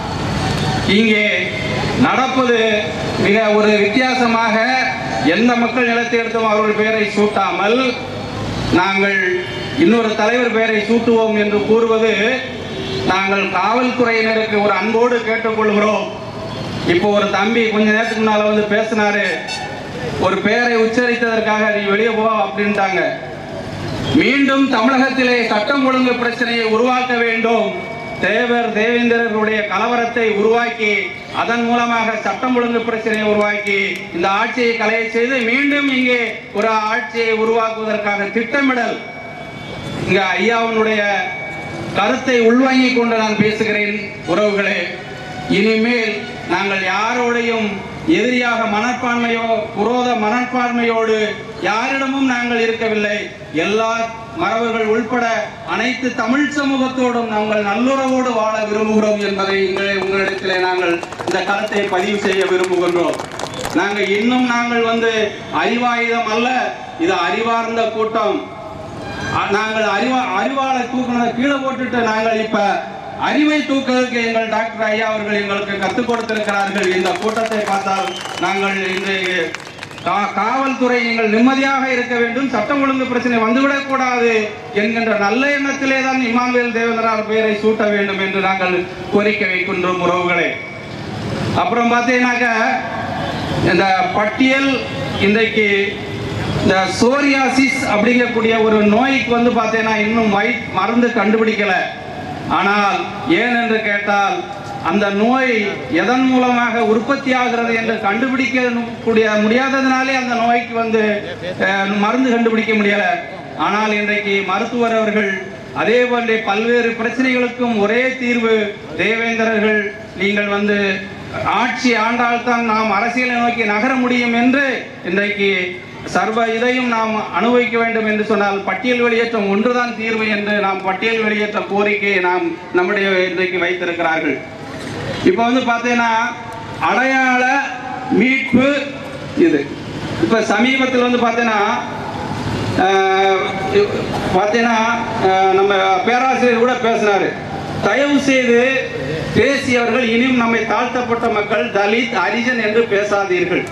இங்கே நடப்பது மிக ஒரு வித்தியாசமாக எந்த மக்கள் நிலத்தை எடுத்தும் அவர்கள் பெயரை சூட்டாமல் நாங்கள் இன்னொரு தலைவர் பெயரை சூட்டுவோம் என்று கூறுவது நாங்கள் காவல்துறையினருக்கு ஒரு அன்போடு கேட்டுக்கொள்கிறோம் இப்போ ஒரு தம்பி கொஞ்ச நேரத்துக்கு முன்னால வந்து பேசினாரு ஒரு பெயரை உச்சரித்ததற்காக நீ வெளியே போ அப்படின்ட்டாங்க மீண்டும் தமிழகத்திலே சட்டம் ஒழுங்கு பிரச்சனையை உருவாக்க வேண்டும் தேவர் தேவேந்திரர்களுடைய கலவரத்தை உருவாக்கி அதன் மூலமாக சட்டம் ஒழுங்கு பிரச்சனையை உருவாக்கி இந்த ஆட்சியை கலைய செய்து மீண்டும் இங்கே ஒரு ஆட்சியை உருவாக்குவதற்காக திட்டமிடல் இங்க ஐயாவினுடைய கருத்தை உள்வாங்கிக் கொண்டு நான் பேசுகிறேன் உறவுகளே இனிமேல் நாங்கள் யாரோடையும் எதிரியாக மனப்பான்மையோ குரோத மனப்பான்மையோடு யாரிடமும் நாங்கள் இருக்கவில்லை எல்லா மரபர்கள் உள்பட அனைத்து தமிழ் சமூகத்தோடும் நாங்கள் நல்லுறவோடு வாழ விரும்புகிறோம் என்பதை உங்களை உங்களிடத்திலே நாங்கள் இந்த கருத்தை பதிவு செய்ய விரும்புகின்றோம் நாங்கள் இன்னும் நாங்கள் வந்து அறிவாயுதம் அல்ல இது அறிவார்ந்த கூட்டம் அ- நாங்கள் அறிவா அறிவாளை தூக்கினதை கீழே போட்டுட்டு நாங்கள் இப்ப அறிவை தூக்குவதற்கு எங்கள் டாக்டர் ஐயா அவர்கள் எங்களுக்கு கற்றுக் கொடுத்திருக்கிறார்கள் இந்த கூட்டத்தை பார்த்தால் நாங்கள் இன்றைய கா- காவல்துறை நீங்கள் நிம்மதியாக இருக்க வேண்டும் சட்டம் ஒழுங்கு பிரச்சனை வந்துவிடக் கூடாது என்கின்ற நல்ல எண்ணத்திலே தான் இமானுவேல் தேவேந்திரார் பெயரை சூட்ட வேண்டும் என்று நாங்கள் கோரிக்கை வைக்கின்றோம் உறவுகளே அப்புறம் பார்த்தீங்கன்னாக்க இந்த பட்டியல் இன்றைக்கு இந்த சோரியாசிஸ் அப்படிங்கக்கூடிய ஒரு நோய்க்கு வந்து பார்த்தீங்கன்னா இன்னும் வை மருந்து கண்டுபிடிக்கல ஆனால் ஏன் என்று கேட்டால் அந்த நோய் எதன் மூலமாக உற்பத்தி ஆகிறது என்று கண்டுபிடிக்க கூடிய முடியாததுனாலே அந்த நோய்க்கு வந்து அஹ், மருந்து கண்டுபிடிக்க முடியல ஆனால் இன்றைக்கு மருத்துவர் அவர்கள் அதே போன்ற பல்வேறு பிரச்சனைகளுக்கும் ஒரே தீர்வு தேவேந்திரர்கள் நீங்கள் வந்து ஆட்சி ஆண்டால்தான் நாம் அரசியலை நோக்கி நகர முடியும் என்று இன்றைக்கு சர்வ இதையும் நாம் அனுபவிக்க வேண்டும் என்று சொன்னால் பட்டியல் வெளியேற்றம் ஒன்றுதான் தீர்வு என்று நாம் பட்டியல் வெளியேற்ற கோரிக்கையை நாம் நம்முடைய இன்றைக்கு வைத்திருக்கிறார்கள் இப்போ வந்து பார்த்தீங்கன்னா அடையாள மீட்பு இது இப்போ சமீபத்தில் வந்து பார்த்தீங்கன்னா ஆஹ், பார்த்தீங்கன்னா ஆஹ், நம்ம பேராசிரியர் கூட பேசினாரு தயவு செய்து பேசியவர்கள் இனியும் நம்மை தாழ்த்தப்பட்ட மக்கள் தலித் ஹரிஜன் என்று பேசாதீர்கள்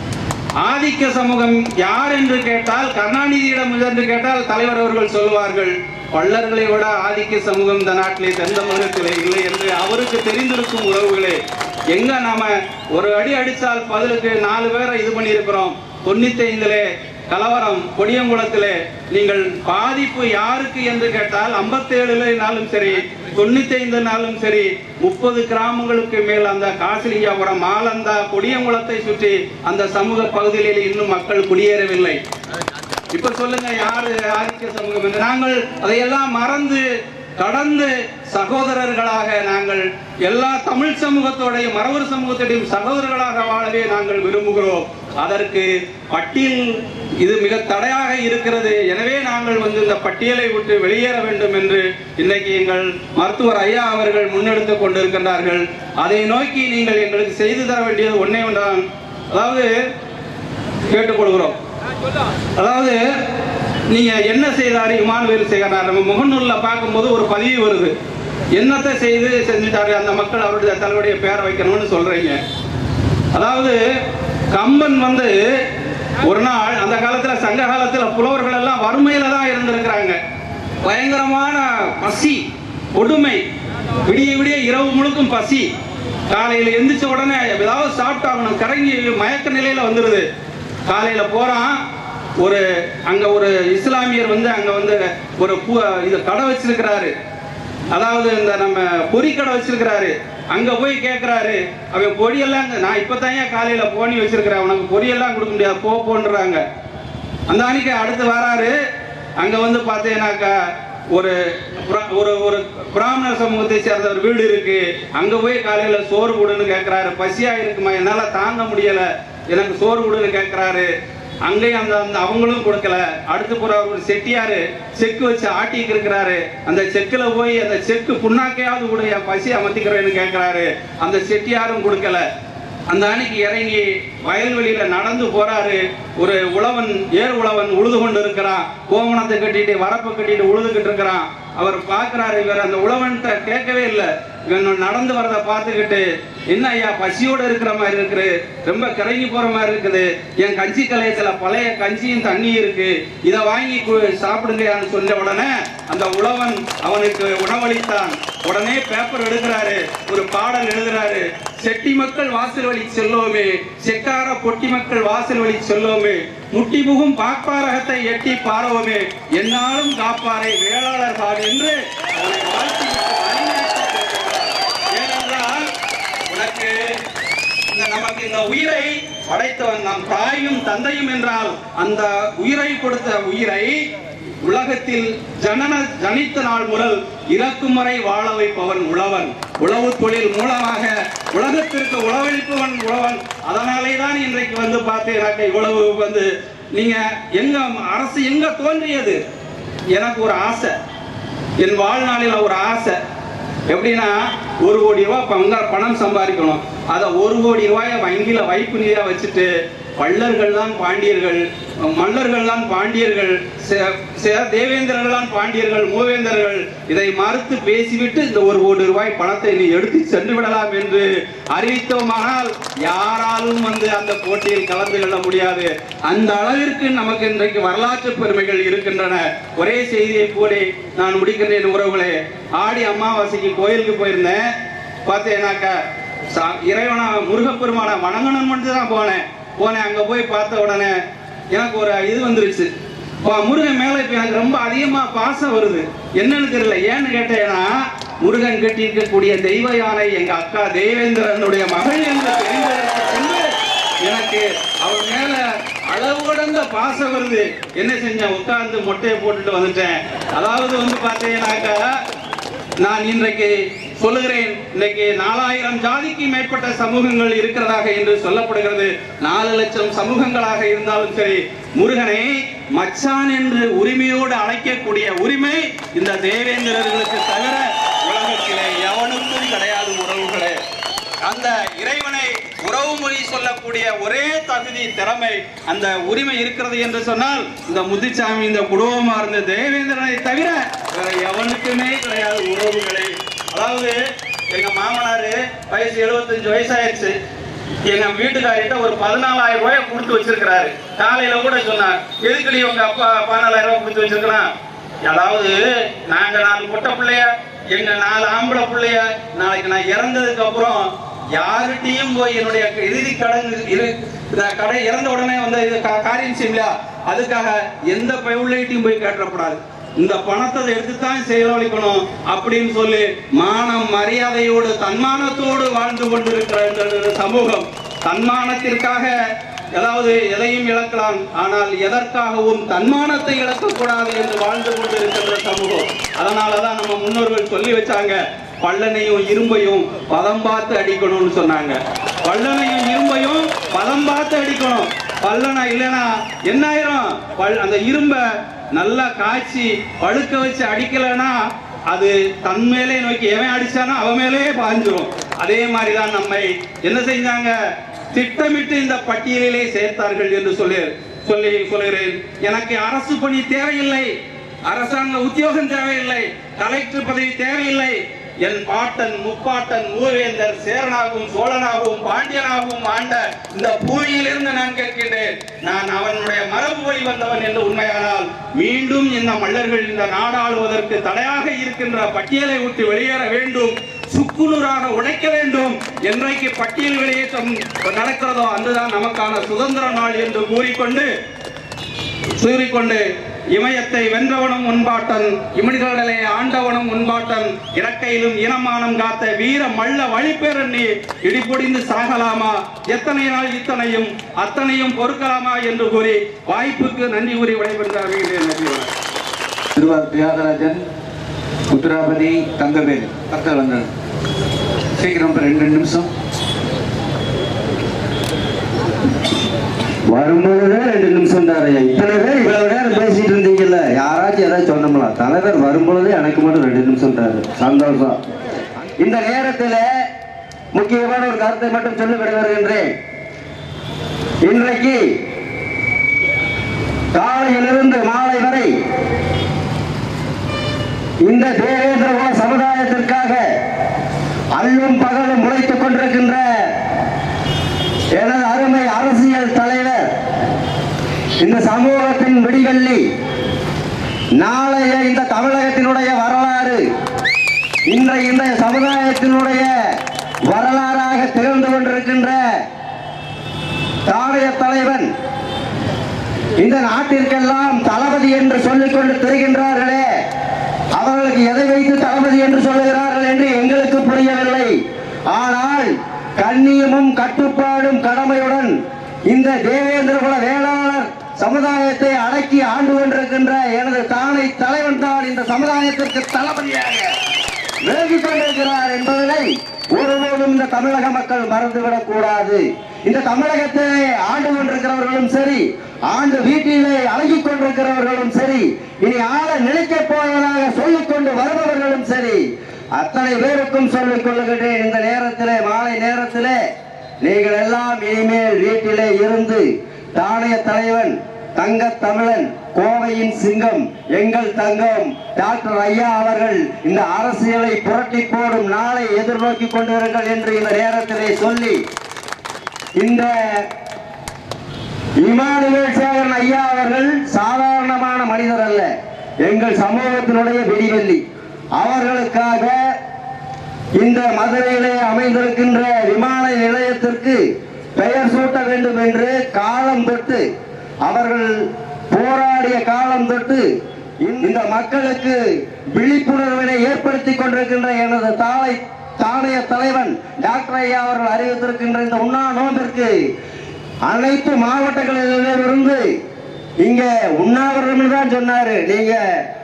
ஆதிக்க சமூகம் யார் என்று கேட்டால் கருணாநிதியிடம் என்று கேட்டால் தலைவர் அவர்கள் சொல்லுவார்கள் பள்ளர்களை விட ஆதிக்க சமூகம் இந்த நாட்டிலே தென் தமிழகத்திலே இல்லை என்று அவருக்கு தெரிந்திருக்கும் உறவுகளே எங்க நாம ஒரு அடி அடித்தால் பதிலுக்கு நாலு பேரை இது பண்ணியிருக்கிறோம் தொண்ணூத்தி ஐந்திலே கலவரம் கொடியங்குளத்திலே நீங்கள் பாதிப்பு யாருக்கு என்று கேட்டால் ஐம்பத்தேழுனாலும் சரி தொண்ணூத்தி ஐந்துனாலும் சரி முப்பது கிராமங்களுக்கு மேல் அந்த காசிலிங்காபுரம் மாலந்தா கொடியங்குளத்தை சுற்றி அந்த சமூக பகுதிகளில் இன்னும் மக்கள் குடியேறவில்லை இப்ப சொல்லுங்க யாரு ஆதிக்க சமூகம் என்று நாங்கள் அதையெல்லாம் மறந்து கடந்து சகோதரர்களாக நாங்கள் எல்லா தமிழ் சமூகத்தோடையும் மரபர் சமூகத்தோடையும் சகோதரர்களாக வாழவே நாங்கள் விரும்புகிறோம் அதற்கு பட்டியல் இது மிக தடையாக இருக்கிறது எனவே நாங்கள் வந்து இந்த பட்டியலை விட்டு வெளியேற வேண்டும் என்று இன்னைக்கு எங்கள் மருத்துவர் ஐயா அவர்கள் முன்னெடுத்துக் கொண்டிருக்கின்றார்கள் அதை நோக்கி நீங்கள் எங்களுக்கு செய்து தர வேண்டியது ஒன்னே ஒன்றான் அதாவது கேட்டுக்கொள்கிறோம் அதாவது நீங்க என்ன செய்தாரு இமானுவேல் சேகரனார் நம்ம முகநூல்ல பார்க்கும்போது ஒரு பதிவு வருது என்னத்தை செய்து செஞ்சுட்டாரு அந்த மக்கள் அவருடைய தலைவருடைய பேரை வைக்கணும்னு சொல்றீங்க அதாவது கம்பன் வந்து ஒரு நாள் அந்த காலத்துல சங்க காலத்துல புலவர்கள் எல்லாம் வறுமையில தான் இருந்திருக்கிறாங்க பயங்கரமான பசி கொடுமை விடிய விடிய இரவு முழுக்கும் பசி காலையில எந்திரிச்ச உடனே ஏதாவது சாப்பிட்டாகணும் கரங்கி மயக்க நிலையில வந்துருது காலையில போறான் ஒரு அங்க ஒரு இஸ்லாமியர் வந்து அங்க வந்து ஒரு பூ இது கடை வச்சிருக்கிறாரு அதாவது இந்த நம்ம பொறி கடை வச்சிருக்கிறாரு அங்க போய் கேட்கிறாரு அவன் பொடியெல்லாம் இங்க- நான் இப்பதான் ஏன் காலையில போனி வச்சிருக்கிறேன் உனக்கு பொரியெல்லாம் கொடுக்க முடியாது போ போன்றாங்க அந்த அன்னைக்கு அடுத்து வராரு அங்க வந்து பார்த்தீங்கன்னாக்கா ஒரு பிர- ஒரு ஒரு பிராமண சமூகத்தை சேர்ந்த ஒரு வீடு இருக்கு அங்க போய் காலையில சோறு கொடுன்னு கேட்கிறாரு பசியா இருக்குமா என்னால தாங்க முடியல எனக்கு சோறு கொடுன்னு கேட்கிறாரு அங்கேயும் அந்த அந்த அவங்களும் கொடுக்கல அடுத்து போற ஒரு செட்டியாரு செக்கு வச்சு ஆட்டிக்கு இருக்கிறாரு அந்த செக்குல போய் அந்த செக்கு புண்ணாக்கையாவது கூட என் பசி அமர்த்திக்கிறேன்னு கேட்கிறாரு அந்த செட்டியாரும் கொடுக்கல அந்த அன்னைக்கு இறங்கி வயல்வெளியில நடந்து போறாரு ஒரு உழவன் ஏர் உழவன் உழுது கொண்டு இருக்கிறான் கோவணத்தை கட்டிட்டு வரப்பை கட்டிட்டு உழுதுகிட்டு இருக்கிறான் அவர் பார்க்கறாரு இவர் அந்த உழவன்கிட்ட கேட்கவே இல்லை இவன் நடந்து வரதை பார்த்துக்கிட்டு என்ன ஐயா பசியோட இருக்கிற மாதிரி இருக்குது ரொம்ப கிறங்கி போற மாதிரி இருக்குது என் கஞ்சி கலையத்துல பழைய கஞ்சியும் தண்ணி இருக்கு இதை வாங்கி கு- சாப்பிடுங்கயான்னு சொன்ன உடனே அந்த உழவன் அவனுக்கு உணவளித்தான் உடனே பேப்பர் எடுக்கிறாரு ஒரு பாடல் எழுதுறாரு செட்டி மக்கள் வாசல் வழி செல்லோமே செக்கார பொட்டி மக்கள் வாசல் வழி செல்லோமே முட்டி முகும் பாப்பாரகத்தை எட்டி பாரோமே என்னாலும் காப்பாரை வேளாளர் பாடு என்று அவனை வாழ்த்திவிட்டு வழிநடத்தி ஏனென்றால் உனக்கு இந்த நமக்கு இந்த உயிரை படைத்தவன் நம் தாயும் தந்தையும் என்றால் அந்த உயிரை கொடுத்த உயிரை உலகத்தில் ஜனன ஜனித்த நாள் முதல் இறக்கும் வரை வாழ வைப்பவன் உழவன் உழவு தொழில் மூலமாக உலகத்திற்கு உழவளிப்பவன் உழவன் அதனாலே தான் இன்றைக்கு வந்து பார்த்தீங்கன்னாக்க இவ்வளவு வந்து நீங்க எங்க அரசு எங்க தோன்றியது எனக்கு ஒரு ஆசை என் வாழ்நாளில் ஒரு ஆசை எப்படின்னா ஒரு கோடி ரூபாய் பங்க பணம் சம்பாதிக்கணும் அதை ஒரு கோடி ரூபாயை வங்கியில வைப்பு நிதியா வச்சுட்டு பள்ளர்கள் தான் பாண்டியர்கள் மல்லர்கள் தான் பாண்டியர்கள் சே- சே- தேவேந்திரர்கள் தான் பாண்டியர்கள் மூவேந்தர்கள் இதை மறுத்து பேசிவிட்டு இந்த ஒரு கோடி ரூபாய் பணத்தை நீ எடுத்து சென்று விடலாம் என்று அறிவித்தோமானால் யாராலும் வந்து அந்த போட்டியில் கலந்து கொள்ள முடியாது அந்த அளவிற்கு நமக்கு இன்றைக்கு வரலாற்று பெருமைகள் இருக்கின்றன ஒரே செய்தியை கூறி நான் முடிக்கின்றேன் உறவுகளே ஆடி அமாவாசைக்கு கோயிலுக்கு போயிருந்தேன் பார்த்தேனாக்கா சா- இறைவனா முருகப்பெருமானை வணங்கணும் மட்டும் தான் போனேன் போனேன் அங்க போய் பார்த்த உடனே எனக்கு ஒரு இது வந்துருச்சு பா- முருகன் மேல இப்ப எனக்கு ரொம்ப அதிகமா பாசம் வருது என்னன்னு தெரியல ஏன்னு கேட்டேன்னா முருகன் கட்டியிருக்கக்கூடிய தெய்வ யானை எங்க அக்கா தேவேந்திரனுடைய மகள் என்று தெரிந்ததற்கு பின்பு எனக்கு அவன் மேல அளவு கடந்த பாசம் வருது என்ன செஞ்சேன் உட்கார்ந்து மொட்டையை போட்டுட்டு வந்துட்டேன் அதாவது வந்து பார்த்தீங்கன்னாக்கா நான் இன்றைக்கு சொல்லுகிறேன் இன்னைக்கு நாலாயிரம் ஜாதிக்கு மேற்பட்ட சமூகங்கள் இருக்கிறதாக என்று சொல்லப்படுகிறது நாலு லட்சம் சமூகங்களாக இருந்தாலும் சரி முருகனை மச்சான் என்று உரிமையோடு அழைக்கக்கூடிய உரிமை இந்த தேவேந்திரர்களுக்கு தவிர உலகத்திலே எவனுக்கும் கிடையாது உறவுகளே அந்த இறைவனை உறவுமொழி சொல்லக்கூடிய ஒரே தகுதி திறமை அந்த உரிமை இருக்கிறது என்று சொன்னால் இந்த முத்துச்சாமி இந்த குடும்பமா இருந்த தேவேந்திரனை தவிர வேற எவனுக்குமே கிடையாது உறவுகளே அதாவது எங்க மாமனாரு வயசு 75 வயசாயிருச்சு எங்க வீட்டுக்காரிட்ட ஒரு பதினாலாயிரம் ரூபாய் கொடுத்து வச்சிருக்கிறாரு காலையில கூட சொன்னார் எதுக்குடி உங்க அப்பா பதினாலாயிரம் ரூபாய் கொடுத்து வச்சிருக்கிறான் அதாவது நாங்க நாலு பொட்ட பிள்ளைய எங்க நாலு ஆம்பளை பிள்ளைய நாளைக்கு நான் இறந்ததுக்கு அப்புறம் யார்கிட்டயும் போய் என்னுடைய இறுதி கடன் இரு இந்த கடை இறந்த உடனே வந்து இது கா- காரியம் செய்யலையா அதுக்காக எந்த பயவுள்ளைகிட்டையும் போய் கேட்டக்கூடாது இந்த பணத்தை எடுத்து தான் செலவழிக்கணும் அப்படின்னு சொல்லி மானம் மரியாதையோடு தன்மானத்தோடு வாழ்ந்து கொண்டிருக்கிற இந்த சமூகம் தன்மானத்திற்காக அதாவது எதையும் இழக்கலாம் ஆனால் எதற்காகவும் தன்மானத்தை இழக்கக்கூடாது என்று வாழ்ந்து கொண்டிருக்கின்ற சமூகம் அதனால தான் நம்ம முன்னோர்கள் சொல்லி வச்சாங்க பல்லனையும் இரும்பையும் பதம் பார்த்து அடிக்கணும்னு சொன்னாங்க பல்லனையும் இரும்பையும் பதம் பார்த்து அடிக்கணும் பல்லனை இல்லைன்னா என்ன ஆயிரும் பல் அந்த இரும்பை நல்லா காய்ச்சி பழுக்க வச்சு அடிக்கலைன்னா அது தன் மேலே நோக்கி எவன் அடிச்சானோ அவன் மேலே பாஞ்சிரும் அதே மாதிரி தான் நம்மை என்ன செஞ்சாங்க திட்டமிட்டு இந்த பட்டியலிலே சேர்த்தார்கள் என்று சொல்லி சொல்லி சொல்கிறேன் எனக்கு அரசு பணி தேவையில்லை அரசாங்க உத்தியோகம் தேவையில்லை கலெக்டர் பதவி தேவையில்லை என் பாட்டன் முப்பாட்டன் மூவேந்தர் சேரனாகவும் சோழனாகவும் பாண்டியனாகவும் ஆண்ட இந்த பூமியிலிருந்து நான் கேட்கின்றேன் நான் அவனுடைய மரபு வழி வந்தவன் என்று உண்மையானால் மீண்டும் இந்த மல்லர்கள் இந்த நாடாளுவதற்கு தடையாக இருக்கின்ற பட்டியலை விட்டு வெளியேற வேண்டும் சுக்குநூறாக உடைக்க வேண்டும் என்றைக்கு பட்டியல் வெளியேற்றம் நடக்கிறதோ அன்றுதான் நமக்கான சுதந்திர நாள் என்று கூறிக்கொண்டு கூறிக்கொண்டு இமயத்தை வென்றவனும் முன்பாட்டன் இமிழ்கடலை ஆண்டவனும் முன்பாட்டன் இறக்கையிலும் இனமானம் காத்த வீர மல்ல வழிபெறண்ணி இடிபொடிந்து சாகலாமா எத்தனை நாள் இத்தனையும் அத்தனையும் பொறுக்கலாமா என்று கூறி வாய்ப்புக்கு நன்றி கூறி விடைபெற்று அமைகிறேன் நன்றி வணக்கம். திருவாரூர் தியாகராஜன் உத்தராபதி தங்கவேல் பக்கத்தில் வந்தது சீக்கிரம் ஒரு ரெண்டு நிமிஷம் வரும்பொழுதே ரெண்டு நிமிஷம் தாரையா இத்தனை பேர் இவ்வளவு நேரம் பேசிட்டு இருந்தீங்கல்ல யாராச்சும் ஏதாச்சும் சொன்னோம்ல தலைவர் வரும்பொழுதே எனக்கு மட்டும் ரெண்டு நிமிஷம் தாரு சந்தோஷம் இந்த நேரத்தில் முக்கியமான ஒரு கருத்தை மட்டும் சொல்லி விடைபெறுகின்றேன் இன்றைக்கு காலையிலிருந்து மாலை வரை இந்த தேவேந்திர குல சமுதாயத்திற்காக அல்லும் பகலும் உழைத்துக் கொண்டிருக்கின்ற எனது அருமை அரசியல் தலைவர் இந்த சமூகத்தின் விடிவெள்ளி நாளைய இந்த தமிழகத்தினுடைய வரலாறு இன்றைய இந்த சமுதாயத்தினுடைய வரலாறாக திகழ்ந்து கொண்டிருக்கின்ற தாடைய தலைவன் இந்த நாட்டிற்கெல்லாம் தளபதி என்று சொல்லிக் கொண்டு திரிகின்றார்களே அவர்களுக்கு எதை வைத்து தளபதி என்று சொல்லுகிறார்கள் என்று எங்களுக்கு புரியவில்லை ஆனால் கண்ணியமும் கட்டுப்பாடும் கடமையுடன் இந்த தேவேந்திர குல வேளாளர் சமுதாயத்தை அடக்கி ஆண்டு கொண்டிருக்கின்ற எனது தானை தலைவன் தான் இந்த சமுதாயத்திற்கு தளபதியாக விலகிக் கொண்டிருக்கிறார் என்பதனை ஒருபோதும் இந்த தமிழக மக்கள் மறந்துவிடக் கூடாது இந்த தமிழகத்தை ஆண்டு கொண்டிருக்கிறவர்களும் சரி ஆண்டு வீட்டிலே அழகிக் கொண்டிருக்கிறவர்களும் சரி இனி ஆள நினைக்கப் போவதாக சொல்லிக் கொண்டு வருபவர்களும் சரி அத்தனை பேருக்கும் சொல்லிக் கொள்ளுகின்றேன் இந்த நேரத்திலே மாலை நேரத்திலே நீங்கள் எல்லாம் இனிமேல் வீட்டிலே இருந்து தானிய தலைவன் தங்க தமிழன் கோவையின் சிங்கம் எங்கள் தங்கம் டாக்டர் ஐயா அவர்கள் இந்த அரசியலை புரட்டி போடும் நாளை எதிர்நோக்கி கொண்டிருங்கள் என்று இந்த நேரத்திலே சொல்லி இந்த இமானுவேல் சேகரன் ஐயா அவர்கள் சாதாரணமான மனிதர் அல்ல எங்கள் சமூகத்தினுடைய விடிவெள்ளி அவர்களுக்காக இந்த மதுரையிலே அமைந்திருக்கின்ற விமான நிலையத்திற்கு பெயர் சூட்ட வேண்டும் என்று காலம் தொட்டு அவர்கள் போராடிய காலம் தொட்டு இந்த மக்களுக்கு விழிப்புணர்வினை ஏற்படுத்திக் கொண்டிருக்கின்ற எனது தாளை தாணைய தலைவன் டாக்டர் ஐயா அவர்கள் அறிவித்திருக்கின்ற இந்த உண்ணா நோன்பிற்கு அனைத்து மாவட்டங்களிலிருந்து இங்க உண்ணாவிரதம் தான் சொன்னாரு நீங்க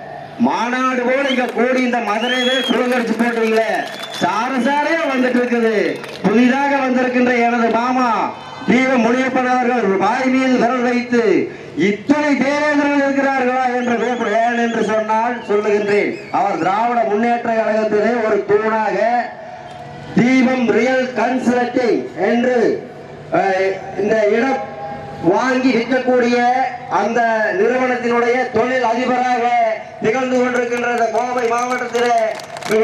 மாநாடு போல இங்க கூடி இந்த மதுரையிலே சுழங்கரிச்சு போட்டீங்களே சார சாரையா வந்துட்டு இருக்குது புதிதாக வந்திருக்கின்ற எனது மாமா தீப முனியப்பன் அவர்கள் வாய் மீது விரல் வைத்து இத்தனை தேவேந்திரர்கள் இருக்கிறார்களா என்று வியப்பு- ஏன் என்று சொன்னால் சொல்லுகின்றேன் அவர் திராவிட முன்னேற்ற கழகத்திலே ஒரு தூணாக தீபம் ரியல் கன்சல்டிங் என்று அஹ், இந்த இடம் வாங்கி விற்கக்கூடிய அந்த நிறுவனத்தினுடைய தொழில் அதிபராக திகழ்ந்து கொண்டிருக்கின்ற இந்த கோவை மாவட்டத்திலே மிக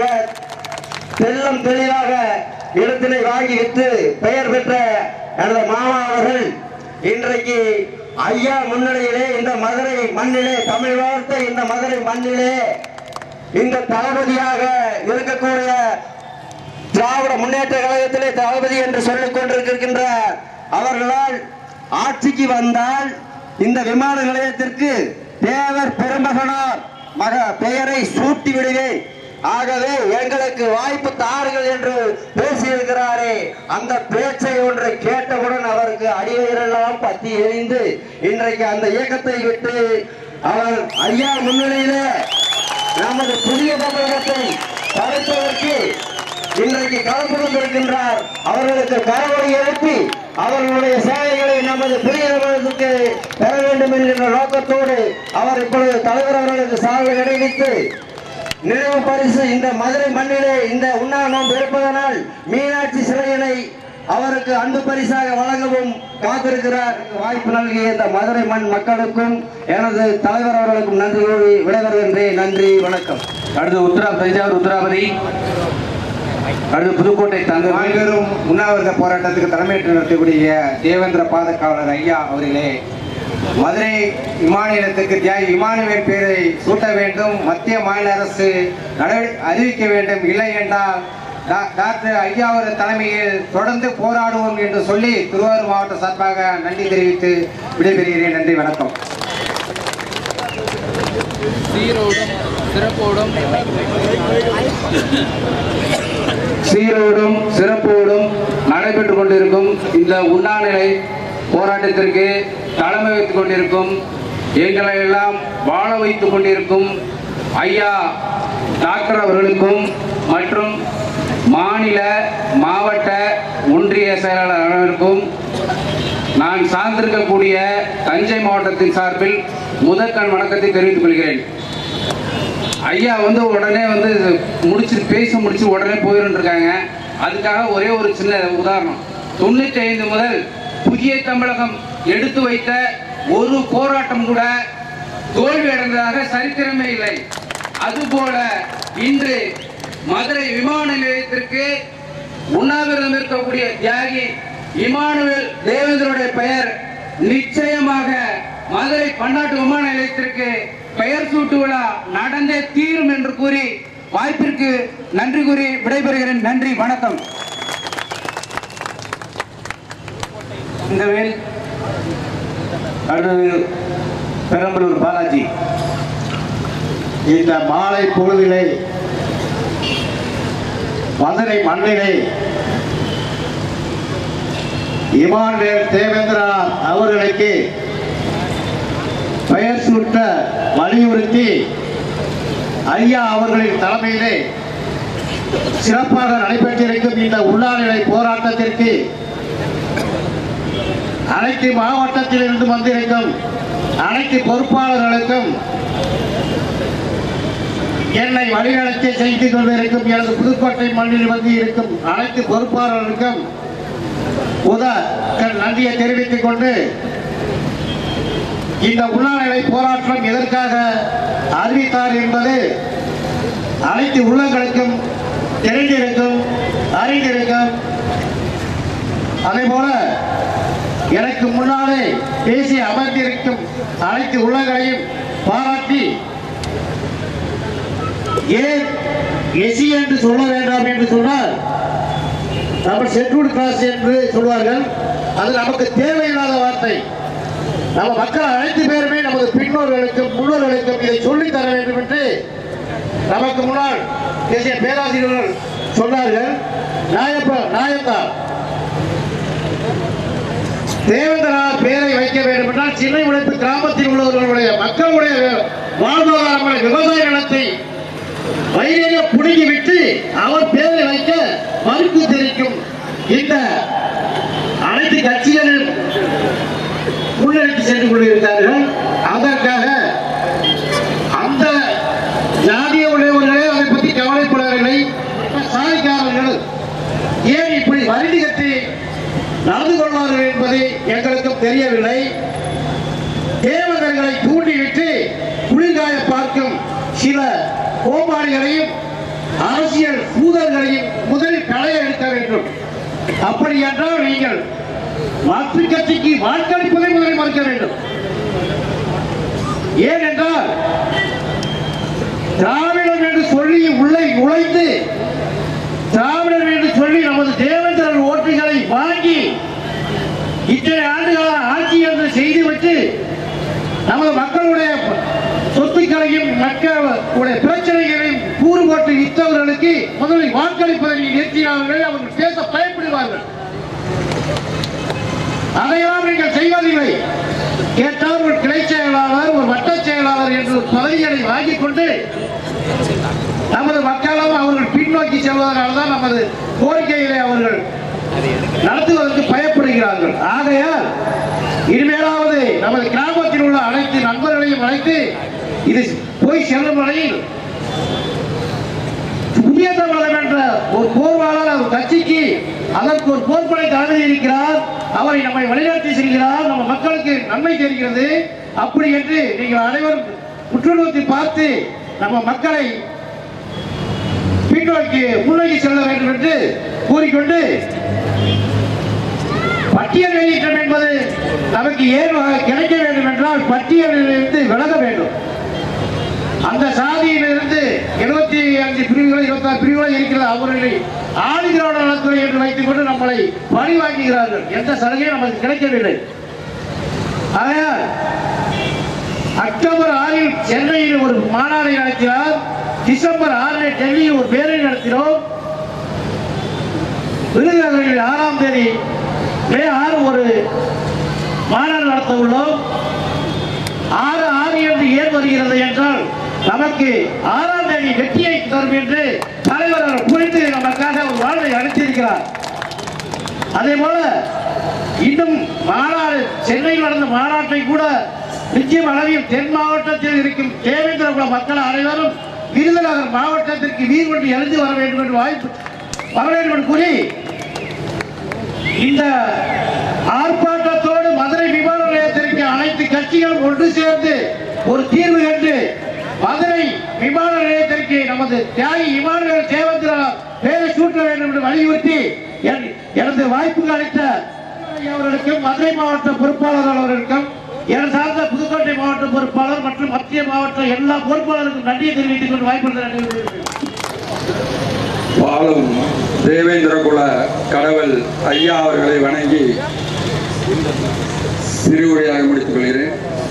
தெல்லம் தெளிவாக இடத்தினை வாங்கி விற்று பெயர் பெற்ற எனது மாமா அவர்கள் இன்றைக்கு ஐயா முன்னிலையிலே இந்த மதுரை மண்ணிலே தமிழ் வார்த்தை இந்த மதுரை மண்ணிலே இந்த தளபதியாக இருக்கக்கூடிய திராவிட முன்னேற்ற கழகத்திலே தளபதி என்று சொல்லிக் கொண்டிருக்கின்ற அவர்களால் ஆட்சிக்கு வந்தால் இந்த விமான நிலையத்திற்கு தேவர் பெருமகனார் மக பெயரை சூட்டி விடுவேன் ஆகவே எங்களுக்கு வாய்ப்பு தாருங்கள் என்று பேசியிருக்கிறாரே அந்த பேச்சை ஒன்றை கேட்டவுடன் அவருக்கு அடிவயிறெல்லாம் பத்தி எரிந்து இன்றைக்கு அந்த இயக்கத்தை விட்டு அவர் ஐயா முன்னிலையிலே நமது புதிய தமிழகத்தை படைப்பதற்கு இன்றைக்கு கலந்து கொண்டிருக்கின்றார் அவர்களுக்கு கரவொலி எழுப்பி அவர்களுடைய சேவைகளை நமது புதிய தமிழகத்துக்கு பெற வேண்டும் என்கின்ற நோக்கத்தோடு அவர் இப்பொழுது தலைவர் அவர்களுக்கு சால்வை கிடைவித்து நினைவு பரிசு இந்த மதுரை மண்ணிலே இந்த உண்ணா நோன்பு இருப்பதனால் மீனாட்சி சிலையினை அவருக்கு அன்பு பரிசாக வழங்கவும் காத்திருக்கிறார் வாய்ப்பு நல்கிய இந்த மதுரை மண் மக்களுக்கும் எனது தலைவர் அவர்களுக்கும் நன்றி கூறி விடைபெறுகின்றேன் நன்றி வணக்கம் அடுத்து உத்தரா தஞ்சாவூர் உத்தராபதி அடுத்து புதுக்கோட்டை தங்க மாபெரும் உண்ணாவிரத போராட்டத்துக்கு தலைமையேற்று நடத்தக்கூடிய தேவேந்திர பாதக்காவலர் ஐயா அவர்களே மதுரை விமான நிலையத்துக்கு தியாகி இமானுவேல் பேரை சூட்ட வேண்டும் மத்திய மாநில அரசு நடவடிக்கை அறிவிக்க வேண்டும் இல்லை என்றால் டா- டாக்டர் ஐயா அவர்கள் தலைமையில் தொடர்ந்து போராடுவோம் என்று சொல்லி திருவாரூர் மாவட்ட சார்பாக நன்றி தெரிவித்து விடைபெறுகிறேன் நன்றி வணக்கம் சீரோடும் சிறப்போடும் சீரோடும் சிறப்போடும் நடைபெற்றுக் கொண்டிருக்கும் இந்த உண்ணாநிலை போராட்டத்திற்கு தலைமை வைத்துக் கொண்டிருக்கும் எங்களை எல்லாம் வாழ வைத்துக் கொண்டிருக்கும் ஐயா டாக்டர் அவர்களுக்கும் மற்றும் மாநில மாவட்ட ஒன்றிய செயலாளர் அனைவருக்கும் நான் சார்ந்திருக்கக்கூடிய தஞ்சை மாவட்டத்தின் சார்பில் முதற்கண் வணக்கத்தை தெரிவித்துக் கொள்கிறேன் ஐயா வந்து உடனே வந்து இது முடிச்சு பேச முடிச்சு உடனே போயிருந்து இருக்காங்க அதுக்காக ஒரே ஒரு சின்ன உதாரணம் தொண்ணூத்தி ஐந்து முதல் புதிய தமிழகம் எடுத்து வைத்த ஒரு போராட்டம் கூட தோல்வி அடைந்ததாக சரித்திரமே இல்லை அதுபோல இன்று மதுரை விமான நிலையத்திற்கு உண்ணாவிரதம் இருக்கக்கூடிய தியாகி இமானுவேல் தேவேந்திரோடைய பெயர் நிச்சயமாக மதுரை பன்னாட்டு விமான நிலையத்திற்கு பெயர் சூட்டு விழா நடந்தே தீரும் என்று கூறி வாய்ப்பிற்கு நன்றி கூறி விடைபெறுகிறேன் நன்றி வணக்கம் இந்த வேல் அடுத்தது பெரம்பலூர் பாலாஜி இந்த மாலை பொழுதிலே மதுரை மண்ணிலே இமானுவேல் தேவேந்திரனார் அவர்களுக்கு பெயர் சூட்ட வலியுறுத்தி ஐயா அவர்களின் தலைமையிலே சிறப்பாக நடைபெற்றிருக்கும் இந்த உண்ணாநிலை போராட்டத்திற்கு அனைத்து மாவட்டத்தில் இருந்து வந்திருக்கும் அனைத்து பொறுப்பாளர்களுக்கும் என்னை வழிநடத்தி செய்து கொண்டிருக்கும் எனது புதுக்கோட்டை மண்ணில் வந்து இருக்கும் அனைத்து பொறுப்பாளர்களுக்கும் உத நன்றியை தெரிவித்துக் கொண்டு இந்த உண்ணாநிலை போராட்டம் எதற்காக அறிவித்தார் என்பது அனைத்து உள்ளங்களுக்கும் தெரிந்திருக்கும் அறிந்திருக்கும் அதே போல எனக்கு முன்னாலே பேசி அமர்ந்திருக்கும் அனைத்து உள்ளங்களையும் பாராட்டி ஏன் எசி என்று சொல்ல வேண்டாம் என்று சொன்னால் நம்ம ஷெட்யூல்ட் கிளாஸ் என்று சொல்வார்கள் அது நமக்கு தேவையில்லாத வார்த்தை நம்ம மக்கள் அனைத்து பேருமே நமது பின்னோர்களுக்கும் முன்னோர்களுக்கும் இதை சொல்லித் தர வேண்டும் என்று நமக்கு முன்னால் பேசிய பேராசிரியர்கள் சொன்னார்கள் நாயப்ப நாயத்தான் தேவேந்திரநாத் பெயரை வைக்க வேண்டும் என்றால் சின்ன உழைப்பு கிராமத்தில் உள்ளவர்களுடைய மக்களுடைய வாழ்வாதாரமான விவசாய நிலத்தை வயலிலே புடுங்கி விட்டு அவர் பெயரை வைக்க மறுப்பு தெரிவிக்கும் இந்த அனைத்து கட்சிகளும் முன்னெடுத்து சென்று கொண்டிருக்கிறார்கள் அதற்காக அந்த ஜாதிய உடையவர்களே அதை பற்றி கவலைப்படவில்லை சாதிக்காரர்கள் ஏன் இப்படி வருடி கட்டி நடந்து கொள்வார்கள் என்பது எங்களுக்கும் தெரியவில்லை தேவதர்களை தூண்டிவிட்டு குளிர்காய பார்க்கும் சில கோமாளிகளையும் அரசியல் சூதர்களையும் முதலில் களைய எடுக்க வேண்டும் அப்படி என்றால் நீங்கள் மாற்றுக் கட்சிக்கு வாக்களிப்பதை முதலில் மறுக்க வேண்டும் ஏனென்றால் திராவிடம் என்று சொல்லி உள்ளே நுழைந்து திராவிடம் என்று சொல்லி நமது தேவேந்திரன் ஓட்டுகளை வாங்கி இத்தனை ஆண்டுகால ஆட்சி என்று செய்துவிட்டு நமது மக்களுடைய சொத்துக்களையும் மக்களுடைய பிரச்சனைகளையும் கூறு போட்டு வித்தவர்களுக்கு முதலில் வாக்களிப்பதை நிறுத்தினார்கள் அவர்கள் பேச பயப்படுவார்கள் அதையெல்லாம் நீங்கள் செய்வதில்லை கேட்டால் ஒரு கிளை செயலாளர் ஒரு வட்ட செயலாளர் என்று பதவிகளை வாங்கிக் கொண்டு நமது மக்களும் அவர்கள் பின்னோக்கி செல்வதனால தான் நமது கோரிக்கைகளை அவர்கள் நடத்துவதற்கு பயப்படுகிறார்கள் ஆகையால் இனிமேலாவது நமது கிராமத்தில் உள்ள அனைத்து நண்பர்களையும் அழைத்து இது போய் செல்லும் வரையில் புதிய தமிழகம் என்ற ஒரு போர்வாளர் அவர் கட்சிக்கு அதற்கு ஒரு போர்ப்படை தலைமை இருக்கிறார் அவரை நம்மை வழிநடத்தி செல்கிறார் நம்ம மக்களுக்கு நன்மை தெரிகிறது அப்படி என்று நீங்கள் அனைவரும் உற்று நோக்கி பார்த்து நம்ம மக்களை பின்னோக்கி முன்னோக்கி செல்ல வேண்டும் என்று கூறிக்கொண்டு பட்டியல் வெளியேற்றம் என்பது நமக்கு ஏன் கிடைக்க வேண்டும் என்றால் பட்டியலிலிருந்து விலக வேண்டும் அந்த சாதியிலிருந்து எழுபத்தி அஞ்சு பிரிவுகள் இருபத்தி ஆறு பிரிவுகள் இருக்கிறது அவர்களை ஆளுகிறோட நலத்துறை என்று வைத்துக் கொண்டு நம்மளை பழி வாங்குகிறார்கள் எந்த சலுகையும் நமக்கு கிடைக்கவில்லை ஆகையால் அக்டோபர் ஆறில் சென்னையில் ஒரு மாநாடை நடத்தினார் டிசம்பர் ஆறில் டெல்லியில் ஒரு பேரணி நடத்தினோம் விருதுநகரில் ஆறாம் தேதி மே ஆறு ஒரு மாநாடு நடத்த உள்ளோம் ஆறு ஆறு என்று ஏன் வருகிறது என்றால் நமக்கு ஆறாம் தேதி வெற்றியை தரும் என்று தலைவர் அவர் புரிந்து நமக்காக ஒரு வாழ்வை அளித்திருக்கிறார் அதே போல இன்னும் மாநாடு சென்னையில் நடந்த மாநாட்டை கூட நிச்சயம் அளவில் தென் மாவட்டத்தில் இருக்கும் தேவேந்திரகுல மக்கள் அனைவரும் விருதுநகர் மாவட்டத்திற்கு வீர் கொண்டு எழுந்து வர வேண்டும் என்று வாய்ப்பு வர வேண்டும் என்று கூறி இந்த ஆர்ப்பாட்டத்தோடு மதுரை விமான நிலையத்திற்கு அனைத்து கட்சிகளும் ஒன்று சேர்ந்து ஒரு தீர்வு கண்டு மதுரை விமான நிலையத்திற்கு நமது தியாகி இமானுவேல் தேவந்திரா பெயரை சூட்ட வேண்டும் என்று வலியுறுத்தி என்- எனது வாய்ப்புகள் அளித்த அவர்களுக்கும் மதுரை மாவட்ட பொறுப்பாளர் அவர்களுக்கும் என சார்ந்த புதுக்கோட்டை மாவட்ட பொறுப்பாளர் மற்றும் மத்திய மாவட்ட எல்லா பொறுப்பாளருக்கும் நன்றியை தெரிவித்துக் கொண்டு வாய்ப்பு நன்றி வாழும் தேவேந்திர குல கடவுள் ஐயா அவர்களை வணங்கி சிறுவுரையாக முடித்துக் கொள்கிறேன்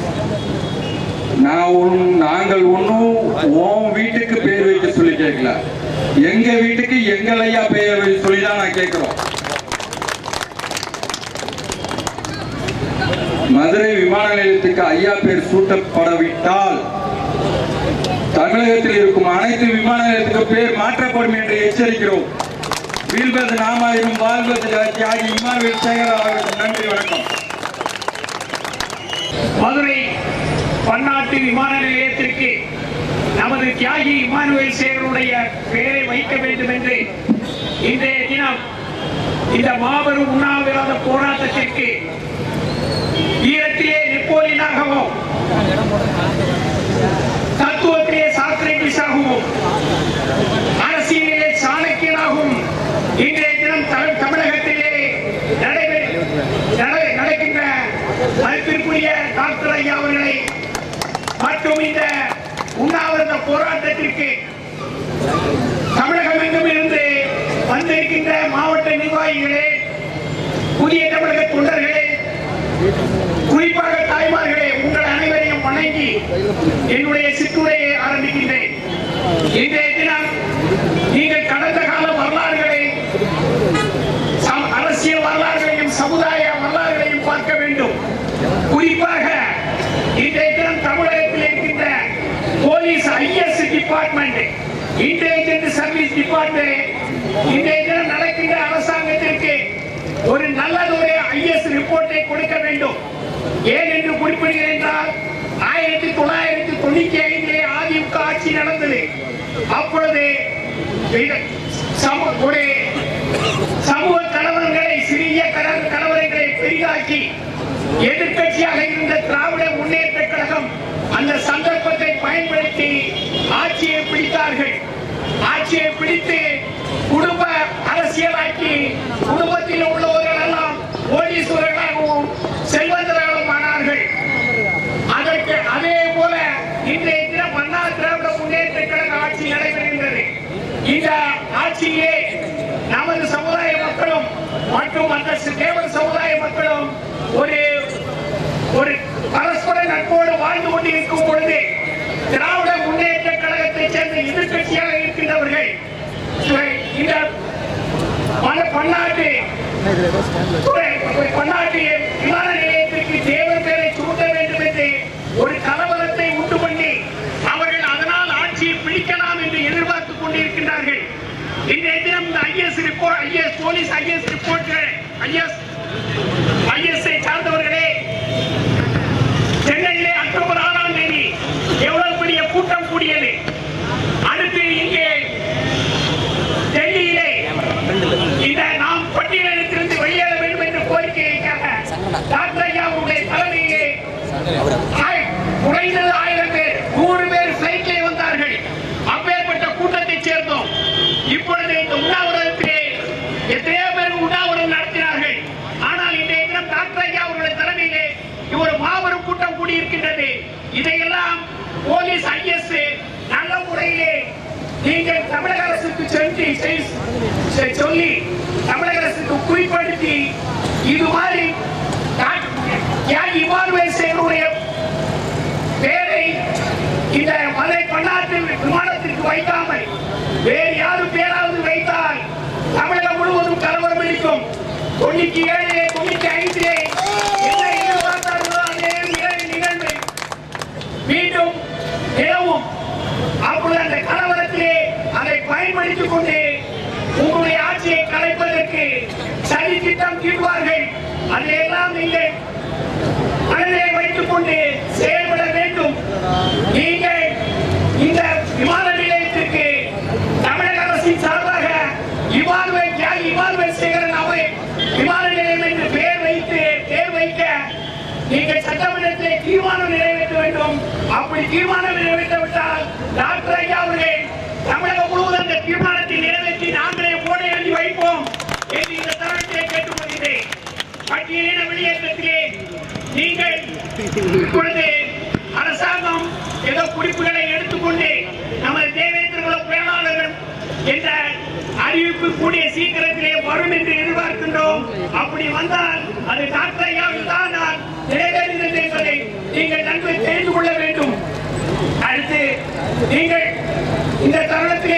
நான் உன் நாங்கள் ஒன்றும் உன் வீட்டுக்கு பேர் வைக்க சொல்லி கேட்கல எங்க வீட்டுக்கு எங்கள் ஐயா பெயர் வை சொல்லி தான் நான் கேட்கிறோம் மதுரை விமான நிலையத்துக்கு ஐயா பேர் சூட்டப்படவிட்டால் தமிழகத்தில் இருக்கும் அனைத்து விமான நிலையத்துக்கு பேர் மாற்றப்படும் என்று எச்சரிக்கிறோம் வீழ்வது நாமாயிரும் வாழ்வது தியாகி இமானுவேல் சேகர் அவர்களுக்கு நன்றி வணக்கம் மதுரை பன்னாட்டு விமான நிலையத்திற்கு நமது தியாகி இமானுவேல் சேகருடைய பெயரை வைக்க வேண்டும் என்று இன்றைய தினம் இந்த மாபெரும் உண்ணாவிரத போராட்டத்திற்கு ஈரத்திலே நெப்போலியனாகவும் தத்துவத்திலே சாக்ரட்டிஸாகவும் அரசியலிலே சாணக்கியனாகவும் இன்றைய தினம் தமிழ் தமிழகத்திலே நடைபெற நட- நடக்கின்ற மதிப்பிற்குரிய டாக்டர் ஐயா அவர்களை மற்றும் இந்த உண்ணாவிரத போராட்டத்திற்கு தமிழகம் எங்கும் இருந்து வந்திருக்கின்ற மாவட்ட நிர்வாகிகளே புதிய தமிழக தொண்டர்களே குறிப்பாக தாய்மார்களே உங்கள் அனைவரையும் வணங்கி என்னுடைய சிற்றுரையை ஆரம்பிக்கின்றேன் இன்றைய தினம் நீங்கள் கடந்த கால வரலாறுகளை சம்- அரசியல் வரலாறுகளையும் சமுதாய வரலாறுகளையும் பார்க்க வேண்டும் குறிப்பாக இன்றைய தினம் தமிழகத்தில் இருக்கின்ற police IS department intelligent service department இன்றைய தினம் நடக்கின்ற அரசாங்கத்திற்கு ஒரு நல்லதொரு ஐஎஸ் ரிப்போர்ட்டை கொடுக்க வேண்டும் ஏன் என்று குறிப்பிடுகிறேன் என்றால் ஆயிரத்தி தொள்ளாயிரத்தி தொண்ணூத்தி ஐந்திலே அதிமுக ஆட்சி நடந்தது அப்பொழுது இது சமூக ஒரு சமூக கலவரங்களை சிறிய கல- கலவரங்களை பெரிதாக்கி எதிர்க்கட்சியாக இருந்த திராவிட முன்னேற்ற கழகம் அந்த சந்தர்ப்பத்தை பயன்படுத்தி ஆட்சியை பிடித்தார்கள் ஆட்சியை பிடித்து குடும்ப அரசியலாக்கி குடும்பத்தில் உள்ளவர்கள் எல்லாம் கோடீஸ்வரர்களாகவும் செல்வந்தர்களும் ஆனார்கள் அதற்கு அதே போல இன்றைய தினம் அண்ணா திராவிட முன்னேற்ற கழக ஆட்சி நடைபெறுகின்றது இந்த ஆட்சியிலே நமது சமுதாய மக்களும் மற்றும் அந்த தேவர் சமுதாய மக்களும் ஒரு ஒரு பரஸ்பர நட்போடு வாழ்ந்து கொண்டிருக்கும் பொழுது திராவிட முன்னேற்ற கழகத்தை சேர்ந்த எதிர்க்கட்சியாக இருக்கின்றவர்கள் இந்த பல- பன்னாட்டு துறை- பன்னாட்டு விமான நிலையத்திற்கு தேவர் பேரை சூட்ட வேண்டும் என்று ஒரு கலவரத்தை உண்டு பண்ணி அவர்கள் அதனால் ஆட்சியை பிடிக்கலாம் என்று எதிர்பார்த்துக் கொண்டிருக்கின்றார்கள் இன்றைய தினம் இந்த IS report IS police IS ரிப்போர்ட்கள் ஐஎஸ் ஐஎஸ்ஐ சார்ந்தவர்களே சென்னையிலே அக்டோபர் ஆறாம் தேதி எவ்வளவு பெரிய கூட்டம் கூடியது அடுத்து இங்கே டெல்லியிலே இந்த நாம் பட்டியலிடத்திலிருந்து வெளியேற வேண்டும் என்ற கோரிக்கைக்காக டாக்டர் ஐயா அவருடைய தலைமையிலே ஆய்- குறைந்தது ஆயிரம் பேர் நூறு பேர் பிளைட்லே வந்தார்கள் அப்பேற்பட்ட கூட்டத்தைச் சேர்ந்தோம் இப்பொழுது இந்த உண்ணாவிரதத்திலே எத்தனையோ பேர் உண்ணாவிரதம் நடத்தினார்கள் ஆனால் இன்றைய தினம் டாக்டர் ஐயா அவர்களுடைய தலைமையிலே ஒரு மாபெரும் கூட்டம் கூடியிருக்கின்றது இதையெல்லாம் போலீஸ் ஐஎஸ் நல்ல முறையிலே நீங்கள் தமிழக அரசுக்கு சென்று செய்- செ- சொல்லி தமிழக அரசுக்கு குறிப்படுத்தி இது மாதிரி டாக்- தியாகி இமானுவேல் சேகருடைய பேரை இந்த மலை பன்னாட்டு விமானத்திற்கு வைக்காமல் வேறு யாரும் பேராவது வைத்தால் தமிழகம் முழுவதும் கலவரம் அளிக்கும் தொண்ணூத்தி ஏழு தொண்ணூத்தி ஐந்திலே என்ன எதிர்பார்த்தார்களோ அதே நிகழ் நிகழ்வு மீண்டும் நிலவும் அப்பொழுது அந்த கலவரத்திலே அதை பயன்படுத்திக் கொண்டு உங்களுடைய ஆட்சியை கலைப்பதற்கு சதி திட்டம் தீர்வார்கள் அதையெல்லாம் நீங்கள் மனதிலே வைத்துக் கொண்டு செயல்பட வேண்டும் நீங்கள் இந்த விமான நிலையத்திற்கு தமிழக அரசின் சார்பாக இமானுவேல் தியாகி இமானுவேல் சேகரன் அவை விமான நிலையம் என்று பெயர் வைத்து பெயர் வைக்க நீங்கள் சட்டமன்றத்திலே தீர்மானம் நிறைவேற்ற வேண்டும் அப்படி தீர்மானம் நிறைவேற்றவிட்டால் டாக்டர் ஐயா அவர்கள் தமிழகம் முழுவதும் அந்த தீர்மானத்தை நிறைவேற்றி நாங்களே போனை எழுதி வைப்போம் என்று இந்த தருணத்திலே கேட்டுக்கொள்கிறேன் பட்டியலின வெளியேற்றத்திலே நீங்கள் இப்பொழுது அரசாங்கம் ஏதோ குறிப்புகளை எடுத்துக்கொண்டு நமது தேவேந்திர குல பேராளர்கள் என்ற அறிவிப்பு கூடிய சீக்கிரத்திலே வரும் என்று எதிர்பார்க்கின்றோம் அப்படி வந்தால் அது டாக்டர் ஐயாவில் தான் நான் நிறைவேறுகிறது என்பதை நீங்கள் நன்கு தெரிந்து கொள்ள வேண்டும் அடுத்து நீங்கள் இந்த தருணத்திலே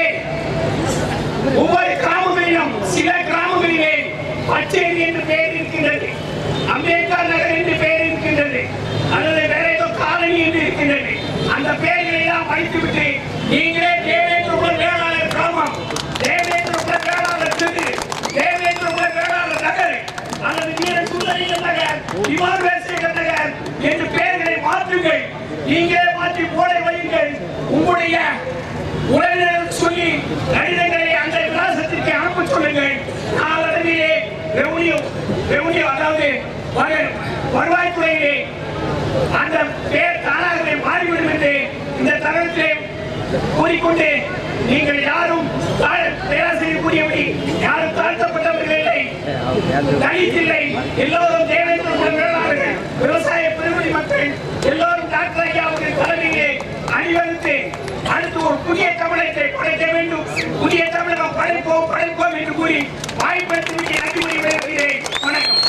ஒவ்வொரு கிராமங்களிலும் சில கிராமங்களிலே பச்சேரி என்று பெயர் இருக்கின்றது அம்பேத்கர் நகர் என்று பெயர் இருக்கின்றது அல்லது வேற ஏதோ காலனி என்று இருக்கின்றது அந்த பெயர்களை எல்லாம் படித்துவிட்டு நீங்களே தேவேந்திர குல வேளாளர் கிராமம் தேவேந்திர குல வேளாளர் தெரு தேவேந்திர குல வேளாளர் நகர் அல்லது வீர சுந்தரிகள் நகர் இமானுவேசேகர் நகர் என்று பெயர்களை மாற்றுங்கள் நீங்களே மாற்றி போடை வையுங்கள் உங்களுடைய உறவினர்கள் சொல்லி கடிதங்களை அந்த விலாசத்திற்கு அனுப்ப சொல்லுங்கள் நாளடைவிலே ரெவன்யூ ரெவன்யூ அதாவது வரு- வருவாய்த்துறையிலே அந்த பேர் தானாகவே மாறிவிடும் என்று இந்த தருணத்திலே கூறிக்கொண்டு நீங்கள் யாரும் தாழ்- பேராசிரியர் கூறியபடி யாரும் தாழ்த்தப்பட்டவர்கள் இல்லை தலித்தில்லை எல்லோரும் தேவேந்திர குல வேளாளர்கள் விவசாய பெருமதி மக்கள் எல்லோரும் டாக்டர் ஐயா அவர்கள் தலைமையிலே அணிவகுத்து அடுத்து ஒரு புதிய தமிழகத்தை படைக்க வேண்டும் புதிய தமிழகம் படைப்போம் படைப்போம் என்று கூறி வாய்ப்பெடுத்து எனக்கு விடைபெறுகிறேன் வணக்கம்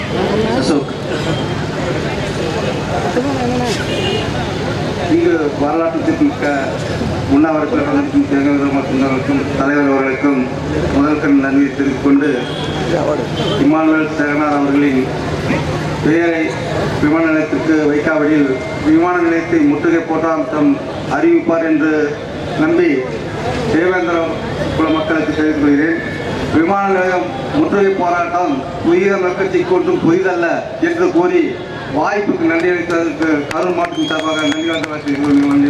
இங்கு வர மிக்க உண்ணாவிரதர்களுக்கும் தேர்தல் மக்களுக்கும் தலைவர் அவர்களுக்கும் முதல்கண் நன்றி தெரிவித்துக் கொண்டு இமானுவேல் சேகனார் அவர்களின் பெயரை விமான நிலையத்திற்கு வைக்காவிடில் விமான நிலையத்தை முற்றுகை போட்டால் தம் அறிவிப்பார் என்று நம்பி தேவேந்திர குல மக்களுக்கு தெரிவித்துக் கொள்கிறேன் விமான நிலையம் முற்றுகை போராட்டம் புதிய மக்கட்சி கொண்டும் புதிதல்ல என்று கூறி வாய்ப்புக்கு நன்றி அளித்ததற்கு கரூர் மாவட்டத்தின் சார்பாக நன்றி வாழ்த்து நன்றி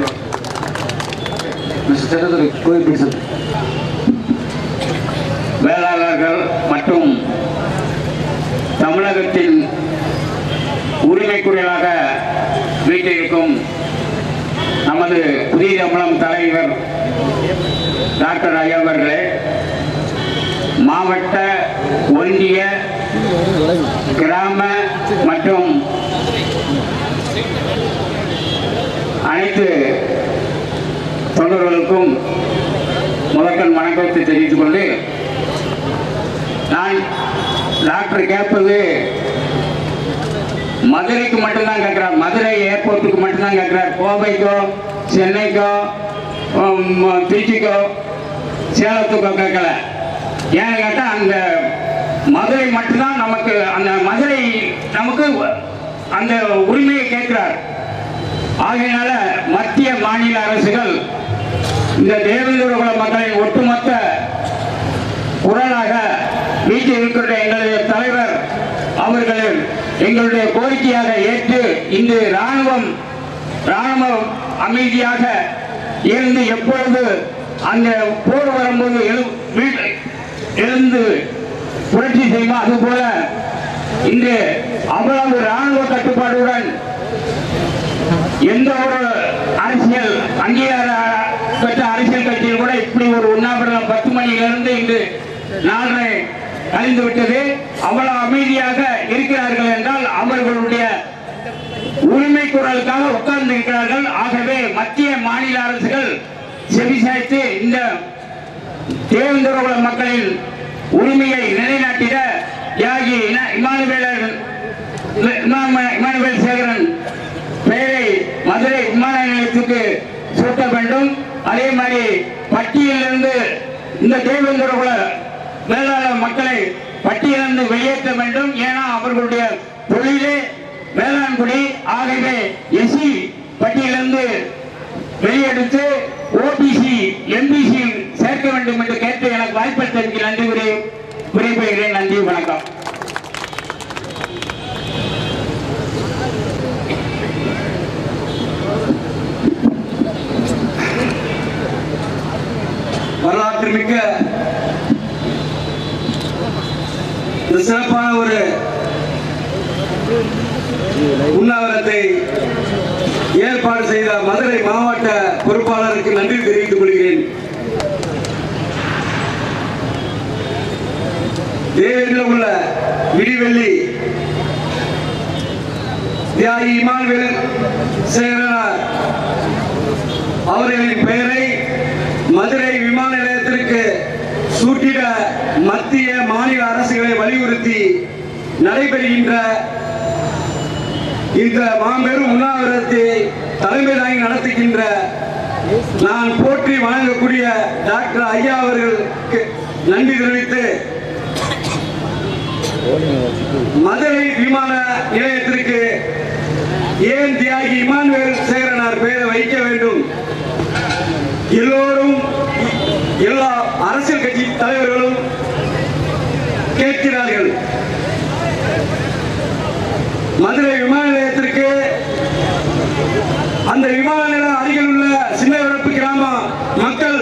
வேளாளர்கள் மற்றும் தமிழகத்தின் உரிமை குரலாக வீட்டிருக்கும் நமது புதிய தமிழம் தலைவர் டாக்டர் ஐயா அவர்களே மாவட்ட ஒன்றிய கிராம மற்றும் அனைத்து தொண்டர்களுக்கும் முதற்கண் வணக்கத்தை தெரிவித்துக் கொண்டு நான் டாக்டர் கேட்பது மதுரைக்கு மட்டும்தான் கேட்கிறார் மதுரை ஏர்போர்ட்டுக்கு மட்டும்தான் கேட்கிறார் கோவைக்கோ சென்னைக்கோ உம், திருச்சிக்கோ சேலத்துக்கோ கேட்கல ஏன்னு கேட்டால் அந்த மதுரை மட்டும்தான் நமக்கு அந்த மதுரை நமக்கு அந்த உரிமையை கேட்கிறார் ஆகையினால மத்திய மாநில அரசுகள் இந்த தேவேந்திர குல மக்களின் ஒட்டுமொத்த குரலாக வீட்டில் இருக்கிற எங்களுடைய தலைவர் அவர்கள் எங்களுடைய கோரிக்கையாக ஏற்று இன்று ராணுவம் ராணுவம் அமைதியாக இருந்து எப்பொழுது அந்த போர் வரும்போது எழு வீட்டு எழுந்து புரட்சி செய்வோம் அதுபோல இன்று அவ்வளவு ராணுவ கட்டுப்பாடுடன் எந்த ஒரு அரசியல் அங்கீகார பெற்ற அரசியல் கட்சியில் கூட இப்படி ஒரு உண்ணாவிரதம் பத்து மணியிலிருந்து இன்று நாளை கழிந்து விட்டது அவ்வளவு அமைதியாக இருக்கிறார்கள் என்றால் அவர்களுடைய உரிமை குரலுக்காக உட்கார்ந்து இருக்கிறார்கள் ஆகவே மத்திய மாநில அரசுகள் செவிசாய்த்து இந்த தேவேந்திரகுல மக்களின் உரிமையை நிலைநாட்டிட தியாகி இன- இமானுவேலர் இமாம- இமானுவேல் சேகரன் பெயரை மதுரை விமான நிலையத்துக்கு சூட்ட வேண்டும் அதே மாதிரி பட்டியலிருந்து இந்த தேவேந்திரகுல வேளாளர் மக்களை பட்டியலிருந்து வெளியேற்ற வேண்டும் ஏன்னா அவர்களுடைய தொழிலே வேளாண்குடி ஆகவே எஸ்சி பட்டியலிருந்து வெளியெடுத்து ஓபிசி எம்பிசி சேர்க்க வேண்டும் என்று கேட்டு எனக்கு வாய்ப்பளித்ததற்கு நன்றி உரை விடைபெறுகிறேன் நன்றி வணக்கம் வரலாற்று மிக்க இந்த சிறப்பான ஒரு உண்ணாவிரத்தை ஏற்பாடு செய்த மதுரை மாவட்ட பொறுப்பாளருக்கு நன்றி தெரிவித்துக் கொள்கிறேன் தேவையில் உள்ள விடிவெள்ளி தியாகி இமானுவேல் சேகரனார் அவர்களின் பெயரை மதுரை விமான நிலையத்திற்கு சூட்டிட மத்திய மாநில அரசுகளை வலியுறுத்தி நடைபெறுகின்ற இந்த மாபெரும் உண்ணாவிரத்தை தலைமை தாங்கி நடத்துகின்ற நான் போற்றி வணங்கக்கூடிய டாக்டர் ஐயா அவர்களுக்கு நன்றி தெரிவித்து மதுரை விமான நிலையத்திற்கு ஏன் தியாகி இமானுவேல் சேகரனார் பெயரை வைக்க வேண்டும் எல்லோரும் எல்லா அரசியல் கட்சி தலைவர்களும் கேட்கிறார்கள் மதுரை விமான நிலையத்திற்கு அந்த விமான நிலையம் அருகில் உள்ள சின்னவிடப்பு கிராம மக்கள்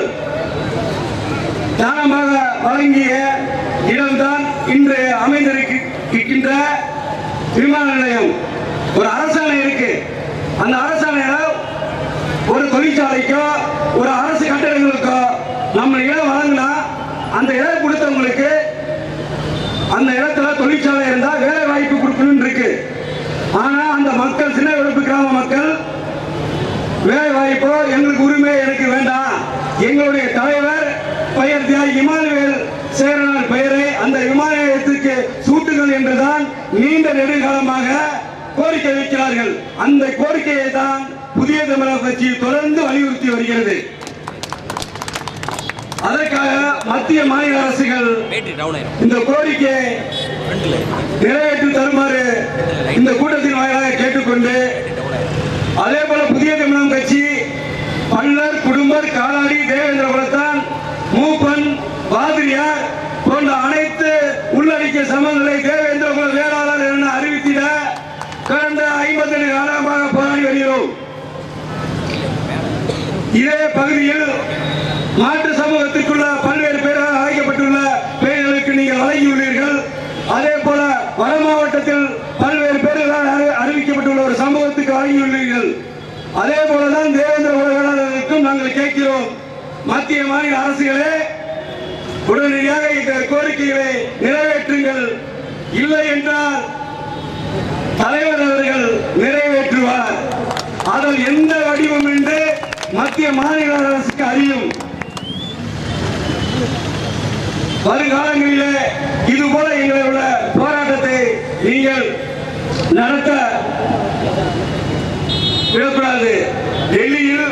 தானமாக வழங்கிய இடம்தான் இன்று அமைந்திருக்கின்ற விமான நிலையம் ஒரு அரசாணை இருக்கு அந்த அரசாணையில ஒரு தொழிற்சாலைக்கோ ஒரு அரசு கட்டடங்களுக்கோ நம்ம இடம் வழங்கினா அந்த இடம் கொடுத்தவங்களுக்கு அந்த இடத்துல தொழிற்சாலை இருந்தா வேலை வாய்ப்பு கொடுக்கணும் இருக்கு ஆனா அந்த மக்கள் சின்ன விடுப்பு கிராம மக்கள் வேலை வாய்ப்போ எங்களுக்கு உரிமை எனக்கு வேண்டாம் எங்களுடைய தலைவர் பெயர் தியாகி இமானுவேல் சேரனார் பெயரை அந்த விமான நிலையத்துக்கு சூட்டுங்கள் என்றுதான் நீண்ட நெடுங்காலமாக கோரிக்கை வைக்கிறார்கள் அந்த கோரிக்கையை தான் புதிய தமிழக கட்சி தொடர்ந்து வலியுறுத்தி வருகிறது அதற்காக மத்திய மாநில அரசுகள் இந்த கோரிக்கையை நிறைவேற்றி தருமாறு இந்த கூட்டத்தின் வாயிலாக கேட்டுக்கொண்டு அதே போல புதிய தமிழகம் கட்சி பல்லர் குடும்பர் காலாடி தேவேந்திர குலத்தான் மூப்பன் பாதிரியார் போன்ற அனைத்து உள்ளடக்கிய சமங்களை தேவேந்திர குல வேளாளர் என அறிவித்திட கடந்த ஐம்பத்தி ஏழு காலமாக போராடி வருகிறோம் இதே பகுதியில் மாற்று சமூகத்திற்குள்ள பல்வேறு பேராக அழைக்கப்பட்டுள்ள பெயர்களுக்கு நீங்கள் வழங்கியுள்ளீர்கள் அதே போல வட மாவட்டத்தில் பல்வேறு பேர்களால் அறி- அறிவிக்கப்பட்டுள்ள ஒரு சமூகத்துக்கு வழங்கியுள்ளீர்கள் அதே போலதான் தேவேந்திர உலகாளர்களுக்கும் நாங்கள் கேட்கிறோம் மத்திய மாநில அரசுகளே உடனடியாக இந்த கோரிக்கைகளை நிறைவேற்றுங்கள் இல்லை என்றால் தலைவர் அவர்கள் நிறைவேற்றுவார் அதில் எந்த வடிவம் என்று மத்திய மாநில அரசுக்கு அறியும் வருங்காலங்களிலே இது போல எங்களுடைய போராட்டத்தை நீங்கள் நடத்த விடக்கூடாது டெல்லியில்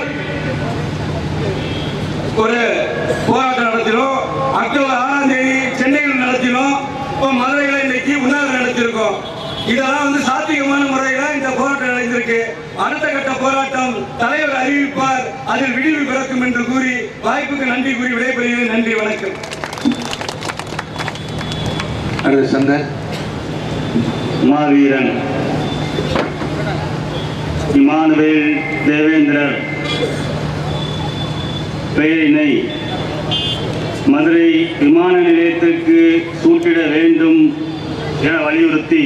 ஒரு போராட்டம் நடத்தினோம் அக்டோபர் ஆறாம் தேதி சென்னையில் நடத்தினோம் இப்போ மதுரையில் இன்னைக்கு உண்ணாவிரதம் நடத்தியிருக்கோம் இதெல்லாம் வந்து சாத்தியமான முறையில இந்த போராட்டம் நடந்திருக்கு அடுத்த கட்ட போராட்டம் தலைவர் அறிவிப்பார் அதில் விடிவு பிறக்கும் என்று கூறி வாய்ப்புக்கு நன்றி கூறி விடைபெறுகிறேன் நன்றி வணக்கம் அடுத்து சங்கர் மாவீரன் இமானுவேல் தேவேந்திரர் பெயரினை மதுரை விமான நிலையத்திற்கு சூட்டிட வேண்டும் என வலியுறுத்தி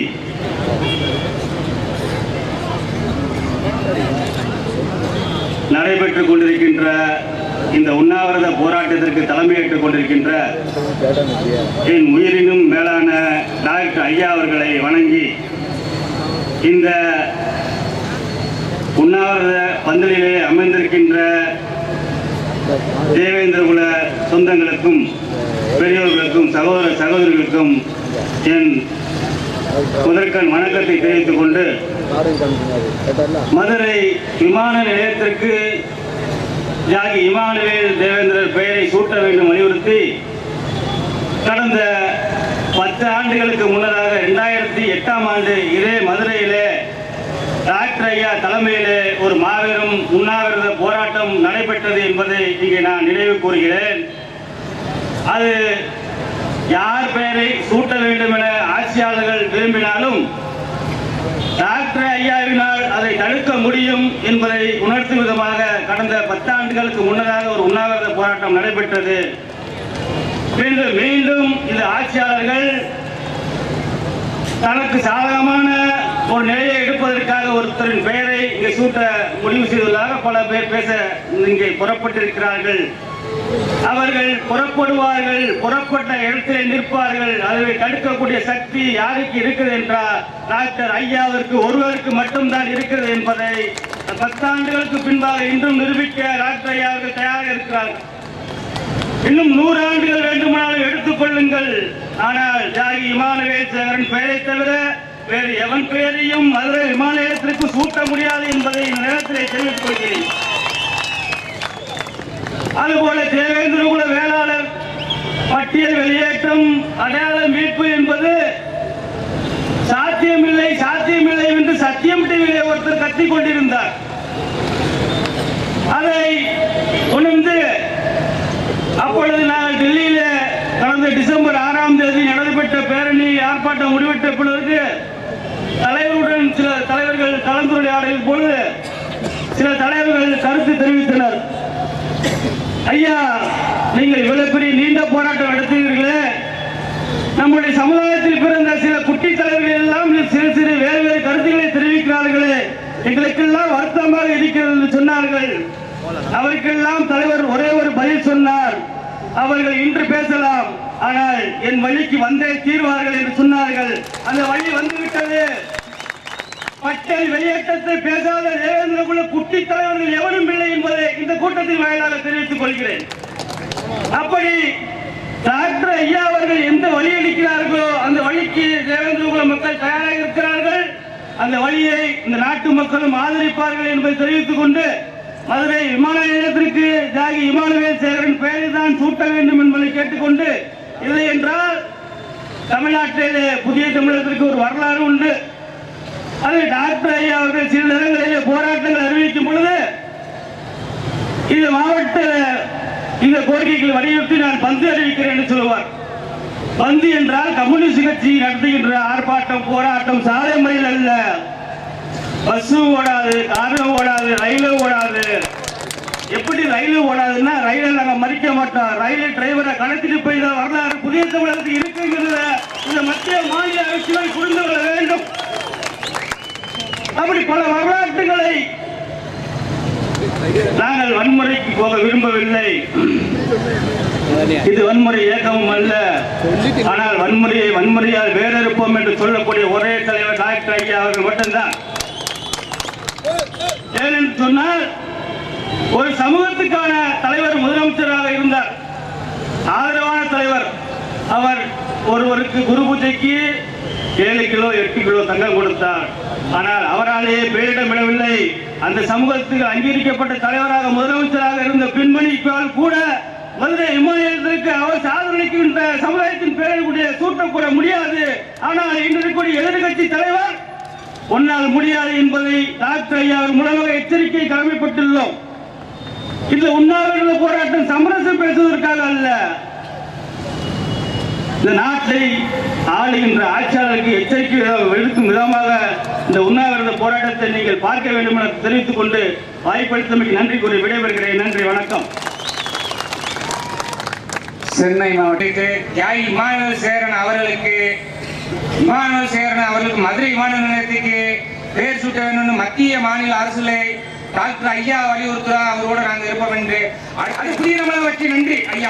நடைபெற்றுக் கொண்டிருக்கின்ற இந்த உண்ணாவிரத போராட்டத்திற்கு தலைமையேற்றுக் கொண்டிருக்கின்ற என் உயிரினும் மேலான டாக்டர் ஐயா அவர்களை வணங்கி இந்த உண்ணாவிரத பந்தலிலே அமைந்திருக்கின்ற தேவேந்திர குல சொந்தங்களுக்கும் பெரியோர்களுக்கும் சகோதர சகோதரிகளுக்கும் என் முதற்கண் வணக்கத்தை தெரிவித்துக் கொண்டு மதுரை விமான நிலையத்திற்கு தியாகி இமானுவேல் தேவேந்திரர் பெயரை சூட்ட வேண்டும் வலியுறுத்தி கடந்த பத்து ஆண்டுகளுக்கு முன்னதாக இரண்டாயிரத்தி எட்டாம் ஆண்டு இதே மதுரையிலே டாக்டர் ஐயா தலைமையிலே ஒரு மாபெரும் உண்ணாவிரத போராட்டம் நடைபெற்றது என்பதை இங்கே நான் நினைவு கூறுகிறேன் அது யார் பெயரை சூட்ட வேண்டும் என ஆட்சியாளர்கள் விரும்பினாலும் டாக்டர் ஐயாவினால் அதை தடுக்க முடியும் என்பதை உணர்த்தும் விதமாக கடந்த பத்தாண்டுகளுக்கு முன்னதாக ஒரு உண்ணாவிரத போராட்டம் நடைபெற்றது மீண்டும் மீண்டும் இந்த ஆட்சியாளர்கள் தனக்கு சாதகமான ஒரு நிலையை எடுப்பதற்காக ஒருத்தரின் பெயரை இங்கே சூட்ட முடிவு செய்துள்ளதாக பல பேர் பேச இங்கே புறப்பட்டிருக்கிறார்கள் அவர்கள் புறப்படுவார்கள் புறப்பட்ட இடத்திலே நிற்பார்கள் அதை தடுக்கக்கூடிய சக்தி யாருக்கு இருக்குது என்றால் டாக்டர் ஐயாவிற்கு ஒருவருக்கு மட்டும்தான் இருக்கிறது என்பதை பத்தாண்டுகளுக்கு பின்பாக இன்றும் நிரூபிக்க டாக்டர் ஐயா அவர்கள் தயாராக இருக்கிறார்கள் இன்னும் நூறு ஆண்டுகள் வேண்டுமானாலும் எடுத்துக் கொள்ளுங்கள் ஆனால் தியாகி இமானுவேல் சேகரன் பெயரை தவிர வேறு எவன் பெயரையும் மதுரை விமான நிலையத்திற்கு சூட்ட முடியாது என்பதை இந்த நேரத்திலே தெரிவித்துக் கொள்கிறேன் அதுபோல தேவேந்திர குல வேளாளர் பட்டியல் வெளியேற்றம் அடையாள மீட்பு என்பது சாத்தியமில்லை சாத்தியமில்லை என்று சத்தியம் டிவியிலே ஒருத்தர் கத்திக் கொண்டிருந்தார் அதை உணர்ந்து அப்பொழுது நாங்கள் டெல்லியில கடந்த டிசம்பர் ஆறாம் தேதி நடைபெற்ற பேரணி ஆர்ப்பாட்டம் முடிவெட்ட பொழுது தலைவருடன் சில தலைவர்கள் கலந்துரையாடிய பொழுது சில தலைவர்கள் கருத்து தெரிவித்தனர் ஐயா நீங்கள் இவ்வளவு பெரிய நீண்ட போராட்டம் நடத்துகிறீர்களே நம்முடைய சமுதாயத்தில் பிறந்த சில குட்டி தலைவர்கள் எல்லாம் சிறு சிறு வேறு வேறு கருத்துக்களை தெரிவிக்கிறார்களே எங்களுக்கெல்லாம் வருத்தமாக இருக்கிறது என்று சொன்னார்கள் அவருக்கெல்லாம் தலைவர் ஒரே ஒரு பதில் சொன்னார் அவர்கள் இன்று பேசலாம் ஆனால் என் வழிக்கு வந்தே தீர்வார்கள் என்று சொன்னார்கள் அந்த வழி வந்துவிட்டது பட்டல் வெளியேற்றத்தை பேசாத தேவேந்திர குல குட்டி தலைவர்கள் எவரும் இல்லை என்பதை இந்த கூட்டத்தின் வாயிலாக தெரிவித்துக் கொள்கிறேன் அப்படி டாக்டர் ஐயா அவர்கள் எந்த வழி அளிக்கிறார்களோ அந்த வழிக்கு தேவேந்திர குல மக்கள் தயாராக இருக்கிறார்கள் அந்த வழியை இந்த நாட்டு மக்களும் ஆதரிப்பார்கள் என்பதை தெரிவித்துக் கொண்டு மதுரை விமான நிலையத்திற்கு தியாகி இமானுவேல் சேகரன் பெயரை தான் சூட்ட வேண்டும் என்பதை கேட்டுக்கொண்டு இல்லை என்றால் தமிழ்நாட்டிலே புதிய தமிழகத்திற்கு ஒரு வரலாறு உண்டு அது டாக்டர் ஐயா அவர்கள் சில இடங்களிலே போராட்டங்கள் அறிவிக்கும் பொழுது இது மாவட்ட இந்த கோரிக்கைகளை வலியுறுத்தி நான் பந்து அறிவிக்கிறேன் என்று சொல்லுவார் பந்து என்றால் கம்யூனிஸ்ட் கட்சி நடத்துகின்ற ஆர்ப்பாட்டம் போராட்டம் சாலை முறையில் அல்ல பஸ்ஸு ஓடாது காரும் ஓடாது ரயிலும் ஓடாது எப்படி ரயிலு ஓடாதுன்னா ரயிலை நாங்கள் மறிக்க மாட்டோம் ரயிலை டிரைவரை கடத்திட்டு போய் தான் வரலாறு புதிய தமிழகத்துக்கு இருக்குங்கிறத இந்த மத்திய மாநில அரசுகள் புரிந்து கொள்ள வேண்டும் அப்படி பல வரலாற்றுகளை நாங்கள் வன்முறைக்கு போக விரும்பவில்லை இது வன்முறை இயக்கமும் அல்ல ஆனால் வன்முறையை வன்முறையால் வேறறுப்போம் என்று சொல்லக்கூடிய ஒரே தலைவர் டாக்டர் ஐயா அவர்கள் மட்டும்தான் ஏனென்று சொன்னால் ஒரு சமூகத்துக்கான தலைவர் முதலமைச்சராக இருந்தார் ஆதரவான தலைவர் அவர் ஒருவருக்கு குரு பூஜைக்கு ஏழு கிலோ எட்டு கிலோ தங்கம் கொடுத்தார் ஆனால் அவராலேயே பேரிடமிடவில்லை அந்த சமூகத்துக்கு அங்கீகரிக்கப்பட்ட தலைவராக முதலமைச்சராக இருந்த பெண்மணிக்கால் கூட மதுரை விமானத்திற்கு அவர் சாதனைக்கின்ற சமுதாயத்தின் பேரக்கூடிய சூட்டக்கூட முடியாது ஆனால் இன்று இருக்கக்கூடிய எதிர்கட்சி தலைவர் உன்னால் முடியாது என்பதை டாக்டர் ஐயா அவர் மூலமாக எச்சரிக்கை கடமைப்பட்டுள்ளோம் இந்த உண்ணாவிரத போராட்டம் சமரசம் பேசுவதற்காக அல்ல இந்த நாட்டை ஆளுகின்ற ஆட்சியாளருக்கு எச்சரிக்கை விடுக்கும் விதமாக இந்த உண்ணாவிரத போராட்டத்தை நீங்கள் பார்க்க வேண்டும் என தெரிவித்துக் கொண்டு வாய்ப்பளித்தமைக்கு நன்றி கூறி விடைபெறுகிறேன் நன்றி வணக்கம் சென்னை மாவட்டத்துக்கு தியாகி இமானுவல் சேரன் அவர்களுக்கு இமானுவல் சேரன் அவர்களுக்கு மதுரை விமான நிலையத்துக்கு பேர் சூட்ட வேணும்னு மத்திய மாநில அரசுகளை டாக்டர் ஐயா வலியுறுத்துறா அவரோட நாங்கள் இருப்போம் என்று அது அது புதிய நம்மளை வச்சு நன்றி ஐயா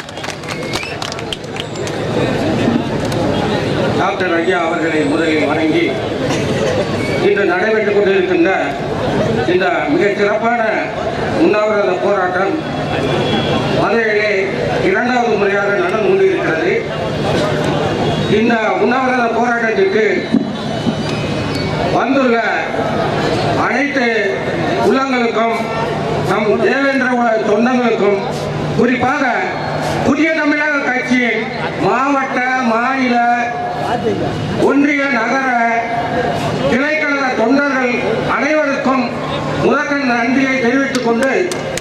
டாக்டர் ஐயா அவர்களை முதலில் வணங்கி இன்று நடைபெற்றுக் கொண்டிருக்கின்ற இந்த மிகச் சிறப்பான உண்ணாவிரத போராட்டம் மதுரையிலே இரண்டாவது முறையாக நடந்து கொண்டிருக்கிறது இந்த உண்ணாவிரத போராட்டத்திற்கு வந்துள்ள அனைத்து உள்ளங்களுக்கும் நம் தேவேந்திர குல சொந்தங்களுக்கும் குறிப்பாக புதிய தமிழக கட்சியின் மாவட்ட மாநில ஒன்றிய நகர கிளைக்கழக தொண்டர்கள் அனைவருக்கும் முதற்கண் நன்றியை தெரிவித்துக் கொண்டு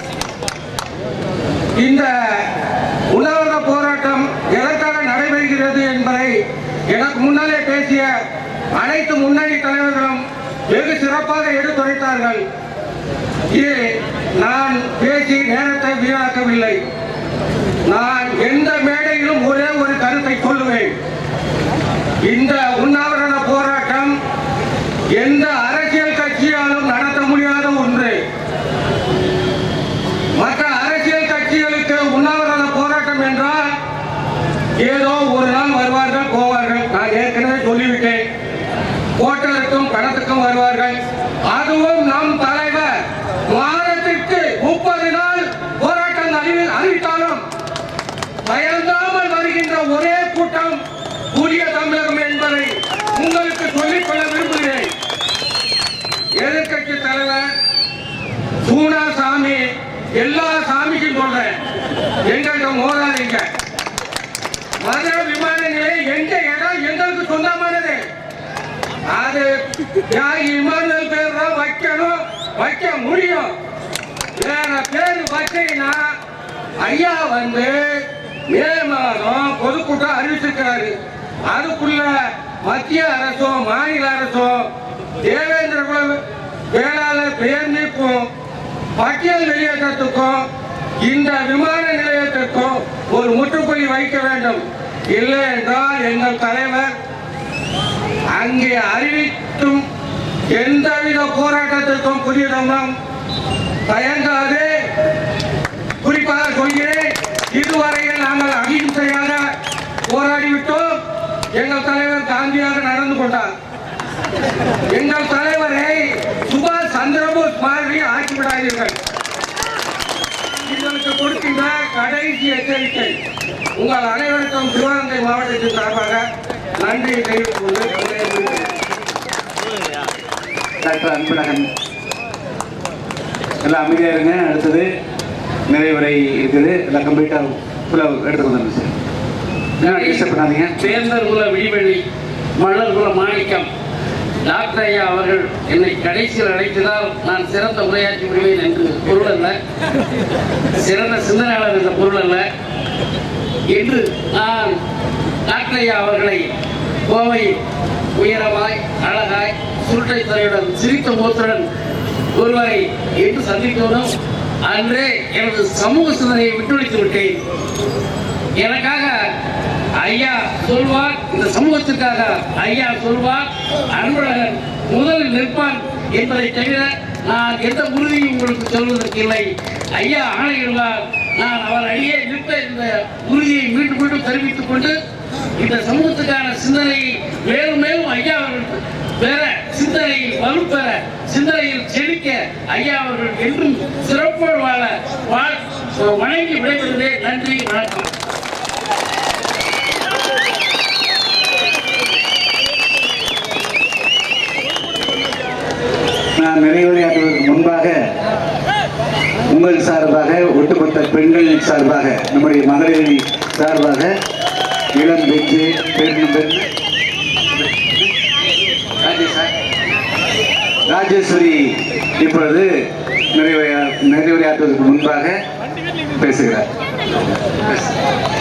இந்த உண்ணாவிரத போராட்டம் எதற்காக நடைபெறுகிறது என்பதை எனக்கு முன்னாலே பேசிய அனைத்து முன்னணி தலைவர்களும் வெகு சிறப்பாக எடுத்துரைத்தார்கள் இது நான் பேசி நேரத்தை வீணாக்கவில்லை நான் எந்த மேடையிலும் ஒரே ஒரு கருத்தை சொல்லுவேன் இந்த உண்ணாவிரத போராட்டம் எந்த அரசியல் கட்சியாலும் நடத்த முடியாத ஒன்று மற்ற அரசியல் கட்சிகளுக்கு உண்ணாவிரத போராட்டம் என்றால் ஏதோ ஒரு நாள் வருவார்கள் போவார்கள் நான் ஏற்கனவே சொல்லிவிட்டேன் ஓட்டலுக்கும் பணத்துக்கும் வருவார்கள் அதுவும் நம் தலைவர் வாரத்திற்கு முப்பது நாள் போராட்டம் அறிவி அறிவித்தாலும் பயந்தாமல் வருகின்ற ஒரே கூட்டம் புதிய தமிழகம் என்பதை உங்களுக்கு சொல்லிக்கொள்ள விரும்புகிறேன் எதிர்கட்சி தலைவர் சூனா சாமி எல்லா சாமிக்கும் சொல்றேன் எங்கள்கிட்ட மோதாதீங்க மதுரை விமான நிலையம் எங்க இடம் எங்களுக்கு சொந்தமானது அது தியாகி இமானுவல் பேர் தான் வைக்கணும் வைக்க முடியும் வேற பேர் வச்சீங்கன்னா ஐயா வந்து மே மாதம் பொதுக்கூட்டம் அறிவிச்சிருக்கிறாரு அதுக்குள்ள மத்திய அரசும் மாநில அரசும் தேவேந்திர குல வேளாளர் பெயர் நீக்கும் பட்டியல் வெளியேற்றத்துக்கும் இந்த விமான நிலையத்திற்கும் ஒரு முற்றுப்புள்ளி வைக்க வேண்டும் இல்லை என்றால் எங்கள் தலைவர் அங்கே அறிவித்தும் எந்தவித போராட்டத்திற்கும் புதிய தமிழம் தயங்காது குறிப்பாக சொல்கிறேன் இதுவரையில் நாங்கள் அகிம்சையாக போராடிவிட்டோம் எங்கள் தலைவர் காந்தியாக நடந்து கொண்டார் எங்கள் தலைவரை சுபாஷ் சந்திரபோஸ் மாதிரி ஆக்கிவிடாதீர்கள் உங்களுக்கு கொடுக்கின்ற கடைசி எச்சரிக்கை உங்கள் அனைவருக்கும் சிவகங்கை மாவட்டத்தின் சார்பாக நன்றியை தெரிவித்துக் கொண்டு டாக்டர் அன்பழகன் எல்லாம் அமைதியாக இருங்க அடுத்தது நிறைவுரை இருக்குது எல்லாம் கம்ப்ளீட்டாக ஃபுல்லாக எடுத்து வந்துடுங்க சார் என்ன டிஸ்டர்ப் பண்ணாதீங்க தேர்ந்தர் குல விடிவெள்ளி மலர் குல மாணிக்கம் டாக்டர் ஐயா அவர்கள் என்னை கடைசியில் அழைத்ததால் நான் சிறந்த உரையாற்றி விடுவேன் என்று பொருள் அல்ல சிறந்த சிந்தனையாளர் என்ற பொருள் அல்ல என்று நான் டாக்டர் ஐயா அவர்களை கோவை உயரமாய் அழகாய் சுருட்டை தலையுடன் சிரித்த முகத்துடன் ஒருவரை என்று சந்தித்தோனும் அன்றே எனது சமூக சிந்தனையை விட்டுவிட்டு விட்டேன் எனக்காக ஐயா சொல்வார் இந்த சமூகத்திற்காக ஐயா சொல்வார் அன்பழகன் முதலில் நிற்பான் என்பதை தவிர நான் எந்த உறுதியும் உங்களுக்கு சொல்வதற்கு இல்லை ஐயா ஆணையிடுவார் நான் அவர் அடியே நிற்க இந்த உறுதியை மீண்டும் மீண்டும் தெரிவித்துக் கொண்டு இந்த சமூகத்துக்கான சிந்தனையை மேலும் மேலும் ஐயா அவர்கள் பெற சிந்தனையில் வலுப்பெற சிந்தனையில் செழிக்க ஐயா அவர்கள் என்றும் சிறப்போடு வாழ வாழ் வணங்கி விடைபெறுவதே நன்றி வணக்கம் நான் நிறைவுரையாற்றுவதற்கு முன்பாக உங்கள் சார்பாக ஒட்டுமொத்த பெண்கள் சார்பாக நம்முடைய மகளிர் சார்பாக இளம் பெற்று பெரும் பெற்று ராஜேஸ்வரி இப்பொழுது நிறைவுரையா நிறைவுரையாற்றுவதற்கு முன்பாக பேசுகிறார்